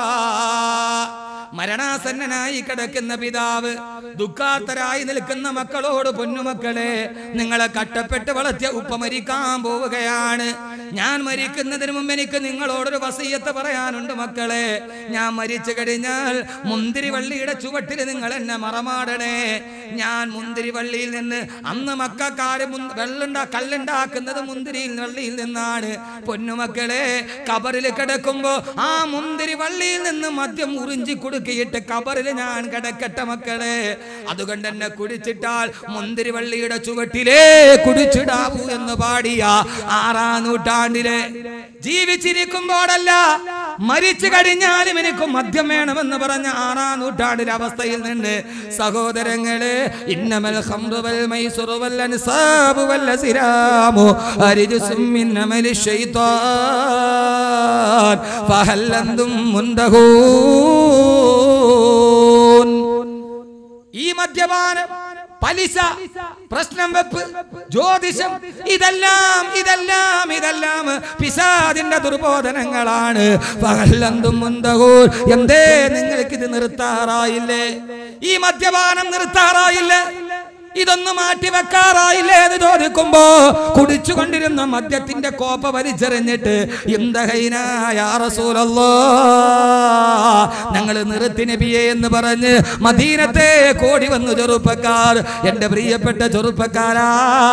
Speaker 1: മരണാസന്നനായി കിടക്കുന്ന പിതാവ് ദുഃഖാത്തരായി നിൽക്കുന്ന മക്കളോട് പൊന്നുമക്കളെ നിങ്ങളെ കട്ടപ്പെട്ട് വളർത്തിയ ഉപ്പ മരിക്കാൻ പോവുകയാണ് ഞാൻ മരിക്കുന്നതിന് മുമ്പ് എനിക്ക് നിങ്ങളോടൊരു വസീയത്ത് പറയാനുണ്ട് മക്കളെ ഞാൻ മരിച്ചു കഴിഞ്ഞാൽ മുന്തിരി വള്ളിയുടെ ചുവട്ടിൽ നിങ്ങൾ എന്നെ മറമാടണേ ഞാൻ മുന്തിരി വള്ളിയിൽ നിന്ന് അന്ന് മക്കാര് വെള്ളുണ്ടാ കല്ലുണ്ടാക്കുന്നത് മുന്തിരിയിൽ വള്ളിയിൽ നിന്നാണ് പൊന്നുമക്കളെ കബറിൽ കിടക്കുമ്പോ ആ മുന്തിരി വള്ളിയിൽ നിന്ന് മദ്യം ഉറിഞ്ചി കൊടുക്കിയിട്ട് കബറിൽ ഞാൻ കിടക്കട്ടെ മക്കളെ അതുകൊണ്ട് എന്നെ കുടിച്ചിട്ടാൽ മുന്തിരി വള്ളിയുടെ ചുവട്ടിലേ കുടിച്ചിടാവൂ എന്ന് പാടിയ ആറാം നൂറ്റാണ്ടിലെ ജീവിച്ചിരിക്കുമ്പോഴല്ല മരിച്ചു കഴിഞ്ഞാലും എനിക്ക് മദ്യം വേണമെന്ന് പറഞ്ഞ ആറാം നൂറ്റാണ്ടിലെ അവസ്ഥയിൽ നിന്ന് സഹോദരങ്ങളെ ഇന്നമൽ ഖംറു വൽ മൈസുറു വൽ അൻസാബു വൽ അസ്റാമു അരിജുസും മിൻ അമലി ശൈത്താൻ ഫഹൽ അൻതും മുന്തഹൂൻ ഈ മദ്യപാനം പലിശ പ്രശ്നം വെപ്പ് ജ്യോതിഷം ഇതെല്ലാം ഇതെല്ലാം ഇതെല്ലാം പിശാദിന്റെ ദുർബോധനങ്ങളാണ് പകലന്തും മുന്തകൂർ എന്തേ നിങ്ങൾക്ക് ഇത് നിർത്താറായില്ലേ ഈ മദ്യപാനം നിർത്താറായില്ലേ ഇതൊന്ന് മാറ്റി വെക്കാറായില്ലേ എന്ന് ചോദിക്കുമ്പോ കുടിച്ചുകൊണ്ടിരുന്ന മദ്യത്തിന്റെ കോപ്പ വലിച്ചെറിഞ്ഞിട്ട് ഞങ്ങൾ നിർത്തി നബിയെ എന്ന് പറഞ്ഞ് മദീനത്തെ കോടി വന്നു ചെറുപ്പക്കാർ എന്റെ പ്രിയപ്പെട്ട ചെറുപ്പക്കാരാ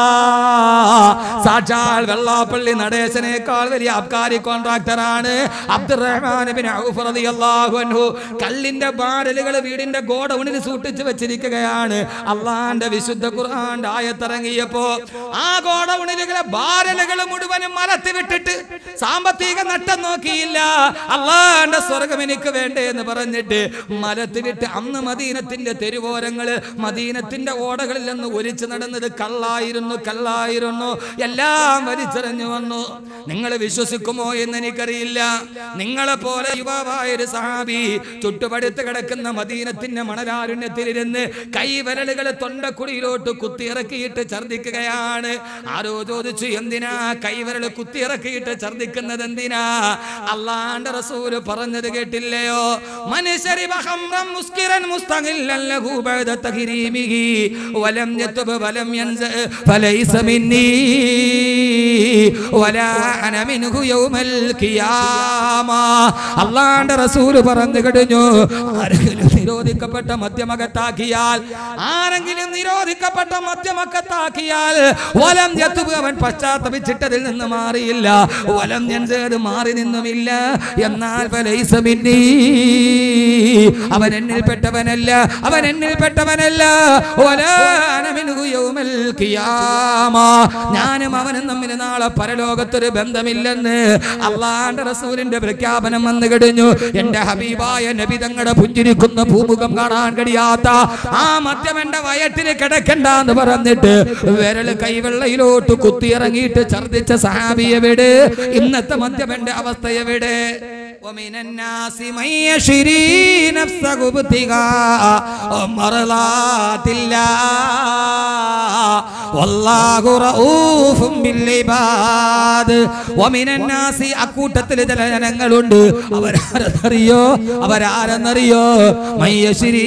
Speaker 1: സാക്ഷാൽ വെള്ളാപ്പള്ളി നടേശനേക്കാൾ വലിയ അബ്കാരി കോൺട്രാക്ടറാണ് അബ്ദുറഹ്മാൻ ബിൻ ഔഫ് റളിയല്ലാഹു അൻഹു കള്ളിന്റെ ബാരലുകൾ വീടിന്റെ ഗോഡൌണിൽ സൂക്ഷിച്ചു വെച്ചിരിക്കുകയാണ് അള്ളാന്റെ വിശുദ്ധ ഖുർആന്റെ ആയത്തിറങ്ങിയപ്പോ ആ ഗോഡൌണിലുകളെ ബാരലുകൾ മുഴുവനും മലത്തി വിട്ടിട്ട് സാമ്പത്തിക നട്ടം നോക്കിയില്ല അള്ളാന്റെ സ്വർഗം എനിക്ക് വേണ്ടേ എന്ന് പറഞ്ഞിട്ട് മലത്തി വിട്ട് അന്ന് മദീനത്തിന്റെ തെരുവോരങ്ങള് മദീനത്തിന്റെ ഓടകളിൽ നിന്ന് ഒലിച്ചു നടന്നത് കള്ളായിരുന്നു കള്ളായിരുന്നു എല്ലാം വലിച്ചെറിഞ്ഞു വന്നു നിങ്ങൾ വിശ്വസിക്കുമോ എന്ന് എനിക്കറിയില്ല നിങ്ങളെ പോലെ യുവാവായ ഒരു സഹാബി ചുട്ടുപടുത്ത് കിടക്കുന്ന മദീനത്തിന്റെ മണലാരുണ്യത്തിലിരുന്ന് കൈവരലുകൾ തൊണ്ടക്കുടിയിലോട്ട് കുത്തിയിറക്കിയിട്ട് ഛർദിക്കുകയാണ് ആരോ ചോദിച്ചു എന്തിനാ കൈവരൽ കുത്തിയിറക്കിയിട്ട് ഛർദിക്കുന്നത് എന്തിനാ അള്ളാന്റെ റസൂല് പറഞ്ഞത് കേട്ടില്ലയോ മനുഷ്യരി വഹംറം മുസ്കിറൻ മുസ്തഖില്ലൻ ലഹു ബഅദ തഹരീമിഹി വലം യതുബ് വലം യൻസ ഫലൈസ മിന്നീ വലാ അന മിൻഹു യൗമൽ ഖിയാമ അള്ളാന്റെ റസൂല് പറഞ്ഞു കഴിഞ്ഞു ആരെങ്കിലും നിരോധിക്കപ്പെട്ട മദ്യമകത്താക്കിയാൽ ആരെങ്കിലും നിരോധിക്കപ്പെട്ട മദ്യമക്കത്താക്കിയാൽ വലം യത്തുബ് അവൻ പശ്ചാത്തപിച്ചിട്ടതിൽ നിന്ന് മാറിയില്ല വലം ഞത് മാറി നിന്നുമില്ല എന്നാൽ ഫലൈസ മിന്നീ അവൻ എന്നിൽപ്പെട്ടവനല്ല അവൻ എന്നിൽപ്പെട്ടവനല്ല വലാ അന മിൻഹു യൗമൽ ഖിയാമ ഞാനും അവനും തമ്മിൽ നാളെ പരലോകത്തൊരു ബന്ധമില്ലെന്ന് അള്ളാന്റെ റസൂലിന്റെ പ്രഖ്യാപനം വന്നു കഴിഞ്ഞു എന്റെ ഹബീബായ നബി തങ്ങളുടെ പുഞ്ചിരിക്കുന്ന ഭൂമുഖം കാണാൻ കഴിയാത്ത ആ മദ്യം എന്റെ വയറ്റിൽ കിടക്കണ്ട എന്ന് പറഞ്ഞിട്ട് വിരല് കൈവെള്ളയിലോട്ട് കുത്തിയിറങ്ങിയിട്ട് ഛർദിച്ച സഹാബി എവിടെ ഇന്നത്തെ മദ്യം എന്റെ അവസ്ഥ എവിടെ ومن الناس من يشري نفسه ابتغاء مرضات الله والله رؤوف بالعباد ومن الناس അക്കൂട്ടത്തിൽ ചില ജനങ്ങളുണ്ട് അവരാരെന്നറിയോ അവരാരെന്നറിയോ മയ്യശ്രീ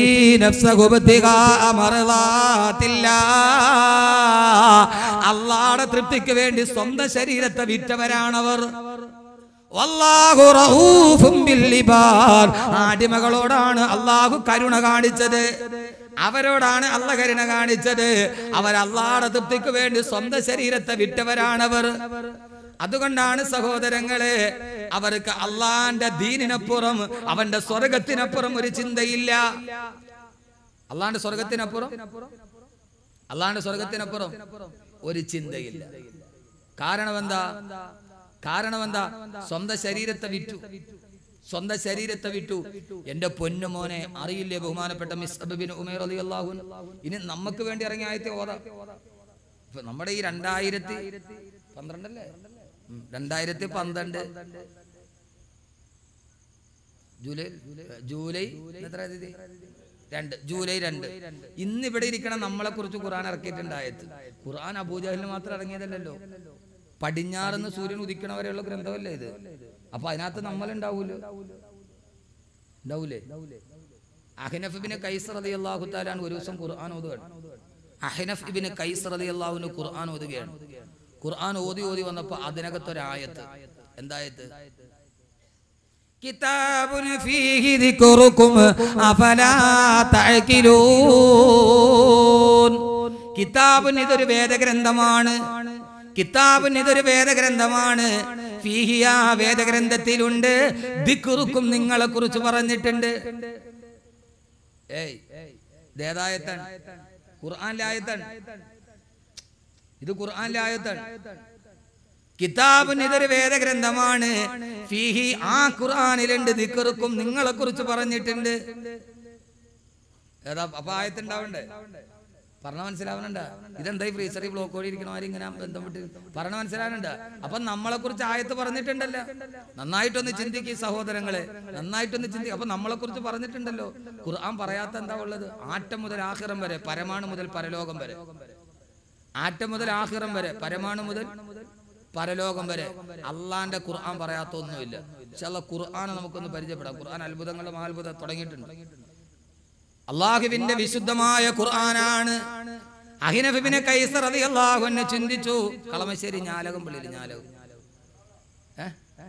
Speaker 1: അള്ളാടെ തൃപ്തിക്ക് വേണ്ടി സ്വന്തം ശരീരത്തെ വിറ്റവരാണവർ വല്ലാഹു റഊഫും ബില്ലിബാദ്. ആ അടിമകളോടാണ് അള്ളാഹു കരുണ കാണിച്ചത് അവരോടാണ് അല്ല കരുണ കാണിച്ചത് അവർ അള്ളാഹുടെ തൃപ്തിക്ക് വേണ്ടി സ്വന്തം ശരീരത്തെ വിറ്റവരാണവർ അതുകൊണ്ടാണ് സഹോദരങ്ങളെ അവർക്ക് അള്ളാന്റെ ദീനിനപ്പുറം അവന്റെ സ്വർഗത്തിനപ്പുറം ഒരു ചിന്തയില്ല അള്ളാന്റെ സ്വർഗത്തിനപ്പുറം അള്ളാന്റെ സ്വർഗത്തിനപ്പുറം ഒരു ചിന്തയില്ല കാരണം എന്താ കാരണം എന്താ സ്വന്തം ശരീരത്തെ വിറ്റു സ്വന്തം ശരീരത്തെ വിറ്റു എന്റെ പൊന്നുമോനെ അറിയില്ലേ ബഹുമാനപ്പെട്ട മിസ് അബിൻ ഉമേർ അലി അള്ളാഹു ഇനി നമുക്ക് വേണ്ടി ഇറങ്ങിയ ആയത്തെ ഓതാ ഇപ്പൊ നമ്മുടെ ഈ രണ്ടായിരത്തി പന്ത്രണ്ടല്ലേ ഉം, രണ്ടായിരത്തി പന്ത്രണ്ട് ജൂലൈ ജൂലൈ എത്ര തീയതി രണ്ട് ജൂലൈ രണ്ട് ഇന്ന് ഇവിടെ ഇരിക്കണം നമ്മളെ കുറിച്ച് ഖുർആൻ ഇറക്കിയിട്ടുണ്ടായത് ഖുർആൻ അബൂജഹലിന് മാത്രം ഇറങ്ങിയതല്ലല്ലോ പടിഞ്ഞാറുന്ന് സൂര്യൻ ഉദിക്കണ വരെയുള്ള ഗ്രന്ഥമല്ലേ ഇത് അപ്പൊ അതിനകത്ത് നമ്മൾ ഉണ്ടാവൂലോ ഉണ്ടാവൂലേ അഹിനഫ് ഇബിന് കൈസ് റതി അള്ളാഹു താലാണ് ഒരു ദിവസം ഖുർആൻ ഓതുകയാണ് അഹിനഫ് ഇബിന് കൈസ് റതി അള്ളാഹുവിന് ഖുർആൻ ഓതുകയാണ് ഖുർആൻ ഓതി ഓതി വന്നപ്പോ അതിനകത്തൊരായത്ത് എന്തായത്ത് كتاب فيه ذكركم أفلا تعقلون കിതാബിന് ഇതൊരു വേദഗ്രന്ഥമാണ് കിതാബിന് ഇതൊരു വേദഗ്രന്ഥമാണ് ഫീഹി ആ വേദഗ്രന്ഥത്തിലുണ്ട് ദിക്കുറുക്കും നിങ്ങളെ കുറിച്ച് പറഞ്ഞിട്ടുണ്ട് ഏയ് ഇതേതായത്താണ് ഖുർആനിലെ ആയത്താണ് ഇത് ഖുർആനിലെ ആയത്താണ് കിതാബിന് ഇതൊരു വേദഗ്രന്ഥമാണ് ഫീഹി ആ ഖുർആനിലുണ്ട് ദിക്കറുക്കും നിങ്ങളെ കുറിച്ച് പറഞ്ഞിട്ടുണ്ട് ഏതാ അപ്പൊ ആയത്തുണ്ടാവണ്ടേ പറഞ്ഞ മനസ്സിലാവുന്നുണ്ട് ഇതെന്താ ഈ ഫ്രീസറി ബ്ലോക്ക് വഴി ഇരിക്കണമാര് ഇങ്ങനെ ബന്ധപ്പെട്ട് പറഞ്ഞ മനസ്സിലാവുന്നുണ്ട് അപ്പൊ നമ്മളെ കുറിച്ച് ആയത്ത് പറഞ്ഞിട്ടുണ്ടല്ലോ നന്നായിട്ടൊന്ന് ചിന്തിക്കുക സഹോദരങ്ങളെ നന്നായിട്ടൊന്ന് ചിന്തിക്കുക അപ്പൊ നമ്മളെ കുറിച്ച് പറഞ്ഞിട്ടുണ്ടല്ലോ ഖുർആൻ പറയാത്ത എന്താ ഉള്ളത് ആറ്റം മുതൽ ആഹിറം വരെ പരമാണു മുതൽ പരലോകം വരെ ആറ്റം മുതൽ ആഹിറം വരെ പരമാണു മുതൽ പരലോകം വരെ അള്ളാന്റെ ഖുർആൻ പറയാത്ത ഒന്നുമില്ല പക്ഷെ അല്ല ഖുർആനെ നമുക്കൊന്ന് പരിചയപ്പെടാം ഖുർആൻ അത്ഭുതങ്ങളുടെ മഹാത്ഭുതം തുടങ്ങിയിട്ടുണ്ട് അള്ളാഹുവിന്റെ വിശുദ്ധമായ ഖുർആനാണ് അഹിനഫിബിനെ കൈസർ അതി അള്ളാഹുവിനെ ചിന്തിച്ചു കളമശ്ശേരി ഞാലകം പള്ളിയിൽ ഞാലകം ഏ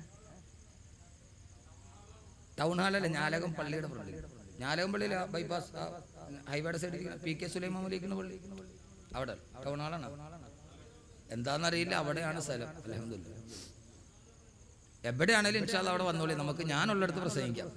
Speaker 1: ടൗൺ ഹാളല്ലേ ഞാലകം പള്ളിയുടെ പള്ളി ഞാലകം പള്ളിയിൽ ബൈപ്പാസ് ഹൈവേയുടെ സൈഡിൽ പി കെ സുലൈമാൻ മലിക്കുന്ന പള്ളി അവിടെ ടൗൺ ഹാളാണ് എന്താണെന്നറിയില്ല അവിടെയാണ് സ്ഥലം അലഹമില്ല എവിടെയാണേലും ഇൻഷാല്ല അവിടെ വന്നോളി നമുക്ക് ഞാനുള്ളിടത്ത് പ്രസംഗിക്കാം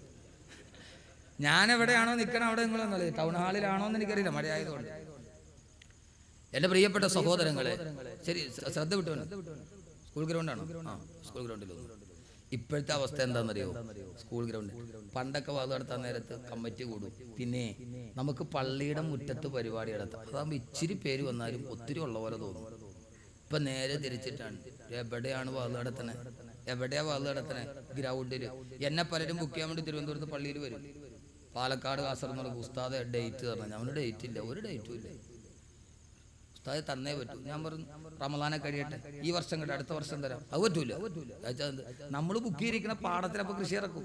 Speaker 1: ഞാൻ എവിടെയാണോ നിൽക്കണം അവിടെ നിങ്ങൾ വന്നോളി ടൗൺ ഹാളിലാണോ എന്ന് എനിക്കറിയില്ല മഴ ആയതുകൊണ്ട് എന്റെ പ്രിയപ്പെട്ട സഹോദരങ്ങളെ ശരി ശ്ര- ശ്രദ്ധ വിട്ടു സ്കൂൾ ഗ്രൗണ്ടാണോ ആ സ്കൂൾ ഗ്രൗണ്ടിൽ ഇപ്പോഴത്തെ അവസ്ഥ എന്താണെന്നറിയോ സ്കൂൾ ഗ്രൗണ്ട് പണ്ടൊക്കെ വാത് നടത്താൻ നേരത്ത് കമ്മിറ്റി കൂടും പിന്നെ നമുക്ക് പള്ളിയുടെ മുറ്റത്ത് പരിപാടി നടത്താം അതാകുമ്പോൾ ഇച്ചിരി പേര് വന്നാലും ഒത്തിരി ഉള്ള പോലെ തോന്നും ഇപ്പൊ നേരെ തിരിച്ചിട്ടാണ് എവിടെയാണ് വാത് നടത്തണേ എവിടെയാ വാത് നടത്തണേ ഗ്രൗണ്ടിൽ എന്നെ പലരും ബുക്ക് ചെയ്യാൻ വേണ്ടി തിരുവനന്തപുരത്ത് പള്ളിയിൽ വരും പാലക്കാട് കാസർഗോഡ് ഉസ്താദ് ഡേറ്റ് തരണം ഞാൻ ഡേറ്റ് ഇല്ല ഒരു ഡേറ്റും ഇല്ല ഉസ്താദ് തന്നേ പറ്റൂ ഞാൻ പറഞ്ഞു റമലാനെ കഴിയട്ടെ ഈ വർഷം കേട്ടെ അടുത്ത വർഷം തരാം അത് പറ്റൂല നമ്മൾ ബുക്ക് ചെയ്തിരിക്കുന്ന പാടത്തിലപ്പോ കൃഷി ഇറക്കും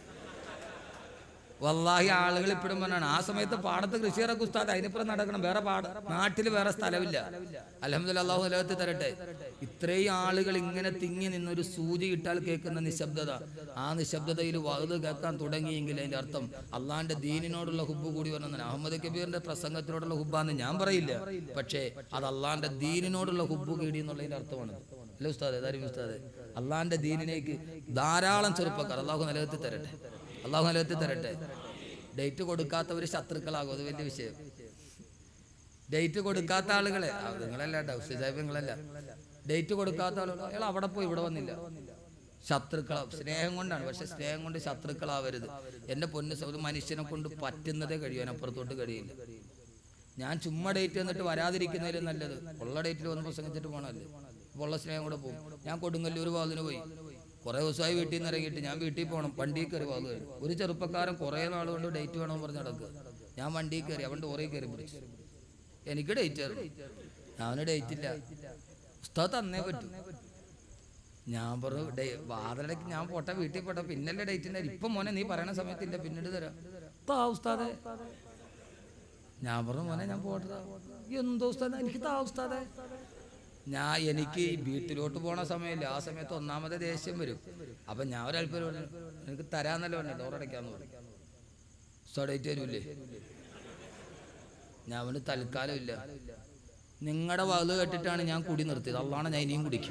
Speaker 1: വല്ലാഹി ആളുകൾ ഇപ്പോഴും പറഞ്ഞാണ് ആ സമയത്ത് പാടത്ത് കൃഷി ഇറക്കും ഉസ്താദ് അതിനിപ്പുറം നടക്കണം വേറെ പാട നാട്ടിൽ വേറെ സ്ഥലമില്ല അലഹമ്മദ് അള്ളാഹു നിലത്ത് തരട്ടെ ഇത്രയും ആളുകൾ ഇങ്ങനെ തിങ്ങി നിന്നൊരു സൂചി ഇട്ടാൽ കേൾക്കുന്ന നിശബ്ദത ആ നിശബ്ദതയിൽ വലുത് കേൾക്കാൻ തുടങ്ങിയെങ്കിൽ അതിന്റെ അർത്ഥം അള്ളാന്റെ ദീനിനോടുള്ള ഹുബ് കൂടി വരണം അഹമ്മദ് കബീറിന്റെ പ്രസംഗത്തിനോടുള്ള ഹുബാന്ന് ഞാൻ പറയില്ല പക്ഷേ അത് അള്ളാന്റെ ദീനിനോടുള്ള ഹുബ് കൂടി എന്നുള്ളതിന്റെ അർത്ഥമാണ് അല്ലേ ഉസ്താദ് ഏതായാലും ഉസ്താദ് അള്ളാന്റെ ദീനിലേക്ക് ധാരാളം ചെറുപ്പക്കാർ അള്ളാഹു നിലനിർത്തി തരട്ടെ അള്ളാഹു നിലനിർത്തി തരട്ടെ ഡേറ്റ് കൊടുക്കാത്തവർ ശത്രുക്കളാകും അത് വലിയ വിഷയം ഡേറ്റ് കൊടുക്കാത്ത ആളുകളെ ആ, നിങ്ങളല്ല കേട്ടോ സാഹിബ് നിങ്ങളല്ല ഡേറ്റ് കൊടുക്കാത്ത ആളുകൾ അയാൾ അവിടെ പോയി ഇവിടെ വന്നില്ല ശത്രുക്കളാ സ്നേഹം കൊണ്ടാണ് പക്ഷെ സ്നേഹം കൊണ്ട് ശത്രുക്കളാവരുത് എൻ്റെ പൊന്ന് സ- ഒരു മനുഷ്യനെ കൊണ്ട് പറ്റുന്നതേ കഴിയും അതിനപ്പുറത്തോട്ട് കഴിയില്ല ഞാൻ ചുമ്മാ ഡേറ്റ് എന്നിട്ട് വരാതിരിക്കുന്നതിലും നല്ലത് ഉള്ള ഡേറ്റിൽ വന്ന് പ്രസംഗിച്ചിട്ട് പോകണമല്ലേ അപ്പോൾ ഉള്ള സ്നേഹം കൂടെ പോകും ഞാൻ കൊടുങ്ങല്ലൂർ വാതിന് പോയി
Speaker 2: കുറേ ദിവസമായി വീട്ടിൽ നിന്ന് ഇറങ്ങിയിട്ട് ഞാൻ വീട്ടിൽ പോകണം വണ്ടിയിൽ കയറി വാത് ഒരു ചെറുപ്പക്കാരൻ കുറേ നാൾ കൊണ്ട് ഡേറ്റ് വേണമെന്ന് പറഞ്ഞ് നടക്കുക ഞാൻ വണ്ടിയിൽ കയറി അവൻ ഡോറിൽ കയറി പിടിച്ചു എനിക്ക് ഡേറ്റ് അവന് ഡേറ്റ് ഇല്ല ഉസ്താദ് തന്നേ പറ്റൂ ഞാൻ പറഞ്ഞു ഡേ വാതിലടക്ക് ഞാൻ പോട്ടെ വീട്ടിൽ പോട്ടെ പിന്നല്ലേ ഡേറ്റ് ഉണ്ടായി ഇപ്പം മോനെ നീ പറയണ സമയത്തില്ല പിന്നീട് തരാം താ ഉസ്താദേ ഞാൻ പറഞ്ഞു മോനെ ഞാൻ പോട്ടതാ എന്തോ ഉസ്താദ് എനിക്ക് താ ഉസ്താദേ ഞാൻ എനിക്ക് ഈ വീട്ടിലോട്ട് പോണ സമയമില്ല ആ സമയത്ത് ഒന്നാമത്തെ ദേഷ്യം വരും അപ്പൊ ഞാൻ ഒരല്പം പറഞ്ഞു, എനിക്ക് തരാന്നല്ലോ പറഞ്ഞു ഡോറടയ്ക്കാന്ന് പറഞ്ഞു ഉസ്താദ് ഡേറ്റ് തരൂലേ ഞാൻ അവന് തൽക്കാലം ഇല്ല നിങ്ങളുടെ വാത് കേട്ടിട്ടാണ് ഞാൻ കുടി നിർത്തിയത് അള്ളാണ് ഞാൻ ഇനിയും കുടിക്കും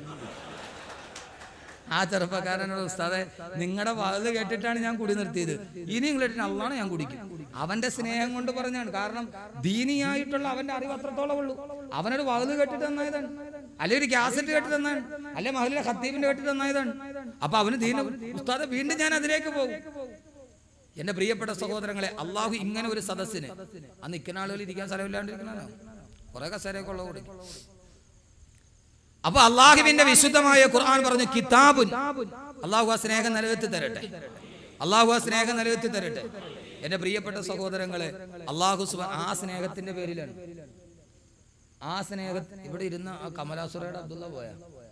Speaker 2: ആ ചെറുപ്പക്കാരനോട് ഉസ്താദെ നിങ്ങളുടെ വാത് കേട്ടിട്ടാണ് ഞാൻ കുടി നിർത്തിയത് ഇനിയും കേട്ടിട്ട് അള്ളാണ് ഞാൻ കുടിക്കും അവന്റെ സ്നേഹം കൊണ്ട് പറഞ്ഞാണ് കാരണം ദീനിയായിട്ടുള്ള അവന്റെ അറിവ് അത്രത്തോളം ഉള്ളൂ അവനൊരു വാത് കേട്ടിട്ട് തന്നായതാണ് അല്ലെ ഒരു കാസറ്റ് കേട്ട് തന്നാണ് അല്ലെ മഹലിലെ ഖത്തീബിന്റെ കേട്ട് തന്നായതാണ് അപ്പൊ അവന് ദീന ഉസ്താദെ വീണ്ടും ഞാൻ അതിലേക്ക് പോകും എന്റെ പ്രിയപ്പെട്ട സഹോദരങ്ങളെ അള്ളാഹു ഇങ്ങനെ ഒരു സദസ്സിന് ആ നിൽക്കുന്ന ആളുകൾ ഇരിക്കാൻ സ്ഥലമില്ലാണ്ടിരിക്കണോ കുറെ കസേരയൊക്കെ ഉള്ള കൂടി അപ്പൊ അള്ളാഹുവിന്റെ വിശുദ്ധമായ ഖുർആൻ പറഞ്ഞു കിതാബുൻ അള്ളാഹു ആ സ്നേഹം നിലനിർത്തി തരട്ടെ അള്ളാഹു ആ സ്നേഹം നിലനിർത്തി തരട്ടെ എന്റെ പ്രിയപ്പെട്ട സഹോദരങ്ങളെ അള്ളാഹു സുബ- ആ സ്നേഹത്തിന്റെ പേരിലാണ് ആ സ്നേഹ ഇവിടെ ഇരുന്ന ആ കമലാസുറയുടെ അബ്ദുള്ള പോയ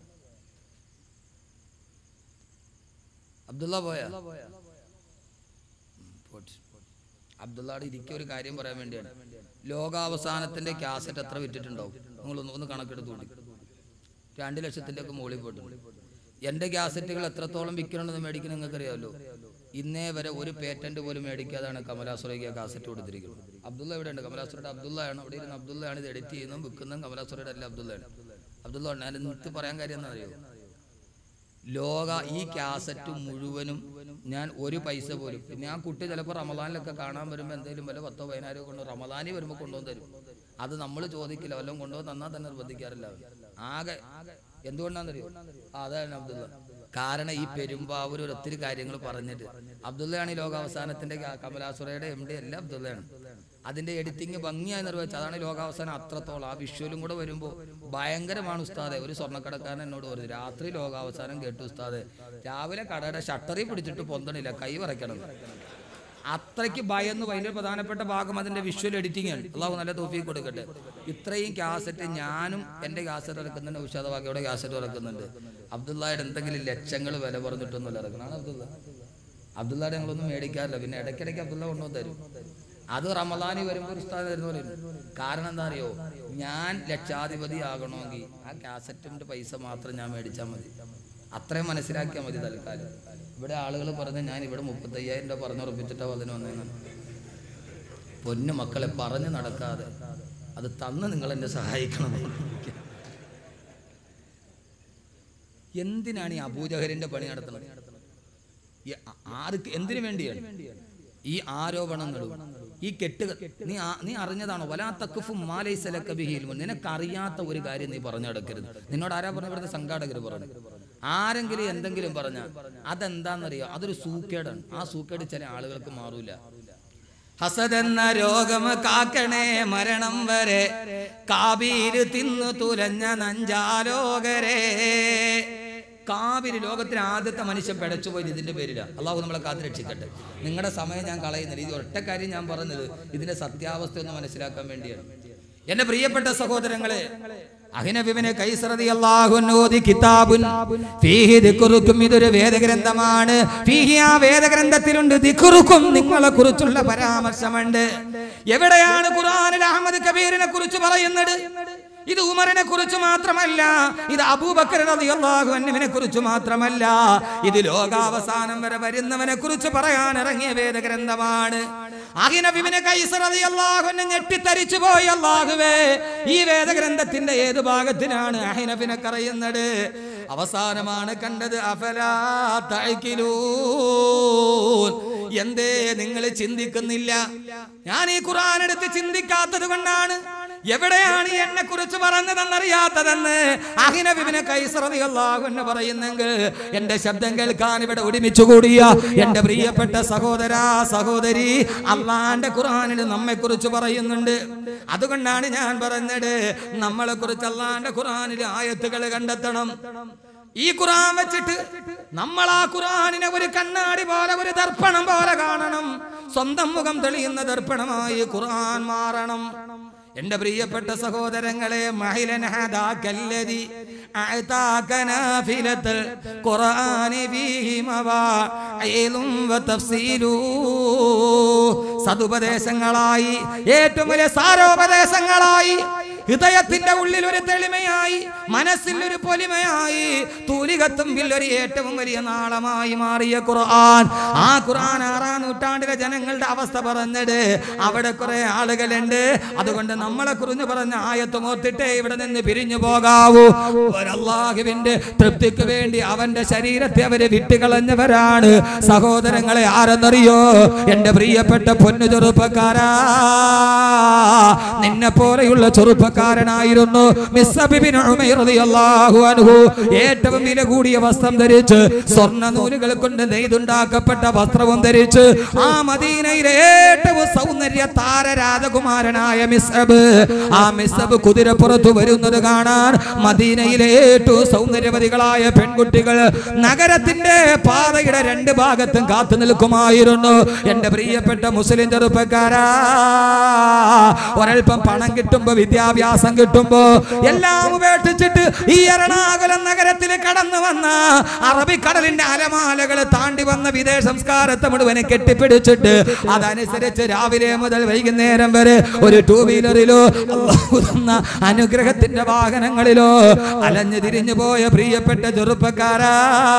Speaker 2: അബ്ദുള്ള പോയ അബ്ദുള്ളയുടെ ഇരിക്കുക ഒരു കാര്യം പറയാൻ വേണ്ടിയാണ് ലോകാവസാനത്തിന്റെ കാസറ്റ് എത്ര വിറ്റിട്ടുണ്ടാവും നിങ്ങളൊന്ന് ഒന്ന് കണക്കെടുത്ത് കൂടി രണ്ട് ലക്ഷത്തിന്റെ ഒക്കെ മുകളിൽ പോയിട്ടുണ്ട് എന്റെ കാസറ്റുകൾ എത്രത്തോളം വിൽക്കണമെന്ന് മേടിക്കണം നിങ്ങൾക്ക് അറിയാമല്ലോ ഇന്നേ വരെ ഒരു പേറ്റന്റ് പോലും മേടിക്കാതാണ് കമലാസുറയ്ക്ക് ആ കാസറ്റ് കൊടുത്തിരിക്കുന്നത് അബ്ദുള്ള ഇവിടെ ഉണ്ട് കമലാസുറയുടെ അബ്ദുള്ളയാണ് അവിടെ ഇരുന്ന് അബ്ദുള്ളയാണ് ഇത് എഡിറ്റ് ചെയ്യുന്നതും വിൽക്കുന്നതും കമലാസുറയുടെ അല്ല അബ്ദുള്ളയാണ് അബ്ദുള്ള ഉണ്ട്. ഞാൻ നിർത്തി പറയാൻ കാര്യം എന്താ അറിയോ ലോക ഈ കാസറ്റ് മുഴുവനും ഞാൻ ഒരു പൈസ പോലും പിന്നെ ആ കുട്ടി ചിലപ്പോൾ റമദാനിലൊക്കെ കാണാൻ വരുമ്പോൾ എന്തെങ്കിലും വല്ല പത്തോ പതിനായിരോ കൊണ്ട് റമദാനി വരുമ്പോൾ കൊണ്ടുവന്ന് തരും അത് നമ്മൾ ചോദിക്കില്ല വല്ലതും കൊണ്ടുവന്ന് തന്നാൽ തന്നെ നിർബന്ധിക്കാറില്ല അവൻ. ആകെ എന്തുകൊണ്ടാണെന്നറിയോ ആ, അതാണ് അബ്ദുള്ള കാരണം ഈ പെരുമ്പാവൂർ ഒരു ഒത്തിരി കാര്യങ്ങൾ പറഞ്ഞിട്ട് അബ്ദുള്ളയാണ് ഈ ലോകാവസാനത്തിന്റെ ക- കമലാസുറയുടെ എം ഡി എല്ലാം അബ്ദുള്ളയാണ് അതിന്റെ എഡിറ്റിംഗ് ഭംഗിയായി നിർവഹിച്ചത് അതാണ് ഈ ലോകാവസാനം അത്രത്തോളം ആ വിഷ്വലും കൂടെ വരുമ്പോൾ ഭയങ്കരമാണ് ഉസ്താദെ ഒരു സ്വർണ്ണക്കടക്കാരൻ എന്നോട് പറഞ്ഞു രാത്രി ലോകാവസാനം കേട്ടു ഉസ്താദെ രാവിലെ കടയുടെ ഷട്ടറിൽ പിടിച്ചിട്ട് പൊന്തണില്ല കൈ വരയ്ക്കണം അത്രയ്ക്ക് ഭയന്ന് ഭയങ്കര പ്രധാനപ്പെട്ട ഭാഗം അതിന്റെ വിഷ്വൽ എഡിറ്റിംഗ് ആണ് അള്ളാഹു നല്ല തോഫിക്ക് കൊടുക്കട്ടെ ഇത്രയും കാസറ്റ് ഞാനും എന്റെ കാസറ്റ് ഇറക്കുന്നുണ്ട് ഉഷാദ ബാക്കിയുടെ കാസറ്റ് ഇറക്കുന്നുണ്ട് അബ്ദുള്ളയുടെ എന്തെങ്കിലും ലക്ഷങ്ങൾ വില പറഞ്ഞിട്ടൊന്നുമില്ല ഇറക്കണം ആണ് അബ്ദുള്ള അബ്ദുള്ളയുടെ ഞങ്ങളൊന്നും മേടിക്കാറില്ല പിന്നെ ഇടയ്ക്കിടയ്ക്ക് അബ്ദുള്ള കൊണ്ടുവന്ന് തരും അത് റമദാനി വരുമ്പോൾ ഒരു ഉസ്താദ് തരുന്ന പോലെ ഉണ്ട്. കാരണം എന്താ അറിയോ ഞാൻ ലക്ഷാധിപതി ആകണമെങ്കിൽ ആ കാസറ്റിന്റെ പൈസ മാത്രം ഞാൻ മേടിച്ചാൽ മതി അത്രയും മനസ്സിലാക്കിയാൽ മതി തൽക്കാലം ഇവിടെ ആളുകൾ പറഞ്ഞ് ഞാൻ ഇവിടെ മുപ്പത്തയ്യായിരം രൂപ പറഞ്ഞുറപ്പിച്ചിട്ടാ അതിന് വന്നേന്ന് പൊന്നു മക്കളെ പറഞ്ഞു നടക്കാതെ അത് തന്ന് നിങ്ങൾ എന്നെ സഹായിക്കണം എന്തിനാണ് ഈ അബൂജഹലിന്റെ പണി നടത്തുന്നത് ഈ ആ- ആർക്ക് എന്തിനു വേണ്ടിയാണ് ഈ ആരോപണങ്ങളും ഈ കെട്ട് നീ ആ- നീ അറിഞ്ഞതാണോ വലാ തക്കുഫും മാലൈസലക്ക ബിഹിൽ നിനക്കറിയാത്ത ഒരു കാര്യം നീ പറഞ്ഞു നടക്കരുത് നിന്നോട് ആരാ പറഞ്ഞ ഇവിടുത്തെ സംഘാടകർ പറഞ്ഞു ആരെങ്കിലും എന്തെങ്കിലും പറഞ്ഞ അതെന്താണെന്നറിയോ അതൊരു സൂക്കേടാണ് ആ സൂക്കേട് ചില ആളുകൾക്ക് മാറൂല ഹസതെന്ന രോഗം കാക്കണേ മരണം വരെ കാബീര് തിന്നു തുലഞ്ഞ നഞ്ചാലോകരെ കാവിരി ലോകത്തിലെ ആദ്യത്തെ മനുഷ്യൻ പിടച്ചുപോയത് ഇതിന്റെ പേരിലാണ് അള്ളാഹു നമ്മളെ കാത്തു രക്ഷിക്കട്ടെ നിങ്ങളുടെ സമയം ഞാൻ കളയുന്നില്ല ഇത് ഒറ്റ കാര്യം ഞാൻ പറഞ്ഞത് ഇതിന്റെ സത്യാവസ്ഥ ഒന്ന് മനസ്സിലാക്കാൻ വേണ്ടിയാണ് എന്റെ പ്രിയപ്പെട്ട സഹോദരങ്ങളെ അഹിനബിബിന് കൈസറതി അല്ലാഹുന്നോദി കിതാബുൻ ഫീഹി ദിക്റുക്കും ഇതൊരു വേദഗ്രന്ഥമാണ് ഫീഹി ആ വേദഗ്രന്ഥത്തിലുണ്ട് ദിക്റുക്കും നിങ്ങളെ കുറിച്ചുള്ള പരാമർശമുണ്ട് എവിടെയാണ് ഖുർആനിൽ അഹമ്മദ് കബീറിനെ കുറിച്ച് പറയുന്നത് ഇത് ഉമറിനെ കുറിച്ച് മാത്രമല്ല ഇത് അബൂബക്കർ റളിയല്ലാഹു അൻഹുവിനെ കുറിച്ച് മാത്രമല്ല ഇത് ലോകാവസാനം വരെ വരുന്നവനെ കുറിച്ച് പറയാൻ ഇറങ്ങിയ വേദഗ്രന്ഥമാണ് അഹിനബിബിനെ കൈസർ റളിയല്ലാഹു അൻഹു ഞെട്ടിത്തരിച്ചു പോയി അല്ലാഹുവേ ഈ വേദഗ്രന്ഥത്തിന്റെ ഏത് ഭാഗത്തിനാണ് അഹിനബിനെ കറയുന്നത് അവസാനമാണ് കണ്ടത് അഫലാ തഅക്കിലൂൻ എന്തേ നിങ്ങൾ ചിന്തിക്കുന്നില്ല ഞാൻ ഈ ഖുർആൻ എടുത്ത് ചിന്തിക്കാത്തത് കൊണ്ടാണ് എവിടെയാണ് എന്നെ കുറിച്ച് പറഞ്ഞതെന്നറിയാത്തതെന്ന് അഹിനബിബിനെ കൈസറതി അള്ളാഹുന്ന് പറയുന്നെങ്കിൽ എന്റെ ശബ്ദം കേൾക്കാൻ ഇവിടെ ഒരുമിച്ച് കൂടിയ എന്റെ പ്രിയപ്പെട്ട സഹോദര സഹോദരി അള്ളാന്റെ ഖുർആനിൽ നമ്മെ കുറിച്ച് പറയുന്നുണ്ട് അതുകൊണ്ടാണ് ഞാൻ പറഞ്ഞത് നമ്മളെ കുറിച്ച് അള്ളാന്റെ ഖുർആനിൽ ആയത്തുകൾ കണ്ടെത്തണം
Speaker 1: ഈ ഖുർആൻ വെച്ചിട്ട് നമ്മൾ ആ ഖുർആനിനെ ഒരു കണ്ണാടി പോലെ ഒരു ദർപ്പണം പോലെ കാണണം സ്വന്തം മുഖം തെളിയുന്ന ദർപ്പണമായി ഖുർആൻ മാറണം എന്റെ പ്രിയപ്പെട്ട സഹോദരങ്ങളെ മഹിലൻ ഹദാകല്ലദി അഅതാക നാഫിലത്തുൽ ഖുർആനി ഫീഹി മവാഇലും വതഫ്സീലു സതുപദേശങ്ങളായി ഏറ്റവും വലിയ സാരോപദേശങ്ങളായി ഹൃദയത്തിന്റെ ഉള്ളിൽ ഒരു തെളിമയായി മനസ്സിൽ ഒരു പൊലിമയായി തൂലികത്തുമ്പിൽ ഒരു ഏറ്റവും വലിയ നാളമായി മാറിയ ഖുർആൻ ആ ഖുർആൻ ആറാം നൂറ്റാണ്ടിലെ ജനങ്ങളുടെ അവസ്ഥ പറഞ്ഞത് അവിടെ കുറെ ആളുകളുണ്ട് അതുകൊണ്ട് നമ്മളെ കുറിഞ്ഞു പറഞ്ഞ ആയത്ത് മോത്തിട്ടേ ഇവിടെ നിന്ന് പിരിഞ്ഞു പോകാവൂ അള്ളാഹുവിന്റെ തൃപ്തിക്ക് വേണ്ടി അവന്റെ ശരീരത്തെ അവര് വിട്ടുകളഞ്ഞവരാണ് സഹോദരങ്ങളെ ആരെന്നറിയോ എന്റെ പ്രിയപ്പെട്ട പൊന്നു ചെറുപ്പക്കാരാ നിന്നെ പോലെയുള്ള ചെറുപ്പക്കാരനായിരുന്നു മിസ്സബിബിൻ ഉമൈർ റളിയല്ലാഹു അൻഹു ഏറ്റവും വില കൂടിയ വസ്ത്രം ധരിച്ച് സ്വർണ്ണ നൂലുകൾ കൊണ്ട് നെയ്തുണ്ടാക്കപ്പെട്ട വസ്ത്രവും ധരിച്ച് ആ മദീനയിലെ ഏറ്റവും സൗന്ദര്യ താര രാജകുമാരനായ മിസ്സബ് ആ മിസ്സബ് കുതിരപ്പുറത്ത് വരുന്നത് കാണാൻ മദീനയിലെ ഏറ്റവും സൗന്ദര്യവതികളായ പെൺകുട്ടികൾ നഗരത്തിന്റെ പാതയുടെ രണ്ട് ഭാഗത്തും കാത്തു നിൽക്കുമായിരുന്നു എന്റെ പ്രിയപ്പെട്ട മുസ്ലിം ചെറുപ്പക്കാരാ ഒരൽപ്പം പണം കിട്ടുമ്പോ വിദ്യാഭ്യാസം കിട്ടുമ്പോ എല്ലാം ഉപേക്ഷിച്ചിട്ട് ഈ എറണാകുളം നഗരത്തിൽ കടന്നു വന്ന അറബിക്കടലിന്റെ അലമാലകൾ താണ്ടി വന്ന വിദേശ സംസ്കാരത്തെ മുഴുവനെ കെട്ടിപ്പിടിച്ചിട്ട് അതനുസരിച്ച് രാവിലെ മുതൽ വൈകുന്നേരം വരെ ഒരു ടൂ വീലറിലോ അല്ലാഹു തന്ന അനുഗ്രഹത്തിന്റെ വാഹനങ്ങളിലോ അലഞ്ഞു തിരിഞ്ഞു പോയ പ്രിയപ്പെട്ട ചെറുപ്പക്കാരാ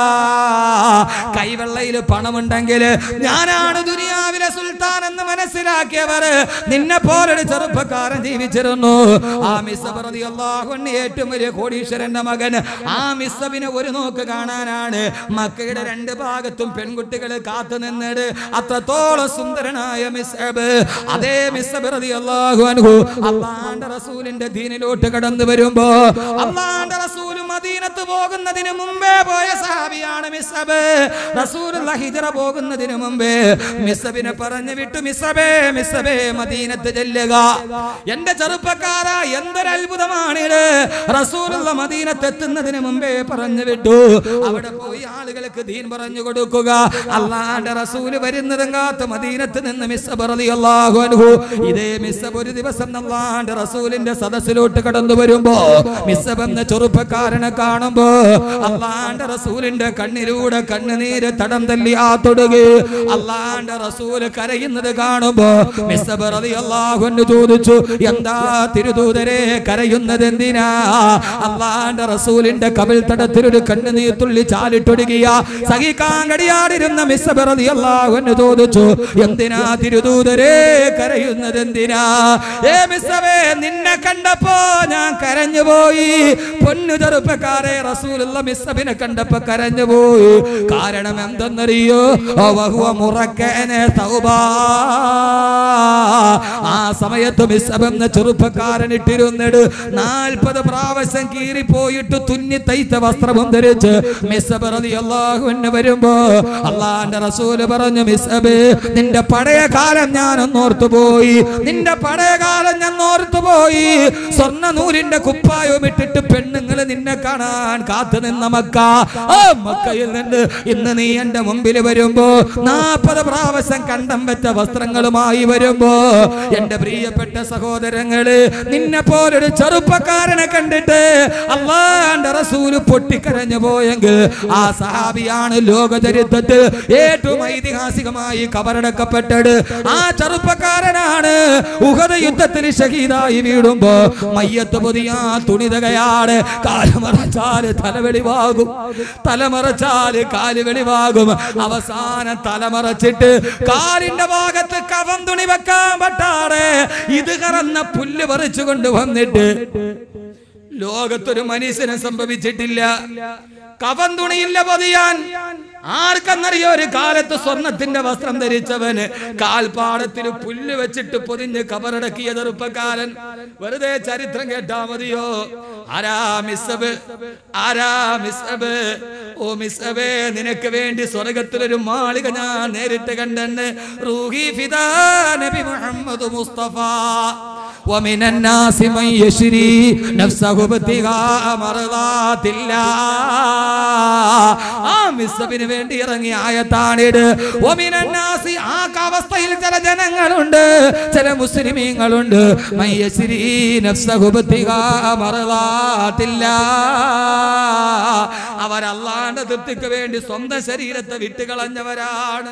Speaker 1: കൈവെള്ളയിൽ പണമുണ്ടെങ്കിൽ ഞാനാണ് ദുനിയാവിലെ സുൽത്താൻ എന്ന് മനസ്സിലാക്കിയവർ നിന്നെ പോലൊരു ചെറുപ്പക്കാരൻ ജീവിച്ചിരുന്നു ആ മിസ്സബ് റളിയല്ലാഹു അൻഹു ഏറ്റവും വലിയ കോടീശ്വരന്റെ മകൻ ആ മിസ്സബിനെ ഒരു നോക്ക് കാണാനാണ് മക്കയുടെ രണ്ട് ഭാഗത്തും പെൺകുട്ടികൾ കാത്തു നിന്നിട്ട് അത്രത്തോളം സുന്ദരനായ മിസ്സബ് അതേ മിസ്സബ് റളിയല്ലാഹു അൻഹു അള്ളാന്റെ റസൂലിന്റെ ദീനിലോട്ട് കടന്നു വരുമ്പോ അള്ളാന്റെ റസൂൽ മദീനത്ത് പോകുന്നതിന് മുമ്പേ പോയ സഹാബിയാണ് മിസ്സബ് റസൂലുള്ള ഹിജറ പോകുന്നതിന് മുമ്പേ മിസ്സബിനെ പറഞ്ഞു വിട്ടു മിസ്സബേ മിസ്സബേ മദീനത്ത് ചെല്ലുക എന്റെ ചെറുപ്പക്കാര എന്തൊരു അത്ഭുതമാണിത് റസൂലുള്ള മദീനത്ത് എത്തുന്നതിന് മുമ്പേ പറഞ്ഞു വിട്ടു അവിടെ പോയി ആളുകൾക്ക് ദീൻ പറഞ്ഞു കൊടുക്കുക അള്ളാന്റെ റസൂല് വരുന്നതും കാത്ത് മദീനത്ത് നിന്ന് മിസ്സബ് റളിയല്ലാഹു അൻഹു ഇതേ മിസ്സബ് ഒരു ദിവസം അള്ളാന്റെ റസൂലിന്റെ സദസ്സിലോട്ട് കടന്നു വരുമ്പോ മിസ്സബ് എന്ന ചെറുപ്പക്കാരനെ കാണുമ്പോ അള്ളാന്റെ റസൂലിന്റെ കണ്ണിലൂടെ കണ്ണുനീര് തടം തല്ലി ആ തൊടുകെ അള്ളാന്റെ റസൂല് കരയുന്നത് കാണുമ്പോ മിസ്സബ് റളിയല്ലാഹു അൻഹു ചോദിച്ചു എന്താ തിരുദൂതരെ കരയുന്നത് എന്തിനാ അള്ളാന്റെ റസൂലിന്റെ കവിൽ തടത്തിലൊരു കണ്ണുനീർ തുള്ളി ചാലിട്ടൊടുകിയ സഹിക്കാൻ കടിയാടിരുന്ന മിസ്സബ് റളിയല്ലാഹു അൻഹു ചോദിച്ചു എന്തിനാ തിരുദൂതരെ കരയുന്നത് എന്തിനാ ഏ മിസ്സബേ നിന്നെ കണ്ടപ്പോ ഞാൻ കരഞ്ഞു പോയി പൊന്നു ചെറുപ്പക്കാരെ റസൂലുള്ള മിസ്സബിനെ കണ്ടപ്പോ കരഞ്ഞു പോയി കാരണം എന്തെന്നറിയോ വഹുവ മുറക്കനെ തൗബാ ആ സമയത്ത് മിസ്സബ് എന്ന ചെറുപ്പക്കാരൻ ഇട്ടിരുന്നിട്ട് നാൽപ്പത് പ്രാവശ്യം കീറിപ്പോയിട്ട് തുന്നി തയ്ത്ത വസ്ത്രവും ധരിച്ച് മിസ്സബ് റളിയല്ലാഹു വരുമ്പോ അള്ളാന്റെ റസൂല് പറഞ്ഞു മിസ്സബ് നിന്റെ പഴയ കാലം ഞാൻ ഒന്നോർത്തു പോയി നിന്റെ പഴയ കാലം ഞാൻ ഓർത്തു പോയി സ്വർണ്ണ നൂലിന്റെ കുപ്പായവും ഇട്ടിട്ട് പെണ്ണുങ്ങൾ നിന്നെ കാണാൻ കാത്തു നിന്ന മക്ക ആ മക്കയിൽ നിന്ന് ഇന്ന് നീ എന്റെ മുമ്പിൽ വരുമ്പോ നാൽപ്പത് പ്രാവശ്യം കണ്ടം വെച്ച വസ്ത്രങ്ങളുമായി വരുമ്പോ എന്റെ പ്രിയപ്പെട്ട സഹോദരങ്ങള് നിന്നെ പോലൊരു ചെറുപ്പക്കാരനെ കണ്ടിട്ട് അള്ളാന്റെ റസൂല് പൊട്ടിക്കരഞ്ഞു പോയെങ്കിൽ ആ സഹാബിയാണ് ലോക ചരിത്രത്തിൽ ഏറ്റവും ഐതിഹാസികമായി കബറടക്കപ്പെട്ടത് ആ ചെറുപ്പക്കാരനാണ് ഉഹദ യുദ്ധത്തിൽ ഷഹീദായി വീടുമ്പോ മയ്യത്ത് പൊതിയ തുണിതകയാണ് കാലുമറച്ചാല് തലവെളിവാകും തലമറച്ചാല് കാല് വെളിവാകും അവസാനം തലമറച്ചിട്ട് കാലിന്റെ ഭാഗത്ത് കവം തുണി വെക്കാൻ പറ്റാതെ ഇത് കറന്ന പുല്ല് പറിച്ചു കൊണ്ട് വന്നിട്ട് ലോകത്തൊരു മനുഷ്യനെ സംഭവിച്ചിട്ടില്ല കവം തുണിയില്ല പൊതിയാൻ ആർക്കെന്നറിയോ ഒരു കാലത്ത് സ്വർണത്തിന്റെ വസ്ത്രം ധരിച്ചവന് കാൽപാടത്തിൽ പുല്ല് വെച്ചിട്ട് പൊതിഞ്ഞ് കബറടക്കിയ ചെറുപ്പക്കാരൻ വെറുതെ ചരിത്രം കേട്ടാ മതിയോ ആരാ മിസ്സബ് ആരാ മിസ്സബ് ഓ മിസ്സബേ നിനക്ക് വേണ്ടി സ്വർഗത്തിലൊരു മാളിക ഞാൻ നേരിട്ട് കണ്ടെന്ന് റൂഹി ഫിദാ നബി മുഹമ്മദ് മുസ്തഫ ومن الناس من يشري نفسه ابتغاء مرضات الله ആ മിസ്സബിന് വേണ്ടി ഇറങ്ങിയ ആയത്താണിത് ومن الناس ആ അവസ്ഥയിൽ ചില ജനങ്ങളുണ്ട് ചില മുസ്ലിമീങ്ങളുണ്ട് من يشري نفسه ابتغاء مرضات الله അവർ അള്ളാന്റെ തൃപ്തിക്ക് വേണ്ടി സ്വന്തം ശരീരത്തെ വിട്ടുകളഞ്ഞവരാണ്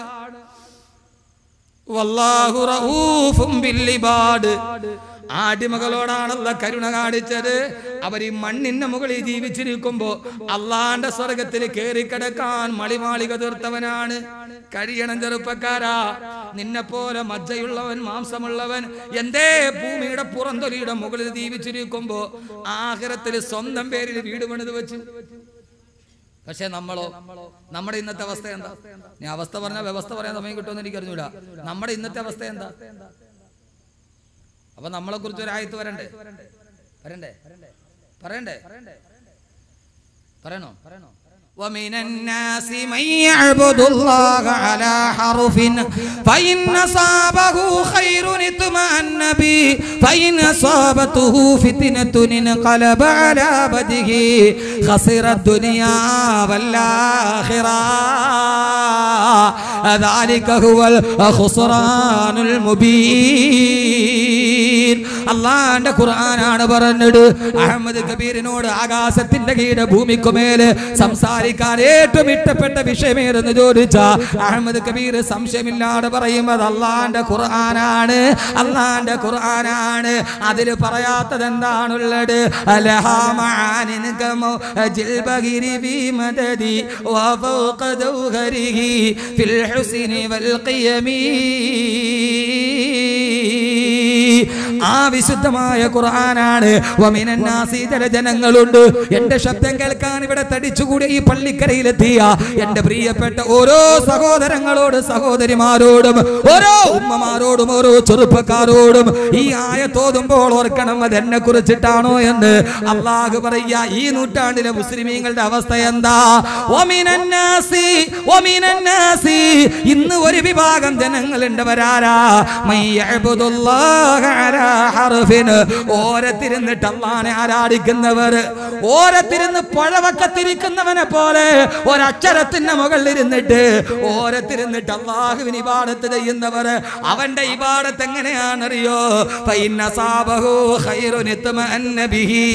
Speaker 1: വല്ലാഹു റഊഫും ബില്ലിബാദ് ആടിമകളോടാണല്ല കരുണ കാണിച്ചത് അവർ ഈ മണ്ണിന്റെ മുകളിൽ ജീവിച്ചിരിക്കുമ്പോ അള്ളാന്റെ സ്വർഗത്തിൽ കയറിക്കിടക്കാൻ മളിമാളിക തീർത്തവനാണ് കഴിയണം ചെറുപ്പക്കാരാ നിന്നെ പോലെ മജ്ജയുള്ളവൻ മാംസമുള്ളവൻ എന്തേ ഭൂമിയുടെ പുറന്തൊലിയുടെ മുകളിൽ ജീവിച്ചിരിക്കുമ്പോ ആഹ്റത്തിൽ സ്വന്തം പേരിൽ വീട് പണിത് വെച്ചു പക്ഷെ നമ്മളോ നമ്മുടെ ഇന്നത്തെ അവസ്ഥ എന്താ ഞാൻ അവസ്ഥ പറഞ്ഞാൽ വ്യവസ്ഥ പറയാൻ സമയം കിട്ടുമെന്ന് എനിക്ക് അറിഞ്ഞൂടാ നമ്മുടെ ഇന്നത്തെ അവസ്ഥ എന്താ അപ്പൊ നമ്മളെ കുറിച്ച് ഒരു ആയത്ത് വരണ്ടേ വരണ്ടേ പറയണ്ടേ പറയണോ പറയണോ ومن الناس من يعبد الله على حرف فإن أصابه خير اطمأن به فإن أصابته فتنة انقلب على وجهه خسر الدنيا والآخرة ذلك هو الخسران المبين അള്ളാന്റെ ഖുർആനാണ് പറഞ്ഞത് അഹമ്മദ് കബീറിനോട് ആകാശത്തിന്റെ കീഴ് ഭൂമിക്കുമേല് സംസാരിക്കാൻ ഏറ്റവും ഇഷ്ടപ്പെട്ട വിഷയമേതെന്ന് ചോദിച്ച അഹമ്മദ് കബീർ സംശയമില്ലാതെ പറയുന്നത് അള്ളാന്റെ ഖുർആനാണ് അള്ളാന്റെ ഖുർആനാണ് അതിൽ പറയാത്തത് എന്താണുള്ളത് അലഹാമാനിൻ കമോ ജിൽബഗിരി ബി മദദി വഫൗഖ ദൗഹരിഹി ഫിൽ ഹുസ്നി വൽ ഖിയമി ആ വിശുദ്ധമായ ഖുർആനാണ് വമിനന്നാസി ചില ജനങ്ങളുണ്ട് എന്റെ ശബ്ദം കേൾക്കാൻ ഇവിടെ തടിച്ചുകൂടി ഈ പള്ളിക്കരയിലെത്തിയ എന്റെ പ്രിയപ്പെട്ട ഓരോ സഹോദരങ്ങളോട് സഹോദരിമാരോടും ഓരോ ഉമ്മമാരോടും ഓരോ ചെറുപ്പക്കാരോടും ഈ ആയ തോതുമ്പോൾ ഓർക്കണം അത് എന്നെ കുറിച്ചിട്ടാണോ എന്ന് അള്ളാഹു പറയുക ഈ നൂറ്റാണ്ടിലെ മുസ്ലിമീങ്ങളുടെ അവസ്ഥ എന്താ ഒമിനന്നാസി ഒമിനന്നാസി ഇന്ന് ഒരു വിഭാഗം ജനങ്ങളുണ്ടവരാരാ മയ്യഅബ്ദുല്ലാഹ അലാ ഹർഫിന് ഓരത്തിരുന്നിട്ട് അള്ളാനെ ആരാധിക്കുന്നവർ ഓരത്തിരുന്ന് പുഴവക്കത്തിരിക്കുന്നവനെ പോലെ ഒരക്ഷരത്തിന്റെ മുകളിൽ ഇരുന്നിട്ട് ഓരത്തിരുന്നിട്ട് അള്ളാഹുവിന് ഇബാടത്ത് ചെയ്യുന്നവർ അവന്റെ ഇബാടത്ത് എങ്ങനെയാണെന്നറിയോ ഫൈന സാബഹു ഖൈറുൻ ഇത്മഅന്ന ബിഹി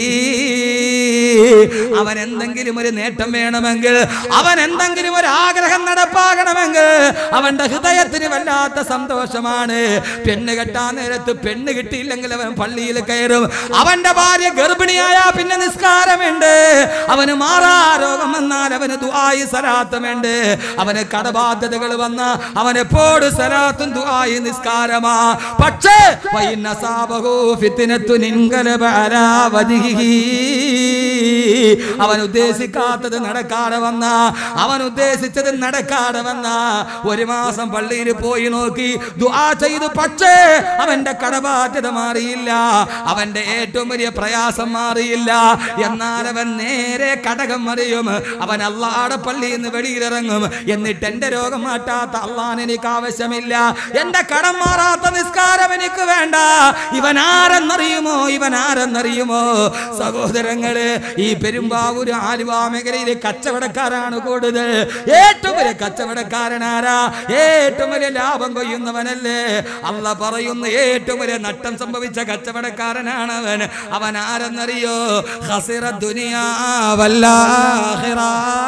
Speaker 1: അവൻ എന്തെങ്കിലും ഒരു നേട്ടം വേണമെങ്കിൽ അവൻ എന്തെങ്കിലും ഒരു ആഗ്രഹം നടപ്പാകണമെങ്കിൽ അവന്റെ ഹൃദയത്തിന് വല്ലാത്ത സന്തോഷമാണ് പെണ്ണ് കെട്ടാൻ നേരത്ത് പെണ്ണ് കിട്ടിയില്ലെങ്കിൽ അവൻ പള്ളിയിൽ കയറും അവന്റെ ഭാര്യ ഗർഭിണിയായ പിന്നെ നിസ്കാരമുണ്ട് അവന് മാറാ രോഗം വന്നാൽ അവന് ദുആയി സലാത്തുമുണ്ട് അവന് കടബാധ്യതകൾ വന്ന അവൻ എപ്പോഴും സലാത്തും ദുആയി നിസ്കാരമാ പക്ഷേ വൈന്ന സാബഹു ഫിത്നത്തു നിൻകലബ അലാ വജ്ഹിഹി അവൻ ഉദ്ദേശിക്കാത്തത് നടക്കാതെ വന്ന അവൻ ഉദ്ദേശിച്ചത് നടക്കാതെ വന്ന ഒരു മാസം പള്ളിയിൽ പോയി നോക്കി ദുആ ചെയ്തു പക്ഷേ അവന്റെ കടബാധ്യത മാറിയില്ല അവന്റെ ഏറ്റവും വലിയ പ്രയാസം മാറിയില്ല എന്നാൽ അവൻ നേരെ കടകം മറിയും അവൻ അള്ളാടെ പള്ളിയിൽ നിന്ന് വെളിയിലിറങ്ങും എന്നിട്ട് എന്റെ രോഗം മാറ്റാത്ത അള്ളാൻ എനിക്ക് ആവശ്യമില്ല എന്റെ കടം മാറാത്ത നിസ്കാരം എനിക്ക് വേണ്ട ഇവൻ ആരെന്നറിയുമോ ഇവൻ ആരെന്നറിയുമോ സഹോദരങ്ങള് ഈ പെരുമ്പാവൂര് ആലുവ മേഖലയിലെ കച്ചവടക്കാരാണ് കൂടുതൽ ഏറ്റവും വലിയ കച്ചവടക്കാരനാരാ ഏറ്റവും വലിയ ലാഭം കൊയ്യുന്നവനല്ലേ അല്ല പറയുന്നു ഏറ്റവും വലിയ നട്ടം സംഭവിച്ച കച്ചവടക്കാരനാണ് അവൻ അവൻ ആരെന്നറിയോ ഹസിറ ദുനിയാവല്ലാഹിറ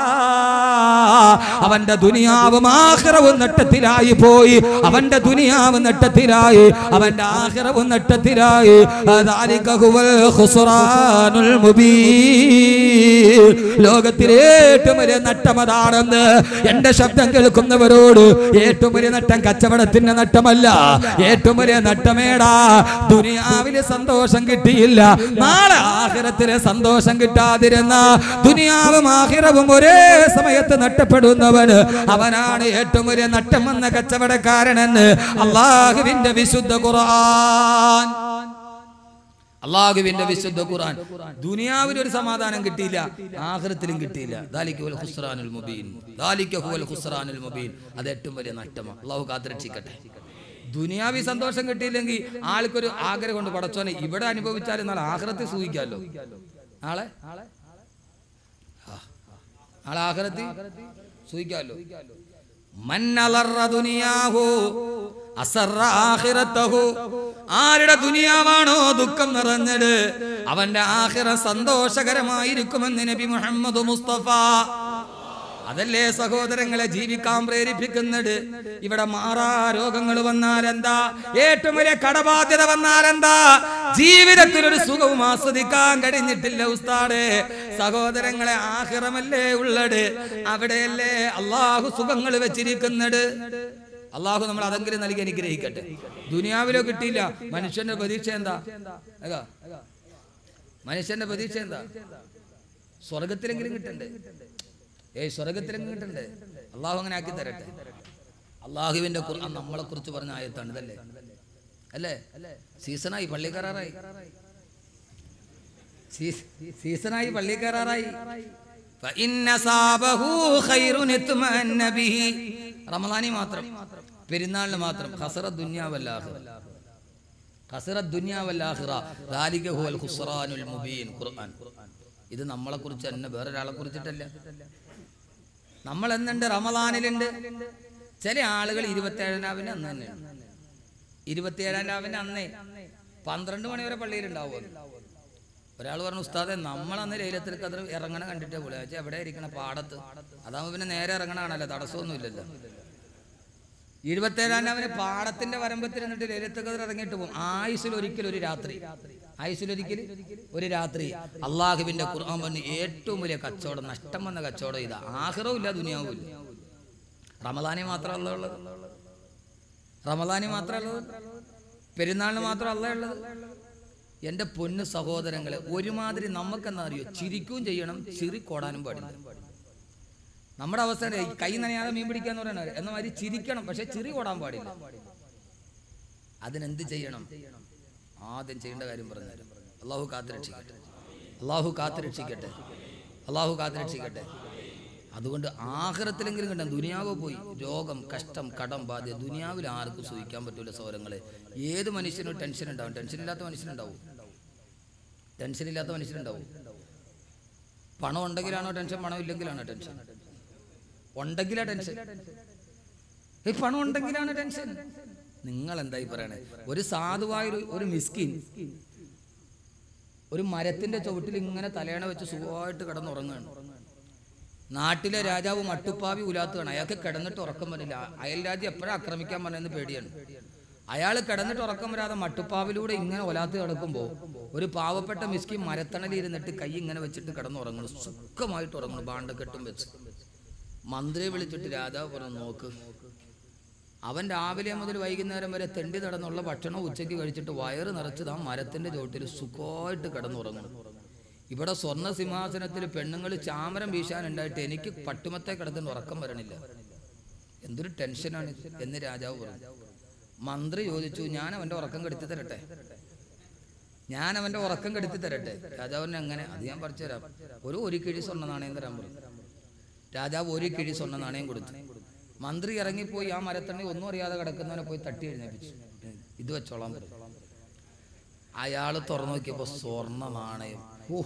Speaker 1: അവന്റെ ദുനിയാവും ആഖിറവും നട്ടത്തിലായി പോയി അവന്റെ ദുനിയാവ് നട്ടത്തിലായി അവന്റെ ആഖിറവും നട്ടത്തിലായി ذلك هو الخسران المبين ലോകത്തിലെ ഏറ്റവും വലിയ നട്ടം അതാണെന്ന് എന്റെ ശബ്ദം കേൾക്കുന്നവരോട് ഏറ്റവും വലിയ നട്ടം കച്ചവടത്തിന്റെ നട്ടമല്ല ഏറ്റവും വലിയ നട്ടമേടാ ദുനിയാവില് സന്തോഷം കിട്ടിയില്ല നാളെ ആഹിറത്തിലെ സന്തോഷം കിട്ടാതിരുന്ന ദുനിയാവും ആഹിറവും ഒരേ സമയത്ത് നഷ്ടപ്പെടുന്നവന് അവനാണ് ഏറ്റവും വലിയ നട്ടം വന്ന കച്ചവടക്കാരനെന്ന് അള്ളാഹുവിന്റെ വിശുദ്ധ ഖുർആൻ അള്ളാഹുവിന്റെ വിശുദ്ധ ഖുർആൻ ദുനിയാവിൽ ഒരു സമാധാനം കിട്ടിയില്ല ആഖിറത്തിലും കിട്ടിയില്ല ദാലിക ഹുവൽ ഖുസ്റാനുൽ മുബീൻ ദാലിക ഹുവൽ ഖുസ്റാനുൽ മുബീൻ അത് ഏറ്റവും വലിയ നഷ്ടമാണ് അള്ളാഹു കാത്തിരക്ഷിക്കട്ടെ
Speaker 2: ദുനിയാവി സന്തോഷം കിട്ടിയില്ലെങ്കിൽ ആൾക്കൊരു ആഗ്രഹം കൊണ്ട് പടച്ചോനെ ഇവിടെ അനുഭവിച്ചാലും നാളെ ആഹ്റത്തിൽ സൂഹിക്കാമല്ലോ നാളെ ആ. നാളെ ആഹ്റത്തിൽ സൂഹിക്കാമല്ലോ മന്നലറ ദുനിയാഹു അസറ ആഖിറത്തഹു ആരുടെ ദുനിയാവാണോ ദുഃഖം നിറഞ്ഞത് അവന്റെ ആഖിറ സന്തോഷകരമായിരിക്കുമെന്ന് നബി മുഹമ്മദ് മുസ്തഫ അതല്ലേ സഹോദരങ്ങളെ ജീവിക്കാൻ പ്രേരിപ്പിക്കുന്നത് ഇവിടെ മാറാ രോഗങ്ങൾ വന്നാലെന്താ ഏറ്റവും വലിയ കടബാധ്യത വന്നാലെന്താ ജീവിതത്തിൽ ഒരു സുഖവും ആസ്വദിക്കാൻ കഴിഞ്ഞിട്ടില്ല ഉസ്താദേ സഹോദരങ്ങളെ ആഹിറമല്ലേ ഉള്ളത് അവിടെയല്ലേ അള്ളാഹു സുഖങ്ങൾ വെച്ചിരിക്കുന്നത് അള്ളാഹു നമ്മൾ അതെങ്കിലും നൽകി അനുഗ്രഹിക്കട്ടെ ദുനിയാവിലോ കിട്ടിയില്ല മനുഷ്യന്റെ പ്രതീക്ഷ എന്താ അതാ മനുഷ്യന്റെ പ്രതീക്ഷ എന്താ സ്വർഗത്തിലെങ്കിലും കിട്ടണ്ടേ ഏയ് സ്വർഗത്തിലെങ്കിലും കിട്ടണ്ടേ അള്ളാഹു അങ്ങനെ ആക്കി തരട്ടെ അള്ളാഹുവിന്റെ ഖുർആൻ നമ്മളെ കുറിച്ച് പറഞ്ഞ ആയത്താണ് ഇതല്ലേ അല്ലേ സീസണായി പള്ളി കയറാറായി സീ- സീസണായി പള്ളി കയറാറായി فإن أصابه خير اطمأن به. റമദാനി മാത്രം പെരുന്നാളിന് മാത്രം ഖസറ ദുന്യാവല്ലാഹിറ ഖസറ ദുന്യാവല്ലാഹിറ ذلك هو الخسران المبين ഖുർആൻ ഇത് നമ്മളെ കുറിച്ച് തന്നെ വേറൊരാളെ കുറിച്ചിട്ടല്ല നമ്മൾ എന്നുണ്ട് റമദാനിലുണ്ട് ചില ആളുകൾ ഇരുപത്തേഴാം രാവിലെ അന്ന് തന്നെയാണ് ഇരുപത്തിയേഴാം രാവിലെ അന്നേ പന്ത്രണ്ട് മണി വരെ പള്ളിയിലുണ്ടാവും ഒരാൾ പറഞ്ഞു ഉസ്താദെ നമ്മളന്ന് ലൈലത്തിൽ കതിർ ഇറങ്ങണ കണ്ടിട്ടേ പോലെ വെച്ചാൽ എവിടെ ഇരിക്കണ പാടത്ത് അതാകുമ്പോൾ പിന്നെ നേരെ ഇറങ്ങണാണല്ലോ തടസ്സമൊന്നും ഇല്ലല്ലോ ഇരുപത്തേഴാം രാവിലെ പാടത്തിന്റെ വരമ്പത്തിരുന്നിട്ട് ലൈലത്തിൽ കതിർ ഇറങ്ങിയിട്ട് പോകും ആയുസിൽ ഒരിക്കൽ ഒരു രാത്രി ആയുസിലൊരിക്കൽ ഒരു രാത്രി അള്ളാഹുവിന്റെ ഖുർആൻ പറഞ്ഞ് ഏറ്റവും വലിയ കച്ചവടം നഷ്ടം വന്ന കച്ചവടം ഇതാ ആഹ്റവും ഇല്ല ദുനിയാവും ഇല്ല റമദാനി മാത്രമല്ല ഉള്ളത് റമദാനി മാത്രമല്ല പെരുന്നാളിന് മാത്രമല്ല ഉള്ളത് എൻ്റെ പൊന്നു സഹോദരങ്ങളെ ഒരുമാതിരി നമുക്കെന്താ അറിയോ ചിരിക്കുകയും ചെയ്യണം ചിരി കോടാനും പാടില്ല നമ്മുടെ അവസ്ഥ ഈ കൈ നനയാതെ മീൻ പിടിക്കാന്ന് പറയണ എന്ന മാതിരി ചിരിക്കണം പക്ഷെ ചിരി കോടാൻ പാടില്ല അതിനെന്ത് ചെയ്യണം ആദ്യം ചെയ്യേണ്ട കാര്യം പറഞ്ഞുതരാം അള്ളാഹു കാത്തുരക്ഷിക്കട്ടെ അള്ളാഹു കാത്തുരക്ഷിക്കട്ടെ അള്ളാഹു കാത്തുരക്ഷിക്കട്ടെ അതുകൊണ്ട് ആഹ്റത്തിലെങ്കിലും കിട്ടാൻ ദുനിയാവ് പോയി രോഗം കഷ്ടം കടം ബാധ്യത ദുനിയാവിൽ ആർക്കും സൂഹിക്കാൻ പറ്റൂല സൗരങ്ങളെ ഏത് മനുഷ്യനും ടെൻഷൻ ഉണ്ടാവും ടെൻഷൻ ഇല്ലാത്ത മനുഷ്യനുണ്ടാവും ടെൻഷൻ ഇല്ലാത്ത മനുഷ്യനുണ്ടാവും പണം ഉണ്ടെങ്കിലാണോ ടെൻഷൻ പണം ഇല്ലെങ്കിലാണോ ടെൻഷൻ ഉണ്ടെങ്കിലാ ടെൻഷൻ ഈ പണം ഉണ്ടെങ്കിലാണ് ടെൻഷൻ നിങ്ങൾ എന്തായി പറയണേ ഒരു സാധുവായ ഒരു- ഒരു മിസ്കിൻ ഒരു മരത്തിന്റെ ചുവട്ടിൽ ഇങ്ങനെ തലയണ വെച്ച് സുഖമായിട്ട് കിടന്നുറങ്ങുകയാണ് നാട്ടിലെ രാജാവ് മട്ടുപ്പാവി ഉലാത്തുകയാണ് അയാൾക്ക് കിടന്നിട്ട് ഉറക്കം വരില്ല അയൽ രാജ്യം എപ്പോഴാണ് ആക്രമിക്കാൻ പറഞ്ഞെന്ന് പേടിയാണ് അയാൾ കിടന്നിട്ട് ഉറക്കം വരാതെ മട്ടുപ്പാവിലൂടെ ഇങ്ങനെ ഒലാത്ത് കിടക്കുമ്പോൾ ഒരു പാവപ്പെട്ട മിസ്കി മരത്തണലിൽ ഇരുന്നിട്ട് കൈ ഇങ്ങനെ വെച്ചിട്ട് കിടന്നുറങ്ങണം സുഖമായിട്ട് ഉറങ്ങണം ബാണ്ടക്കെട്ടും വെച്ച് മന്ത്രിയെ വിളിച്ചിട്ട് രാജാവ് പറഞ്ഞു നോക്ക് അവൻ രാവിലെ മുതൽ വൈകുന്നേരം വരെ തെണ്ടി നടന്നുള്ള ഭക്ഷണം ഉച്ചയ്ക്ക് കഴിച്ചിട്ട് വയറ് നിറച്ചത് ആ മരത്തിന്റെ ചോട്ടിൽ സുഖമായിട്ട് കിടന്നുറങ്ങണം ഇവിടെ സ്വർണ്ണ സിംഹാസനത്തിൽ പെണ്ണുങ്ങൾ ചാമരം വീശാനുണ്ടായിട്ട് എനിക്ക് പട്ടുമത്തെ കിടന്നിട്ട് ഉറക്കം വരണില്ല എന്തൊരു ടെൻഷനാണ് ഇത് എന്ന് രാജാവ് പറഞ്ഞു മന്ത്രി ചോദിച്ചു ഞാൻ അവന്റെ ഉറക്കം കെടുത്തി തരട്ടെ ഞാൻ അവന്റെ ഉറക്കം കെടുത്തി തരട്ടെ രാജാവിന് എങ്ങനെ അത് ഞാൻ പറഞ്ഞു തരാം ഒരു ഒരു കിഴി സ്വർണ്ണ നാണയം തരാൻ പറഞ്ഞു രാജാവ് ഒരു കിഴി സ്വർണ്ണ നാണയം കൊടുത്തു മന്ത്രി ഇറങ്ങിപ്പോയി ആ മരത്തണ്ണി ഒന്നും അറിയാതെ കിടക്കുന്നവനെ പോയി തട്ടി എഴുന്നേപ്പിച്ചു ഇത് വെച്ചോളാൻ പറഞ്ഞു അയാൾ തുറന്നു നോക്കിയപ്പോ സ്വർണ്ണ നാണയം ഓ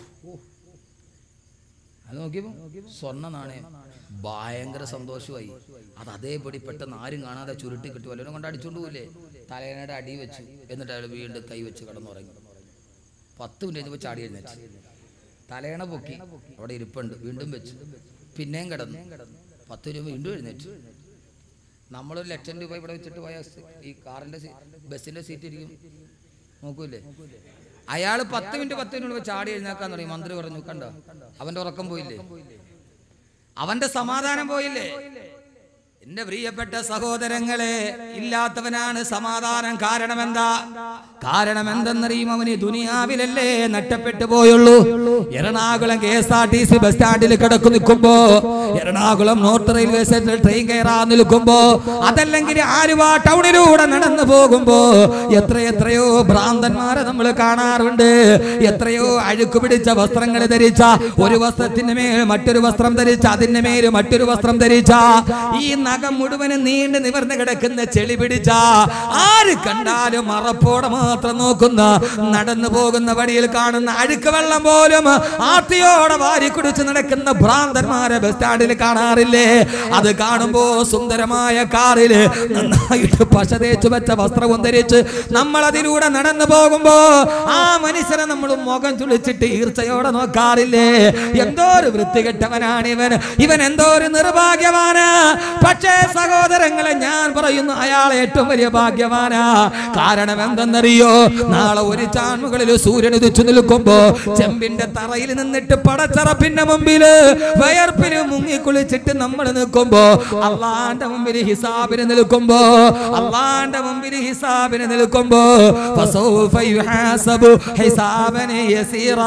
Speaker 2: അത് നോക്കിയപ്പോ സ്വർണ്ണ നാണയം ഭയങ്കര സന്തോഷമായി അത് അതേപടി പെട്ടെന്ന് ആരും കാണാതെ ചുരുട്ടി കിട്ടി വല്ലവരും കൊണ്ട് അടിച്ചോണ്ട് പോയില്ലേ തലേനയുടെ അടി വെച്ചു എന്നിട്ട് അയാൾ വീണ്ടും കൈ വെച്ച് കിടന്നുറങ്ങി പത്ത് മിനിറ്റ് കഴിഞ്ഞപ്പോൾ ചാടി എഴുന്നേറ്റ് തലേണ പൊക്കി അവിടെ ഇരിപ്പുണ്ട് വീണ്ടും വെച്ചു പിന്നെയും കിടന്നു പത്ത് രൂപ വീണ്ടും എഴുന്നേറ്റ് നമ്മളൊരു ലക്ഷം രൂപ ഇവിടെ വെച്ചിട്ട് പോയ സ് ഈ കാറിന്റെ സീ- ബസ്സിന്റെ സീറ്റ് ഇരിക്കും നോക്കൂലേ അയാൾ പത്ത് മിനിറ്റ് പത്ത് മിനിറ്റ് ചാടി എഴുന്നേക്കാൻ തുടങ്ങി മന്ത്രി പറഞ്ഞു കണ്ടോ അവന്റെ ഉറക്കം പോയില്ലേ അവന്റെ സമാധാനം പോയില്ലേ എന്റെ പ്രിയപ്പെട്ട സഹോദരങ്ങളെ ഇല്ലാത്തവനാണ് സമാധാനം കാരണമെന്താ കാരണം എന്തെന്നറിയും അവന് ദുനിയാവിലല്ലേ നഷ്ടപ്പെട്ടു പോയുള്ളൂ Ernakulam K S R T C bus സ്റ്റാൻഡിൽ കിടക്കു നിൽക്കുമ്പോ എറണാകുളം നോർത്ത് റെയിൽവേ സ്റ്റേഷനിൽ ട്രെയിൻ കയറാൻ നിൽക്കുമ്പോ അതല്ലെങ്കിൽ ആലുവ ടൗണിലൂടെ നടന്നു പോകുമ്പോ എത്ര എത്രയോ ഭ്രാന്തന്മാരെ നമ്മൾ കാണാറുണ്ട് എത്രയോ അഴുക്ക് പിടിച്ച വസ്ത്രങ്ങൾ ധരിച്ച ഒരു വസ്ത്രത്തിന് മേൽ മറ്റൊരു വസ്ത്രം ധരിച്ച അതിന്റെ മേൽ മറ്റൊരു വസ്ത്രം ധരിച്ച ഈ
Speaker 1: നഖം മുഴുവനും നീണ്ടു നിവർന്ന് കിടക്കുന്ന ചെളി പിടിച്ച ആര് കണ്ടാലും മറപ്പോടെ മാത്രം നോക്കുന്ന നടന്നു പോകുന്ന വഴിയിൽ കാണുന്ന അഴുക്ക് വെള്ളം പോലും ആർത്തിയോടെ വാരി കുടിച്ച് നടക്കുന്ന ഭ്രാന്തന്മാരെ ബസ് സ്റ്റാൻഡിൽ കാണാറില്ലേ അത് കാണുമ്പോ സുന്ദരമായ കാറില് നന്നായിട്ട് പശ തേച്ച് വെച്ച വസ്ത്രവും ധരിച്ച് നമ്മൾ അതിലൂടെ നടന്നു പോകുമ്പോ ആ മനുഷ്യനെ നമ്മൾ മുഖം ചുളിച്ചിട്ട് ഈർച്ചയോടെ നോക്കാറില്ലേ എന്തോ ഒരു വൃത്തികെട്ടവനാണ് ഇവൻ ഇവൻ എന്തോ ഒരു നിർഭാഗ്യവാനാ പക്ഷേ സഹോദരങ്ങളെ ഞാൻ പറയുന്നു അയാൾ ഏറ്റവും വലിയ ഭാഗ്യവാനാ കാരണം എന്തെന്നറിയോ നാളെ ഒരു ചാൺമുകളിൽ സൂര്യൻ ഉദിച്ചു നിൽക്കുമ്പോ ചെമ്പിന്റെ തറയിൽ നിന്നിട്ട് പടച്ചറപ്പിന്റെ മുമ്പില് വയർപ്പിന് മുങ്ങി കുളിച്ചിട്ട് നമ്മൾ നിൽക്കുമ്പോ അള്ളാന്റെ മുമ്പിൽ ഹിസാബിന് നിൽക്കുമ്പോ അള്ളാന്റെ മുമ്പിൽ ഹിസാബിന് നിൽക്കുമ്പോ ഫസൗഫ യുഹാസബു ഹിസാബൻ യസീറാ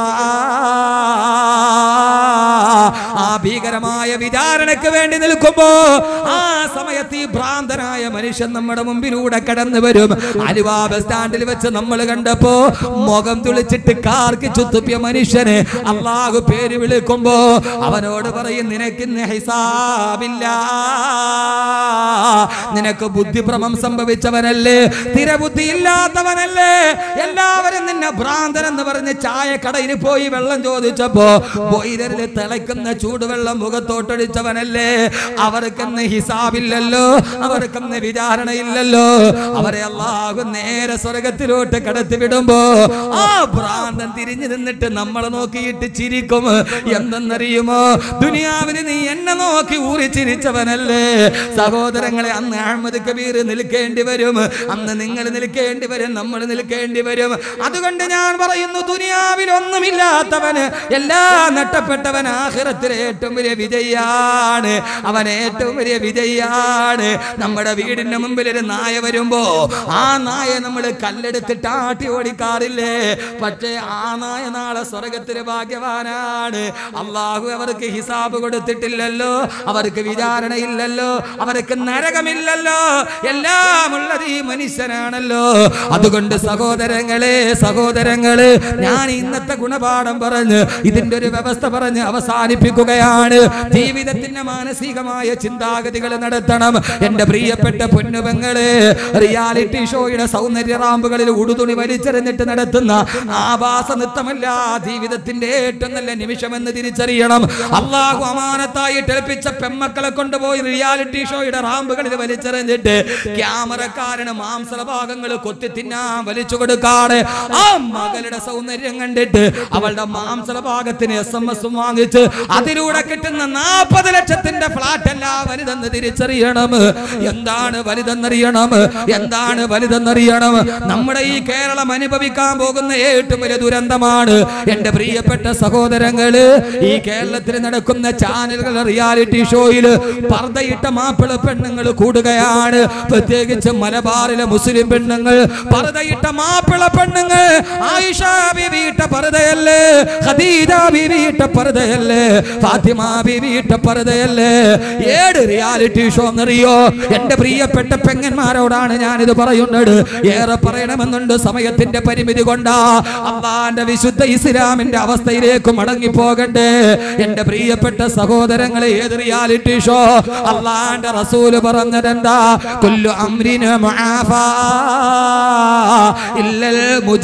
Speaker 1: ആ ഭീകരമായ വിചാരണയ്ക്ക് വേണ്ടി നിൽക്കുമ്പോ ആ സമയത്ത് ഈ ഭ്രാന്തനായ മനുഷ്യൻ നമ്മുടെ മുമ്പിലൂടെ കടന്നു വരും അലുവ ബസ് സ്റ്റാൻഡിൽ വെച്ച് നമ്മൾ കണ്ടപ്പോ മുഖം തുളിച്ചിട്ട് കാർക്ക് ചുത്തുപ്പിയ മനുഷ്യന് അള്ളാഹു പേര് വിളിക്കുമ്പോ അവനോട് പറയും നിനക്കിന്ന് ഹിസാബില്ല നിനക്ക് ബുദ്ധിഭ്രമം സംഭവിച്ചവനല്ലേ സ്ഥിരബുദ്ധി ഇല്ലാത്തവനല്ലേ എല്ലാവരും നിന്നെ ഭ്രാന്തൻ എന്ന് പറഞ്ഞ് ചായ കടയിൽ പോയി വെള്ളം ചോദിച്ചപ്പോ ബോയിലറിൽ തിളയ്ക്കുന്ന ചൂടുവെള്ളം മുഖത്തോട്ടടിച്ചവനല്ലേ അവർക്കെന്ന് ഹിസാബില്ലല്ലോ അവർക്കെന്ന് വിചാരണയില്ലല്ലോ അവരെ അള്ളാഹു നേരെ സ്വർഗത്തിലോട്ട് കടത്തി വിടുമ്പോ ആ ഭ്രാന്തൻ തിരിഞ്ഞു നിന്നിട്ട് നമ്മളെ നോക്കിയിട്ട് ചിരിക്കും എന്തെന്നറിയുമോ ദുനിയാവിന് നീ എന്നെ നോക്കി ഊറി ചിരിച്ചവനല്ലേ സഹോദരങ്ങളെ അന്ന് അഹമ്മദ് കബീർ നിൽക്കേണ്ടി വരും അന്ന് നിങ്ങൾ നിൽക്കേണ്ടി വരും നമ്മൾ നിൽക്കേണ്ടി വരും അതുകൊണ്ട് ഞാൻ പറയുന്നു ദുനിയാവിൽ ഒന്നുമില്ലാത്തവന് എല്ലാം നഷ്ടപ്പെട്ടവൻ ആഖിറത്തിലെ ഏറ്റവും വലിയ വിജയാണ് അവൻ ഏറ്റവും വലിയ വിജയാണ് നമ്മുടെ വീടിന്റെ മുമ്പിൽ ഒരു നായ വരുമ്പോ ആ നായ നമ്മൾ കല്ലെടുത്തിട്ട് ആട്ടി ഓടിക്കാറില്ലേ പക്ഷേ ആ നായ നാളെ സ്വർഗത്തിലെ ഭാഗ്യവാനാണ് അള്ളാഹു അവർക്ക് ഹിസാബ് കൊടുത്തിട്ടില്ലല്ലോ അവർക്ക് വിചാരണയില്ലല്ലോ അവർക്ക് നരകമില്ലല്ലോ എല്ലാം ഉള്ളത് ഈ മനുഷ്യനാണല്ലോ അതുകൊണ്ട് സഹോദരങ്ങളെ സഹോദരങ്ങളെ ഞാൻ ഇന്നത്തെ ഗുണപാഠം പറഞ്ഞ് ഇതിന്റെ ഒരു വ്യവസ്ഥ പറഞ്ഞ് അവസാനിപ്പിക്കുകയാണ് ജീവിതത്തിന്റെ മാനസികമായ ചിന്താഗതികൾ നടത്തണം എന്റെ പ്രിയപ്പെട്ട പൊന്നുപങ്ങളെ റിയാലിറ്റി ഷോയുടെ സൗന്ദര്യ റാമ്പുകളിൽ ഉടുതുണി വലിച്ചെറിഞ്ഞിട്ട് നടത്തുന്ന ആഭാസ നൃത്തമല്ല ജീവിതത്തിന്റെ ഏറ്റവും നല്ല നിമിഷമെന്ന് തിരിച്ചറിയണം അള്ളാഹു അമാനത്തായിട്ട് ഏൽപ്പിച്ച പെമ്മക്കളെ കൊണ്ടുപോയി റിയാലിറ്റി ഷോയുടെ റാമ്പുകളിൽ വലിച്ചെറിഞ്ഞിട്ട് ക്യാമറക്കാരന് മാംസള ഭാഗങ്ങൾ കൊത്തി തിന്നാൻ വലിച്ചു കൊടുക്കാറ് ആ മകളുടെ സൗന്ദര്യം കണ്ടിട്ട് അവളുടെ മാംസള ഭാഗത്തിന് എസ് എം എസ് വാങ്ങിച്ച് അതിലൂടെ കിട്ടുന്ന നാൽപ്പത് ലക്ഷത്തിന്റെ ഫ്ലാറ്റ് അല്ല വലുതെന്ന് തിരിച്ചറിയണം എന്താണ് വലുതെന്നറിയണം എന്താണ് വലുതെന്നറിയണം നമ്മുടെ ഈ കേരളം അനുഭവിക്കാൻ പോകുന്ന ഏറ്റവും വലിയ ദുരന്തമാണ് എന്റെ പ്രിയപ്പെട്ട സഹോദരങ്ങള് ഈ കേരളത്തിൽ നടക്കുന്ന ചാനലുകൾ റിയാലിറ്റി ഷോയിൽ പർദ്ദയിട്ട മാപ്പിള പെണ്ണുങ്ങൾ കൂടുകയാണ് പ്രത്യേകിച്ച് മലബാറിലെ മുസ്ലിം പെണ്ണുങ്ങൾ പർദ്ദയിട്ട മാപ്പിള പെണ്ണുങ്ങൾ ആയിഷ ബീവി ഇട്ട പർദ്ദയല്ലേ ഖദീജ ബീവി ഇട്ട പർദ്ദയല്ലേ ഫാത്തിമ ബീവി ഇട്ട പർദ്ദയല്ലേ ഏഴ് റിയാലിറ്റി ഷോ എന്നറിയോ എന്റെ പ്രിയപ്പെട്ട പെങ്ങന്മാരോടാണ് ഞാനിത് പറയുന്നത് ഏറെ പറയണമെന്നുണ്ട് സമയത്തിന്റെ പരിമിതി കൊണ്ടാ അള്ളാന്റെ വിശുദ്ധ ഇസ്ലാമിന്റെ അവസ്ഥയിലേക്ക് മടങ്ങി പോകണ്ടേ എന്റെ പ്രിയപ്പെട്ട സഹോദരങ്ങളെ ഏത് റിയാലിറ്റി ഷോ അള്ളാന്റെ റസൂല് പറഞ്ഞതെന്താ കുല്ലു അമ്രിന മുആഫാ ഇല്ലൽ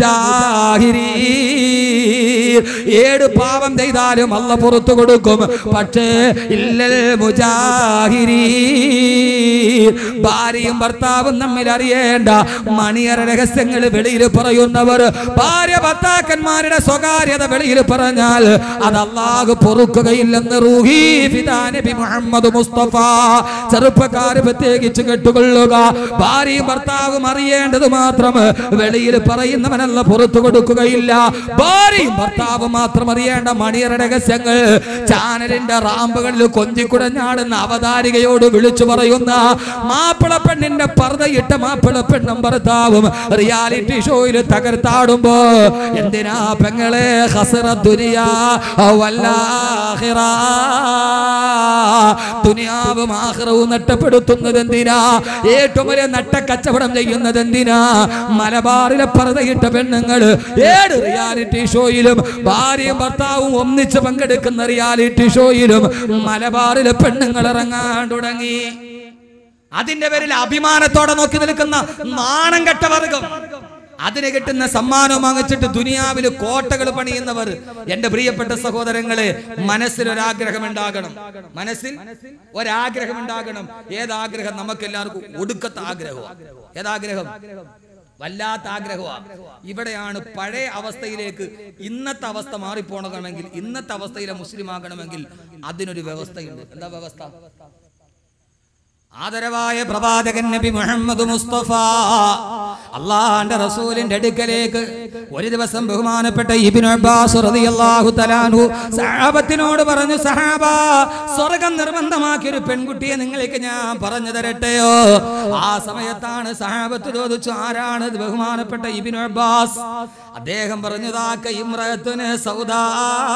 Speaker 1: മുജാഹിരീൻ ഏഴ് പാപം ചെയ്താലും അല്ല പുറത്തു കൊടുക്കും പക്ഷേ ഇല്ലൽ മുജാഹിരീൻ ഭാര്യയും ഭർത്താവും തമ്മിൽ അറിയേണ്ട മണിയറ രഹസ്യങ്ങൾ വെളിയിൽ പറയുന്നവർ ഭാര്യ ഭർത്താക്കന്മാരുടെ സ്വകാര്യത വെളിയിൽ പറഞ്ഞാൽ അത് അള്ളാഹു പൊറുക്കുകയില്ലെന്ന് റൂഹി ഫിദാ നബി മുഹമ്മദ് മുസ്തഫ ചെറുപ്പക്കാർ പ്രത്യേകിച്ച് കേട്ടുകൊള്ളുക ഭാര്യയും ഭർത്താവും അറിയേണ്ടത് മാത്രം വെളിയിൽ പറയുന്നവനല്ല പുറത്തു കൊടുക്കുകയില്ല ഭാര്യയും ഭർത്താവും മാത്രം അറിയേണ്ട മണിയറ രഹസ്യങ്ങൾ ചാനലിന്റെ റാമ്പുകളിൽ കൊഞ്ചിക്കുടഞ്ഞാടുന്ന അവതാരികയോട് വിളിച്ചു പറയുന്ന മാപ്പിള പെണ്ണിന്റെ പർദ്ദയിട്ട മാപ്പിള പെണ്ണും ഭർത്താവും റിയാലിറ്റി ഷോയിൽ തകർത്താടുമ്പോ എന്തിനാ പെങ്ങളെ ഹസറ ദുനിയാ വല്ലാഹിറ ദുനിയാവും ആഹ്റവും നഷ്ടപ്പെടുത്തുന്നത് എന്തിനാ ഏറ്റവും വലിയ നട്ട കച്ചവടം ചെയ്യുന്നത് എന്തിനാ മലബാറിലെ പർദ്ദയിട്ട പെണ്ണുങ്ങൾ ഏഴ് റിയാലിറ്റി ഷോയിലും ഭാര്യയും ഭർത്താവും ഒന്നിച്ച് പങ്കെടുക്കുന്ന റിയാലിറ്റി ഷോയിലും മലബാറിലെ പെണ്ണുങ്ങൾ ഇറങ്ങാൻ തുടങ്ങി അതിന്റെ പേരിൽ അഭിമാനത്തോടെ നോക്കി നിൽക്കുന്ന നാണം കെട്ട വർഗം അതിന് കിട്ടുന്ന സമ്മാനം വാങ്ങിച്ചിട്ട് ദുനിയാവിൽ കോട്ടകൾ പണിയുന്നവർ എന്റെ പ്രിയപ്പെട്ട സഹോദരങ്ങളെ മനസ്സിൽ ഒരാഗ്രഹം ഉണ്ടാകണം മനസ്സിൽ ഒരാഗ്രഹം ഉണ്ടാകണം ഏതാഗ്രഹം നമുക്ക് എല്ലാവർക്കും ഒടുക്കത്തെ ആഗ്രഹമാണ് ഏതാഗ്രഹം വല്ലാത്ത ആഗ്രഹമാണ് ഇവിടെയാണ് പഴയ അവസ്ഥയിലേക്ക് ഇന്നത്തെ അവസ്ഥ മാറിപ്പോണമെങ്കിൽ ഇന്നത്തെ അവസ്ഥയിലെ മുസ്ലിം ആകണമെങ്കിൽ അതിനൊരു വ്യവസ്ഥയുണ്ട് എന്താ വ്യവസ്ഥ ആദരവായ പ്രവാചകൻ നബി മുഹമ്മദ് മുസ്തഫ അള്ളാന്റെ റസൂലിന്റെ അടുക്കലേക്ക് ഒരു ദിവസം ബഹുമാനപ്പെട്ട ഇബ്നു അബ്ബാസ് റളിയല്ലാഹു തആലാഹു സഹാബത്തിനോട് പറഞ്ഞു സഹാബ സ്വർഗം നിർബന്ധമാക്കിയ ഒരു പെൺകുട്ടിയെ നിങ്ങൾക്ക് ഞാൻ പറഞ്ഞു തരട്ടെയോ ആ സമയത്താണ് സഹാബത്ത് ചോദിച്ചു ആരാണ് ഇത് ബഹുമാനപ്പെട്ട ഇബ്നു അബ്ബാസ് അദ്ദേഹം പറഞ്ഞു താക്ക ഇമ്രത്തുന് സൗദാ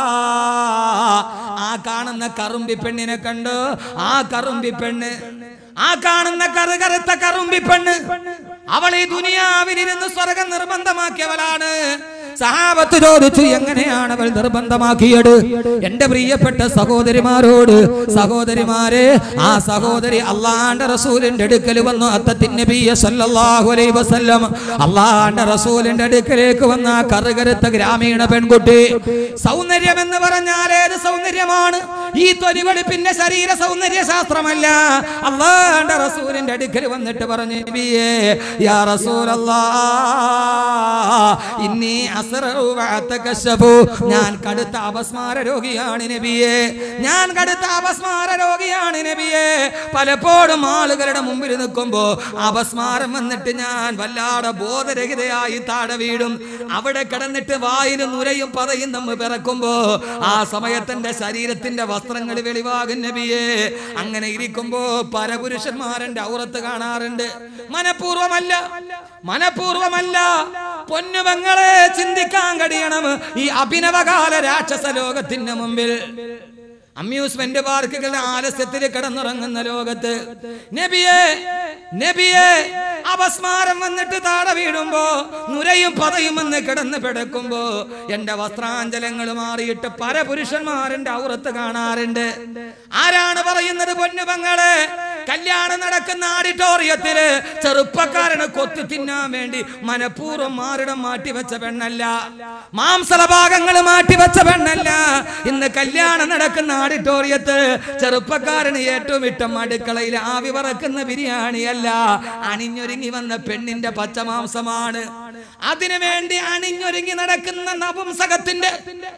Speaker 1: ആ കാണുന്ന കറുമ്പി പെണ്ണിനെ കണ്ട് ആ കറുമ്പി പെണ്ണ് ആ കാണുന്ന കറുകറുത്ത കറുമ്പി പെണ്ണ് അവൾ ഈ ദുനിയാവിലിരുന്ന് സ്വർഗം നിർബന്ധമാക്കിയവളാണ് സഹാബത്ത് ചോദിച്ചു എങ്ങനെയാണ് അവൾ നിർബന്ധമാക്കിയത് എന്റെ പ്രിയപ്പെട്ട സഹോദരിമാരോട് സഹോദരിമാരെ ആ സഹോദരി അള്ളാന്റെ റസൂലിന്റെ അടുക്കൽ വന്നു അത്തത്തിൻ നബിയ സല്ലല്ലാഹു അലൈഹി വസല്ലം അള്ളാന്റെ റസൂലിന്റെ അടുക്കലേക്ക് വന്ന ആ കറുകറുത്ത ഗ്രാമീണ പെൺകുട്ടി സൗന്ദര്യം എന്ന് പറഞ്ഞാൽ ഏത് സൗന്ദര്യമാണ് ഈ തൊലിവെളുപ്പിന്റെ ശരീര സൗന്ദര്യ ശാസ്ത്രമല്ല അള്ളാന്റെ റസൂലിന്റെ അടുക്കൽ വന്നിട്ട് പറഞ്ഞു നബിയേ യാ റസൂലല്ലാ ഇന്നി അസ്റഉ വഅതകശഫു ഞാൻ കടുത്ത അപസ്മാര രോഗിയാണ് നബിയേ ഞാൻ കടുത്ത അപസ്മാര രോഗിയാണ് നബിയേ പലപ്പോഴും ആളുകളുടെ മുമ്പിൽ നിൽക്കുമ്പോ അപസ്മാരം വന്നിട്ട് ഞാൻ വല്ലാതെ ബോധരഹിതയായി താഴെ വീഴും അവിടെ കിടന്നിട്ട് വായിലും നുരയും പതയും നമ്മ് പിറക്കുമ്പോ ആ സമയത്തിന്റെ ശരീരത്തിന്റെ വസ്ത്രങ്ങൾ വെളിവാകും നബിയേ അങ്ങനെ ഇരിക്കുമ്പോ പരപുരുഷന്മാരന്റെ ഔറത്ത് കാണാറുണ്ട് മനഃപൂർവമല്ല മനഃപൂർവമല്ല പൊന്നുപങ്ങളെ ചിന്തിക്കാൻ കഴിയണം ഈ അഭിനവകാല രാക്ഷസ ലോകത്തിന് മുമ്പിൽ അമ്യൂസ്മെന്റ് പാർക്കുകളുടെ ആലസ്യത്തിൽ കിടന്നുറങ്ങുന്ന ലോകത്ത് നബിയെ നബിയെ അപസ്മാരം വന്നിട്ട് താഴെ വീഴുമ്പോ നുരയും പതയും വന്ന് കിടന്ന് പിടക്കുമ്പോ എന്റെ വസ്ത്രാഞ്ചലങ്ങൾ മാറിയിട്ട് പരപുരുഷന്മാരെന്റെ ഔറത്ത് കാണാറുണ്ട് ആരാണ് പറയുന്നത് പൊന്നുപങ്ങളെ കല്യാണം നടക്കുന്ന ആഡിറ്റോറിയത്തില് ചെറുപ്പക്കാരനെ കൊത്തി തിന്നാൻ വേണ്ടി മനഃപൂർവ്വം മാറിടം മാറ്റിവെച്ച പെണ്ണല്ല മാംസള ഭാഗങ്ങൾ മാറ്റിവെച്ച പെണ്ണല്ല ഇന്ന് കല്യാണം നടക്കുന്ന ഓഡിറ്റോറിയത്ത് ചെറുപ്പക്കാരന് ഏറ്റവും ഇഷ്ടം അടുക്കളയിൽ ആവി പറക്കുന്ന ബിരിയാണിയല്ല അണിഞ്ഞൊരുങ്ങി വന്ന പെണ്ണിന്റെ പച്ചമാംസമാണ് അതിനു വേണ്ടി അണിഞ്ഞൊരുങ്ങി നടക്കുന്ന നപുംസകത്തിന്റെ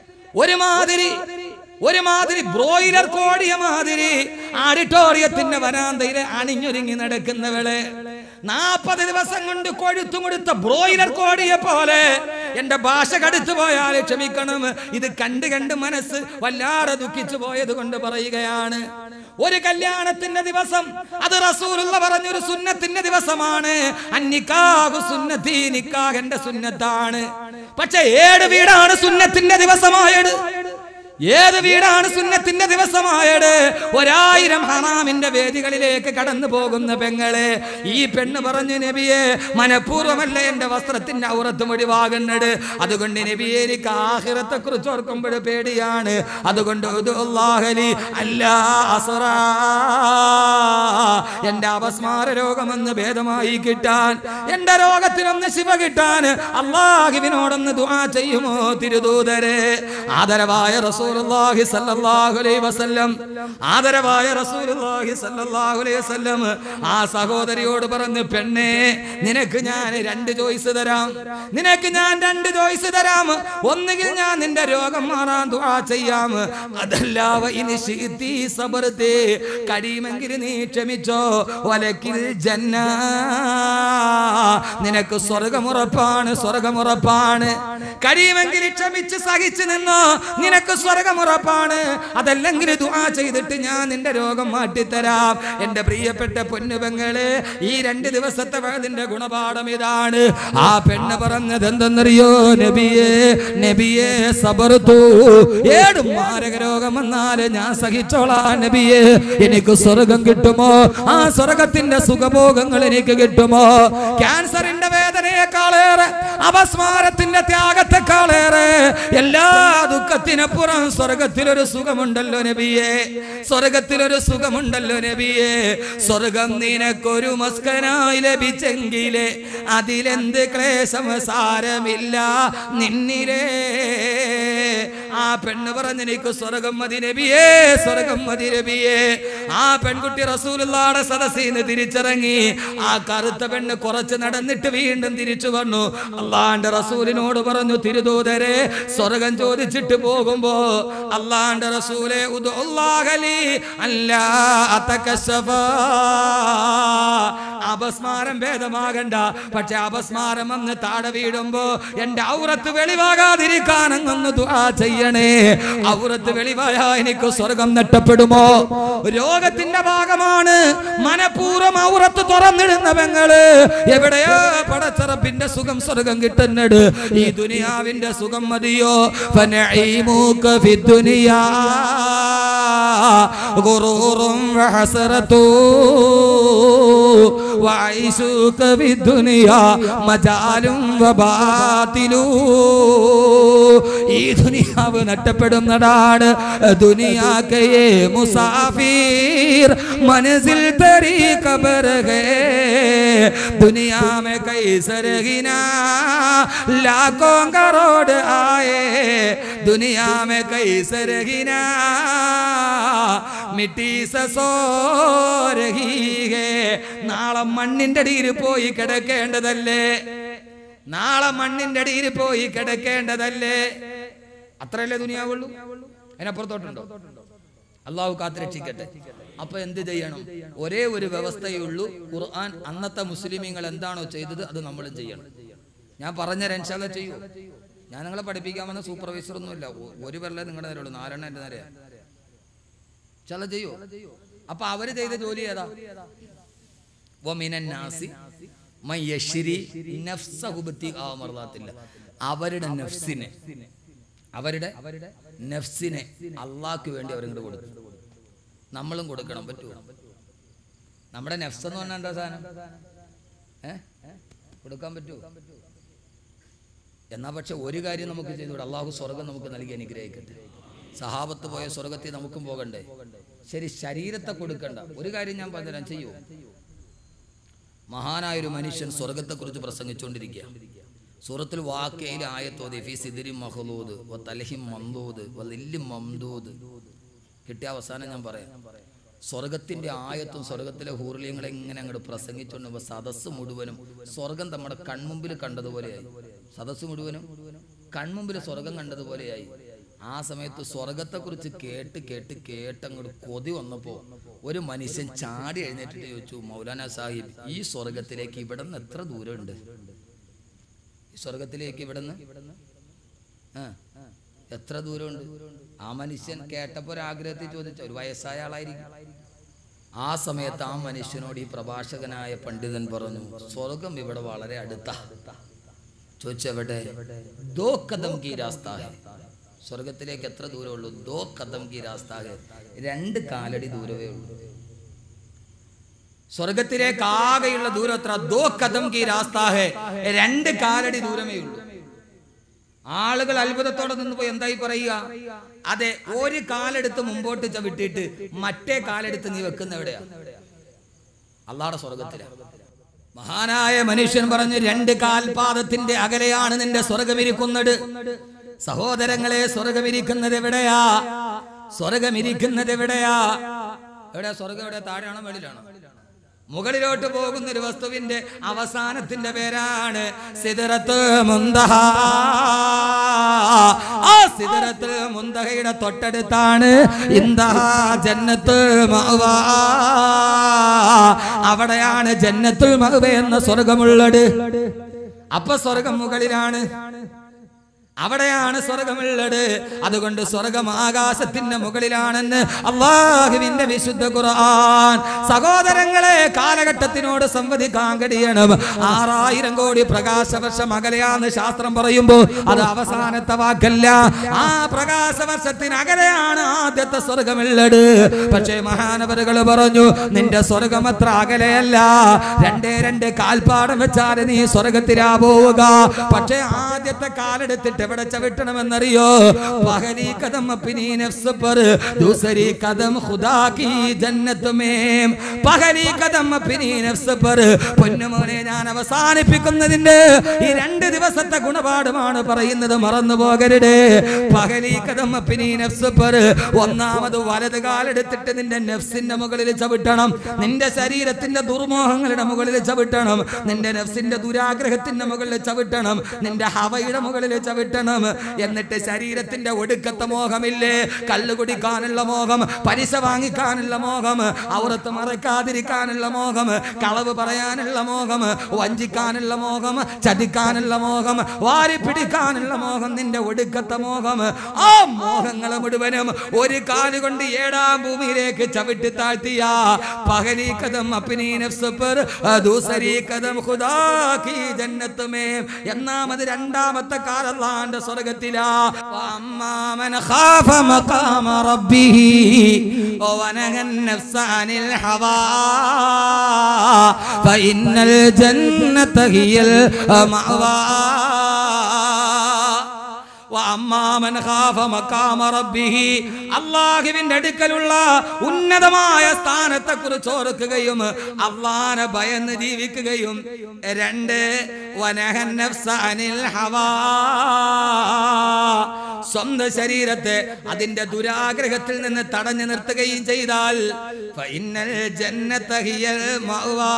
Speaker 1: ഒരുമാതിരി ഒരുമാതിരി ബ്രോയിലർ കോടിയ മാതിരി ആഡിറ്റോറിയത്തിന്റെ വരാന്തയില് അണിഞ്ഞൊരുങ്ങി നടക്കുന്നവള് നാപ്പത് ദിവസം കൊണ്ട് കൊഴുത്തു കൊടുത്ത ബ്രോയിലർ കോടിയെ പോലെ എന്റെ ഭാഷ കടുത്തു പോയാൽ ക്ഷമിക്കണം ഇത് കണ്ട് കണ്ട് മനസ്സ് വല്ലാതെ ദുഃഖിച്ചു പോയത് കൊണ്ട് പറയുകയാണ് ഒരു കല്യാണത്തിന്റെ ദിവസം അത് റസൂലുള്ള പറഞ്ഞൊരു സുന്നത്തിന്റെ ദിവസമാണ് അന്നിക്കാഹു സുന്നത്തി നിക്കാഹ് എന്റെ സുന്നത്താണ് പക്ഷെ ഏഴ് വീടാണ് സുന്നത്തിന്റെ ദിവസമായത് ഏത് വീടാണ് സുന്നത്തിന്റെ ദിവസമായത് ഒരായിരം ഹറാമിന്റെ വേദികളിലേക്ക് കടന്നു പോകുന്ന പെങ്ങളെ ഈ പെണ്ണ് പറഞ്ഞു നബിയെ മനഃപൂർവ്വമല്ല എന്റെ വസ്ത്രത്തിന്റെ ഔറത്ത് ഒഴിവാകുന്നത് അതുകൊണ്ട് നബിയെ എനിക്ക് ആഹിറത്തെ കുറിച്ച് ഓർക്കുമ്പോൾ പേടിയാണ് അതുകൊണ്ട് ഉദുല്ലാഹലി അല്ലാ അസ്റാ. എന്റെ അപസ്മാര രോഗമെന്ന് ഭേദമായി കിട്ടാൻ എന്റെ രോഗത്തിനൊന്ന് ശിവ കിട്ടാൻ അള്ളാഹുവിനോടൊന്ന് ദുആ ചെയ്യുമോ തിരുദൂതരെ ആദരവായ റസൂലുള്ളാഹി സല്ലല്ലാഹു അലൈഹി വസല്ലം ആദരവായ റസൂലുള്ളാഹി സല്ലല്ലാഹു അലൈഹി വസല്ലം ആ സഹോദരിയോട് പറഞ്ഞു പെണ്ണേ നിനക്ക് ഞാൻ രണ്ട് ചോയ്സ് തരാം നിനക്ക് ഞാൻ രണ്ട് ചോയ്സ് തരാം ഒന്നുകിൽ ഞാൻ നിന്റെ രോഗം മാറാൻ ദുആ ചെയ്യാം അതല്ലാവ ഇനി ശീതി സബർത്തേ കഴിയുമെങ്കിൽ നീ ക്ഷമിച്ചോ വലക്കിൽ ജന്ന നിനക്ക് സ്വർഗമുറപ്പാണ് സ്വർഗമുറപ്പാണ് കഴിയുമെങ്കിൽ ക്ഷമിച്ച് സഹിച്ചു നിന്നോ നിനക്ക് സ്വർഗമുറപ്പാണ് അതല്ലെങ്കിൽ ദുആ ചെയ്തിട്ട് ഞാൻ നിന്റെ രോഗം മാറ്റിത്തരാം എന്റെ പ്രിയപ്പെട്ട പൊന്നുപെങ്ങള് ഈ രണ്ട് ദിവസത്തെ വേദിന്റെ ഗുണപാഠം ഇതാണ് ആ പെണ്ണ് പറഞ്ഞത് എന്തെന്നറിയോ നബിയേ നബിയേ സബർത്തു ഏട് മാരക രോഗം വന്നാല് ഞാൻ സഹിച്ചോളാ നബിയേ എനിക്ക് സ്വർഗം കിട്ടുമോ ആ സ്വർഗത്തിന്റെ സുഖഭോഗങ്ങൾ എനിക്ക് കിട്ടുമോ ക്യാൻസറിന്റെ വേദനയെക്കാളേറെ അപസ്മാരത്തിന്റെ ത്യാഗത്തെ ദുഃഖത്തെക്കാളേറെ എല്ലാ ദുഃഖത്തിനപ്പുറം സ്വർഗത്തിലൊരു സുഖമുണ്ടല്ലോ നബിയെ സ്വർഗത്തിലൊരു സുഖമുണ്ടല്ലോ നബിയെ സ്വർഗം നിനക്കൊരു മസ്കനായി ലഭിച്ചെങ്കിലേ അതിലെന്ത് ക്ലേശം സാരമില്ല നിന്നിലേ ആ പെണ്ണ് പറഞ്ഞ് എനിക്ക് സ്വർഗം മതി നബിയേ സ്വർഗം മതി നബിയേ ആ പെൺകുട്ടി റസൂലുള്ളാടെ സദസ്സിൽ നിന്ന് തിരിച്ചിറങ്ങി ആ കറുത്ത പെണ്ണ് കുറച്ച് നടന്നിട്ട് വീണ്ടും തിരിച്ചു വന്നു അള്ളാന്റെ റസൂലിനോട് പറഞ്ഞു തിരുദൂതരെ സ്വർഗം ചോദിച്ചിട്ട് പോകുമ്പോ അള്ളാന്റെ റസൂലെ ഉദുല്ലാഹലി അല്ലാ അതകശഫാ അപസ്മാരം ഭേദമാകണ്ട പക്ഷെ അപസ്മാരം വന്ന് താഴെ വീഴുമ്പോ എന്റെ ഔറത്ത് വെളിവാകാതിരിക്കാൻ അങ്ങൊന്ന് ദുആ ചെയ്യണേ ഔറത്ത് വെളിവായാ എനിക്ക് സ്വർഗം നഷ്ടപ്പെടുമോ രോഗത്തിന്റെ ഭാഗമാണ് മനഃപൂർവ്വം ഔറത്ത് തുറന്നിടുന്ന പെങ്ങള് എവിടെയോ പടച്ചറപ്പിന്റെ സുഖം സ്വർഗം കിട്ടുന്നത് ഈ ദുനിയാവിന്റെ സുഖം മതിയോ ഫനഈമുക ഫിദ്ദുനിയാ ഗുറൂറും വഹസറത്തൂ وعيشك في الدنيا مجال وباطل ഈ ദുനിയാവ് നഷ്ടപ്പെടുന്നതാണ് ദുനിയാക്കയെ മുസാഫിർ മനസ്സിൽ തരി കബർ ഹേ दुनिया में कई सरगिना लाखों करोड़ आए दुनिया में कई सरगिना മിട്ടി സോ രഹി ഹേ നാളെ മണ്ണിന്റെ അടിയിൽ പോയി കിടക്കേണ്ടതല്ലേ നാളെ മണ്ണിന്റെ അടിയിൽ പോയി കിടക്കേണ്ടതല്ലേ അത്രയല്ലേ ദുനിയാവുള്ളൂ അതിനപ്പുറത്തോട്ടുണ്ടോ അള്ളാഹു കാത്തുരക്ഷിക്കട്ടെ അപ്പൊ എന്ത് ചെയ്യണം ഒരേ ഒരു വ്യവസ്ഥയേ ഉള്ളൂ ഖുർആൻ അന്നത്തെ മുസ്ലിമീങ്ങൾ എന്താണോ ചെയ്തത് അത് നമ്മളും ചെയ്യണം ഞാൻ പറഞ്ഞ രൻഷാല ചെയ്യൂ ഞാൻ നിങ്ങളെ പഠിപ്പിക്കാൻ വന്ന സൂപ്പർവൈസർ ഒന്നുമില്ല ഒ- ഒരു പേരല്ലേ നിങ്ങളുടെ നേരെ ഉള്ളൂ നാലെണ്ണം എന്റെ നേരെ ചില ചെയ്യോ അപ്പൊ അവര് ചെയ്ത ജോലി ഏതാ വമിനന്നാസി മൻ യശ്രി നഫ്സഹു ബിത്തിഖാ മർളാത്തില്ല. അവരുടെ നഫ്സിനെ അവരുടെ നഫ്സിനെ അള്ളാഹ്ക്ക് വേണ്ടി അവരിങ്ങോട്ട് കൊടുത്തു നമ്മളും കൊടുക്കണം പറ്റുമോ നമ്മുടെ നഫ്സ് എന്ന് പറഞ്ഞാൽ എന്താ സാധനം ഏ കൊടുക്കാൻ പറ്റുമോ എന്നാ പക്ഷെ ഒരു കാര്യം നമുക്ക് ചെയ്തുകൂടെ അള്ളാഹു സ്വർഗം നമുക്ക് നൽകി അനുഗ്രഹിക്കട്ടെ സഹാബത്ത് പോയ സ്വർഗത്തിൽ നമുക്കും പോകണ്ടേ ശരി ശരീരത്തെ കൊടുക്കണ്ട ഒരു കാര്യം ഞാൻ പറഞ്ഞുതരാം ചെയ്യൂ മഹാനായ ഒരു മനുഷ്യൻ സ്വർഗത്തെക്കുറിച്ച് പ്രസംഗിച്ചുകൊണ്ടിരിക്കുക സൂറത്തിൽ വാക്കയിൽ ആയത്തോതി ഫി സിദിരി മഹ്ലൂദ് വ തലഹിം മന്ദൂദ് വ ലില്ലിം മംദൂദ് കിട്ടിയ അവസാനം ഞാൻ പറയാം സ്വർഗത്തിന്റെ ആയത്തും സ്വർഗത്തിലെ ഹൂർലിയങ്ങളെ ഇങ്ങനെ അങ്ങോട്ട് പ്രസംഗിച്ചുകൊണ്ട് സദസ്സ് മുഴുവനും സ്വർഗം നമ്മുടെ കൺമുമ്പിൽ കണ്ടതുപോലെയായി സദസ്സ് മുഴുവനും കൺമുമ്പിൽ സ്വർഗം കണ്ടതുപോലെയായി ആ സമയത്ത് സ്വർഗത്തെക്കുറിച്ച് കേട്ട് കേട്ട് കേട്ട് അങ്ങോട്ട് കൊതി വന്നപ്പോ ഒരു മനുഷ്യൻ ചാടി എഴുന്നേറ്റിട്ട് ചോദിച്ചു മൗലാന സാഹിബ് ഈ സ്വർഗത്തിലേക്ക് ഇവിടെ നിന്ന് എത്ര ദൂരമുണ്ട് ഈ സ്വർഗത്തിലേക്ക് ഇവിടെ നിന്ന് ആ എത്ര ദൂരമുണ്ട് ആ മനുഷ്യൻ കേട്ടപ്പോ ഒരു ആഗ്രഹത്തിൽ ചോദിച്ച ഒരു വയസ്സായ ആളായിരിക്കും ആ സമയത്ത് ആ മനുഷ്യനോട് ഈ പ്രഭാഷകനായ പണ്ഡിതൻ പറഞ്ഞു സ്വർഗം ഇവിടെ വളരെ അടുത്ത ചോദിച്ചെവിടെ ദോ കദം കി രാസ്ത ഹെ സ്വർഗത്തിലേക്ക് എത്ര ദൂരമുള്ളൂ ദോ കദം കി രാസ്ത ഹെ രണ്ട് കാലടി ദൂരമേ ഉള്ളൂ സ്വർഗത്തിലേക്ക് ആകെയുള്ള ദൂരം എത്ര ദോ കദം കി രാസ്ത ഹെ രണ്ട് കാലടി ദൂരമേ ഉള്ളൂ ആളുകൾ അത്ഭുതത്തോടെ നിന്ന് പോയി എന്തായി പറയുക അതെ ഒരു കാലെടുത്ത് മുമ്പോട്ട് ചവിട്ടിയിട്ട് മറ്റേ കാലെടുത്ത് നീ വെക്കുന്ന എവിടെയാ അള്ളാടെ സ്വർഗത്തില മഹാനായ മനുഷ്യൻ പറഞ്ഞു രണ്ട് കാൽപാദത്തിന്റെ അകലെയാണ് നിന്റെ സ്വർഗമിരിക്കുന്നത് സഹോദരങ്ങളെ സ്വർഗമിരിക്കുന്നത് എവിടെയാ സ്വർഗമിരിക്കുന്നത് എവിടെയാ എവിടെയാ സ്വർഗം എവിടെ താഴെയാണോ മേളിലാണോ മുകളിലോട്ട് പോകുന്ന ഒരു വസ്തുവിന്റെ അവസാനത്തിന്റെ പേരാണ് സിദറത്ത് മുന്തഹ ആ സിദറത്ത് മുന്തഹയുടെ തൊട്ടടുത്താണ് ഇന്ദഹ ജന്നത്ത് മഅ്വ അവിടെയാണ് ജന്നത്തുൽ മഅ്വ എന്ന സ്വർഗമുള്ളത് അപ്പൊ സ്വർഗം മുകളിലാണ് അവിടെയാണ് സ്വർഗമുള്ളത് അതുകൊണ്ട് സ്വർഗം ആകാശത്തിന്റെ മുകളിലാണെന്ന് അള്ളാഹുവിന്റെ വിശുദ്ധ ഖുർആൻ സഹോദരങ്ങളെ കാലഘട്ടത്തിനോട് സംവദിക്കാൻ കഴിയണം ആറായിരം കോടി പ്രകാശവർഷം അകലെയാന്ന് ശാസ്ത്രം പറയുമ്പോൾ അത് അവസാനത്തെ വാക്കല്ല ആ പ്രകാശവർഷത്തിന് അകലെയാണ് ആദ്യത്തെ സ്വർഗമുള്ളത് പക്ഷേ മഹാനവരുകൾ പറഞ്ഞു നിന്റെ സ്വർഗം അത്ര അകലെയല്ല രണ്ടേ രണ്ട് കാൽപ്പാടം വെച്ചാൽ നീ സ്വർഗത്തിലാ പോവുക പക്ഷേ ആദ്യത്തെ കാലെടുത്തിട്ട് എവിടെ ചവിട്ടണമെന്നറിയോ പഹലി കദം അപ്പിനി നഫ്സ് പർ ദൂസരി കദം ഖുദാ കി ജന്നത്ത് മേം പഹലി കദം അപ്പിനി നഫ്സ് പർ പൊന്നുമോനെ ഞാൻ അവസാനിപ്പിക്കുന്നതിന്റെ ഈ രണ്ട് ദിവസത്തെ ഗുണപാഠമാണ് പറയുന്നത് മറന്നു പോകരുത് പഹലി കദം അപ്പിനി നഫ്സ് പർ ഒന്നാമത് വലത് കാലെടുത്തിട്ട് നിന്റെ നഫ്സിന്റെ മുകളിൽ ചവിട്ടണം നിന്റെ ശരീരത്തിന്റെ ദുർമോഹങ്ങളുടെ മുകളിൽ ചവിട്ടണം നിന്റെ നഫ്സിന്റെ ദുരാഗ്രഹത്തിന്റെ മുകളിൽ ചവിട്ടണം നിന്റെ ഹവയുടെ മുകളിൽ ചവിട്ടണം എന്നിട്ട് ശരീരത്തിന്റെ ഒടുക്കത്തെ മോഹമില്ലേ കള്ളു കുടിക്കാനുള്ള മോഹം പലിശ വാങ്ങിക്കാനുള്ള മോഹം ഔറത്ത് മറക്കാതിരിക്കാനുള്ള മോഹം കളവ് പറയാനുള്ള മോഹം വഞ്ചിക്കാനുള്ള മോഹം ചതിക്കാനുള്ള മോഹം വാരി പിടിക്കാനുള്ള മോഹം നിന്റെ ഒടുക്കത്തെ മോഹം ആ മോഹങ്ങൾ മുഴുവനും ഒരു കാലുകൊണ്ട് ഏഴാം ഭൂമിയിലേക്ക് ചവിട്ടി താഴ്ത്തിയ പകലി കഥം അപ്പിനി നഫ്സ് पर दूसरी कदम खुदा की जन्नत में എന്നാമത് രണ്ടാമത്തെ കാലല്ലാന്റെ സ്വർഗത്തിലാ വഅമ്മാമൻ ഖാഫ മഖാമ റബ്ബിഹി വനഹൻ നഫ്സ അനിൽ ഹവാ ഫഇന്നൽ ജന്നത ഹിയൽ മഅവാ വഅമ്മാമൻ ഖാഫ മഖാമ റബ്ബിഹി അല്ലാഹുവിന്റെ അടുക്കലുള്ള ഉന്നതമായ സ്ഥാനത്തെ കുറിച്ച് ഓർക്കുകയും അള്ളാനെ ഭയന്ന് ജീവിക്കുകയും രണ്ട് വനഹൻ നഫ്സ അനിൽ ഹവാ സ്വന്തം ശരീരത്തെ അതിന്റെ ദുരാഗ്രഹത്തിൽ നിന്ന് തടഞ്ഞു നിർത്തുകയും ചെയ്താൽ ഫഇന്നൽ ജന്നത ഹിയൽ മഅവാ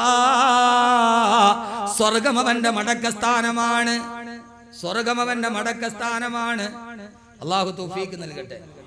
Speaker 1: സ്വർഗം അവന്റെ മടക്കസ്ഥാനമാണ് സ്വർഗം അവന്റെ മടക്ക സ്ഥാനമാണ് അള്ളാഹു തൗഫീക്ക് നൽകട്ടെ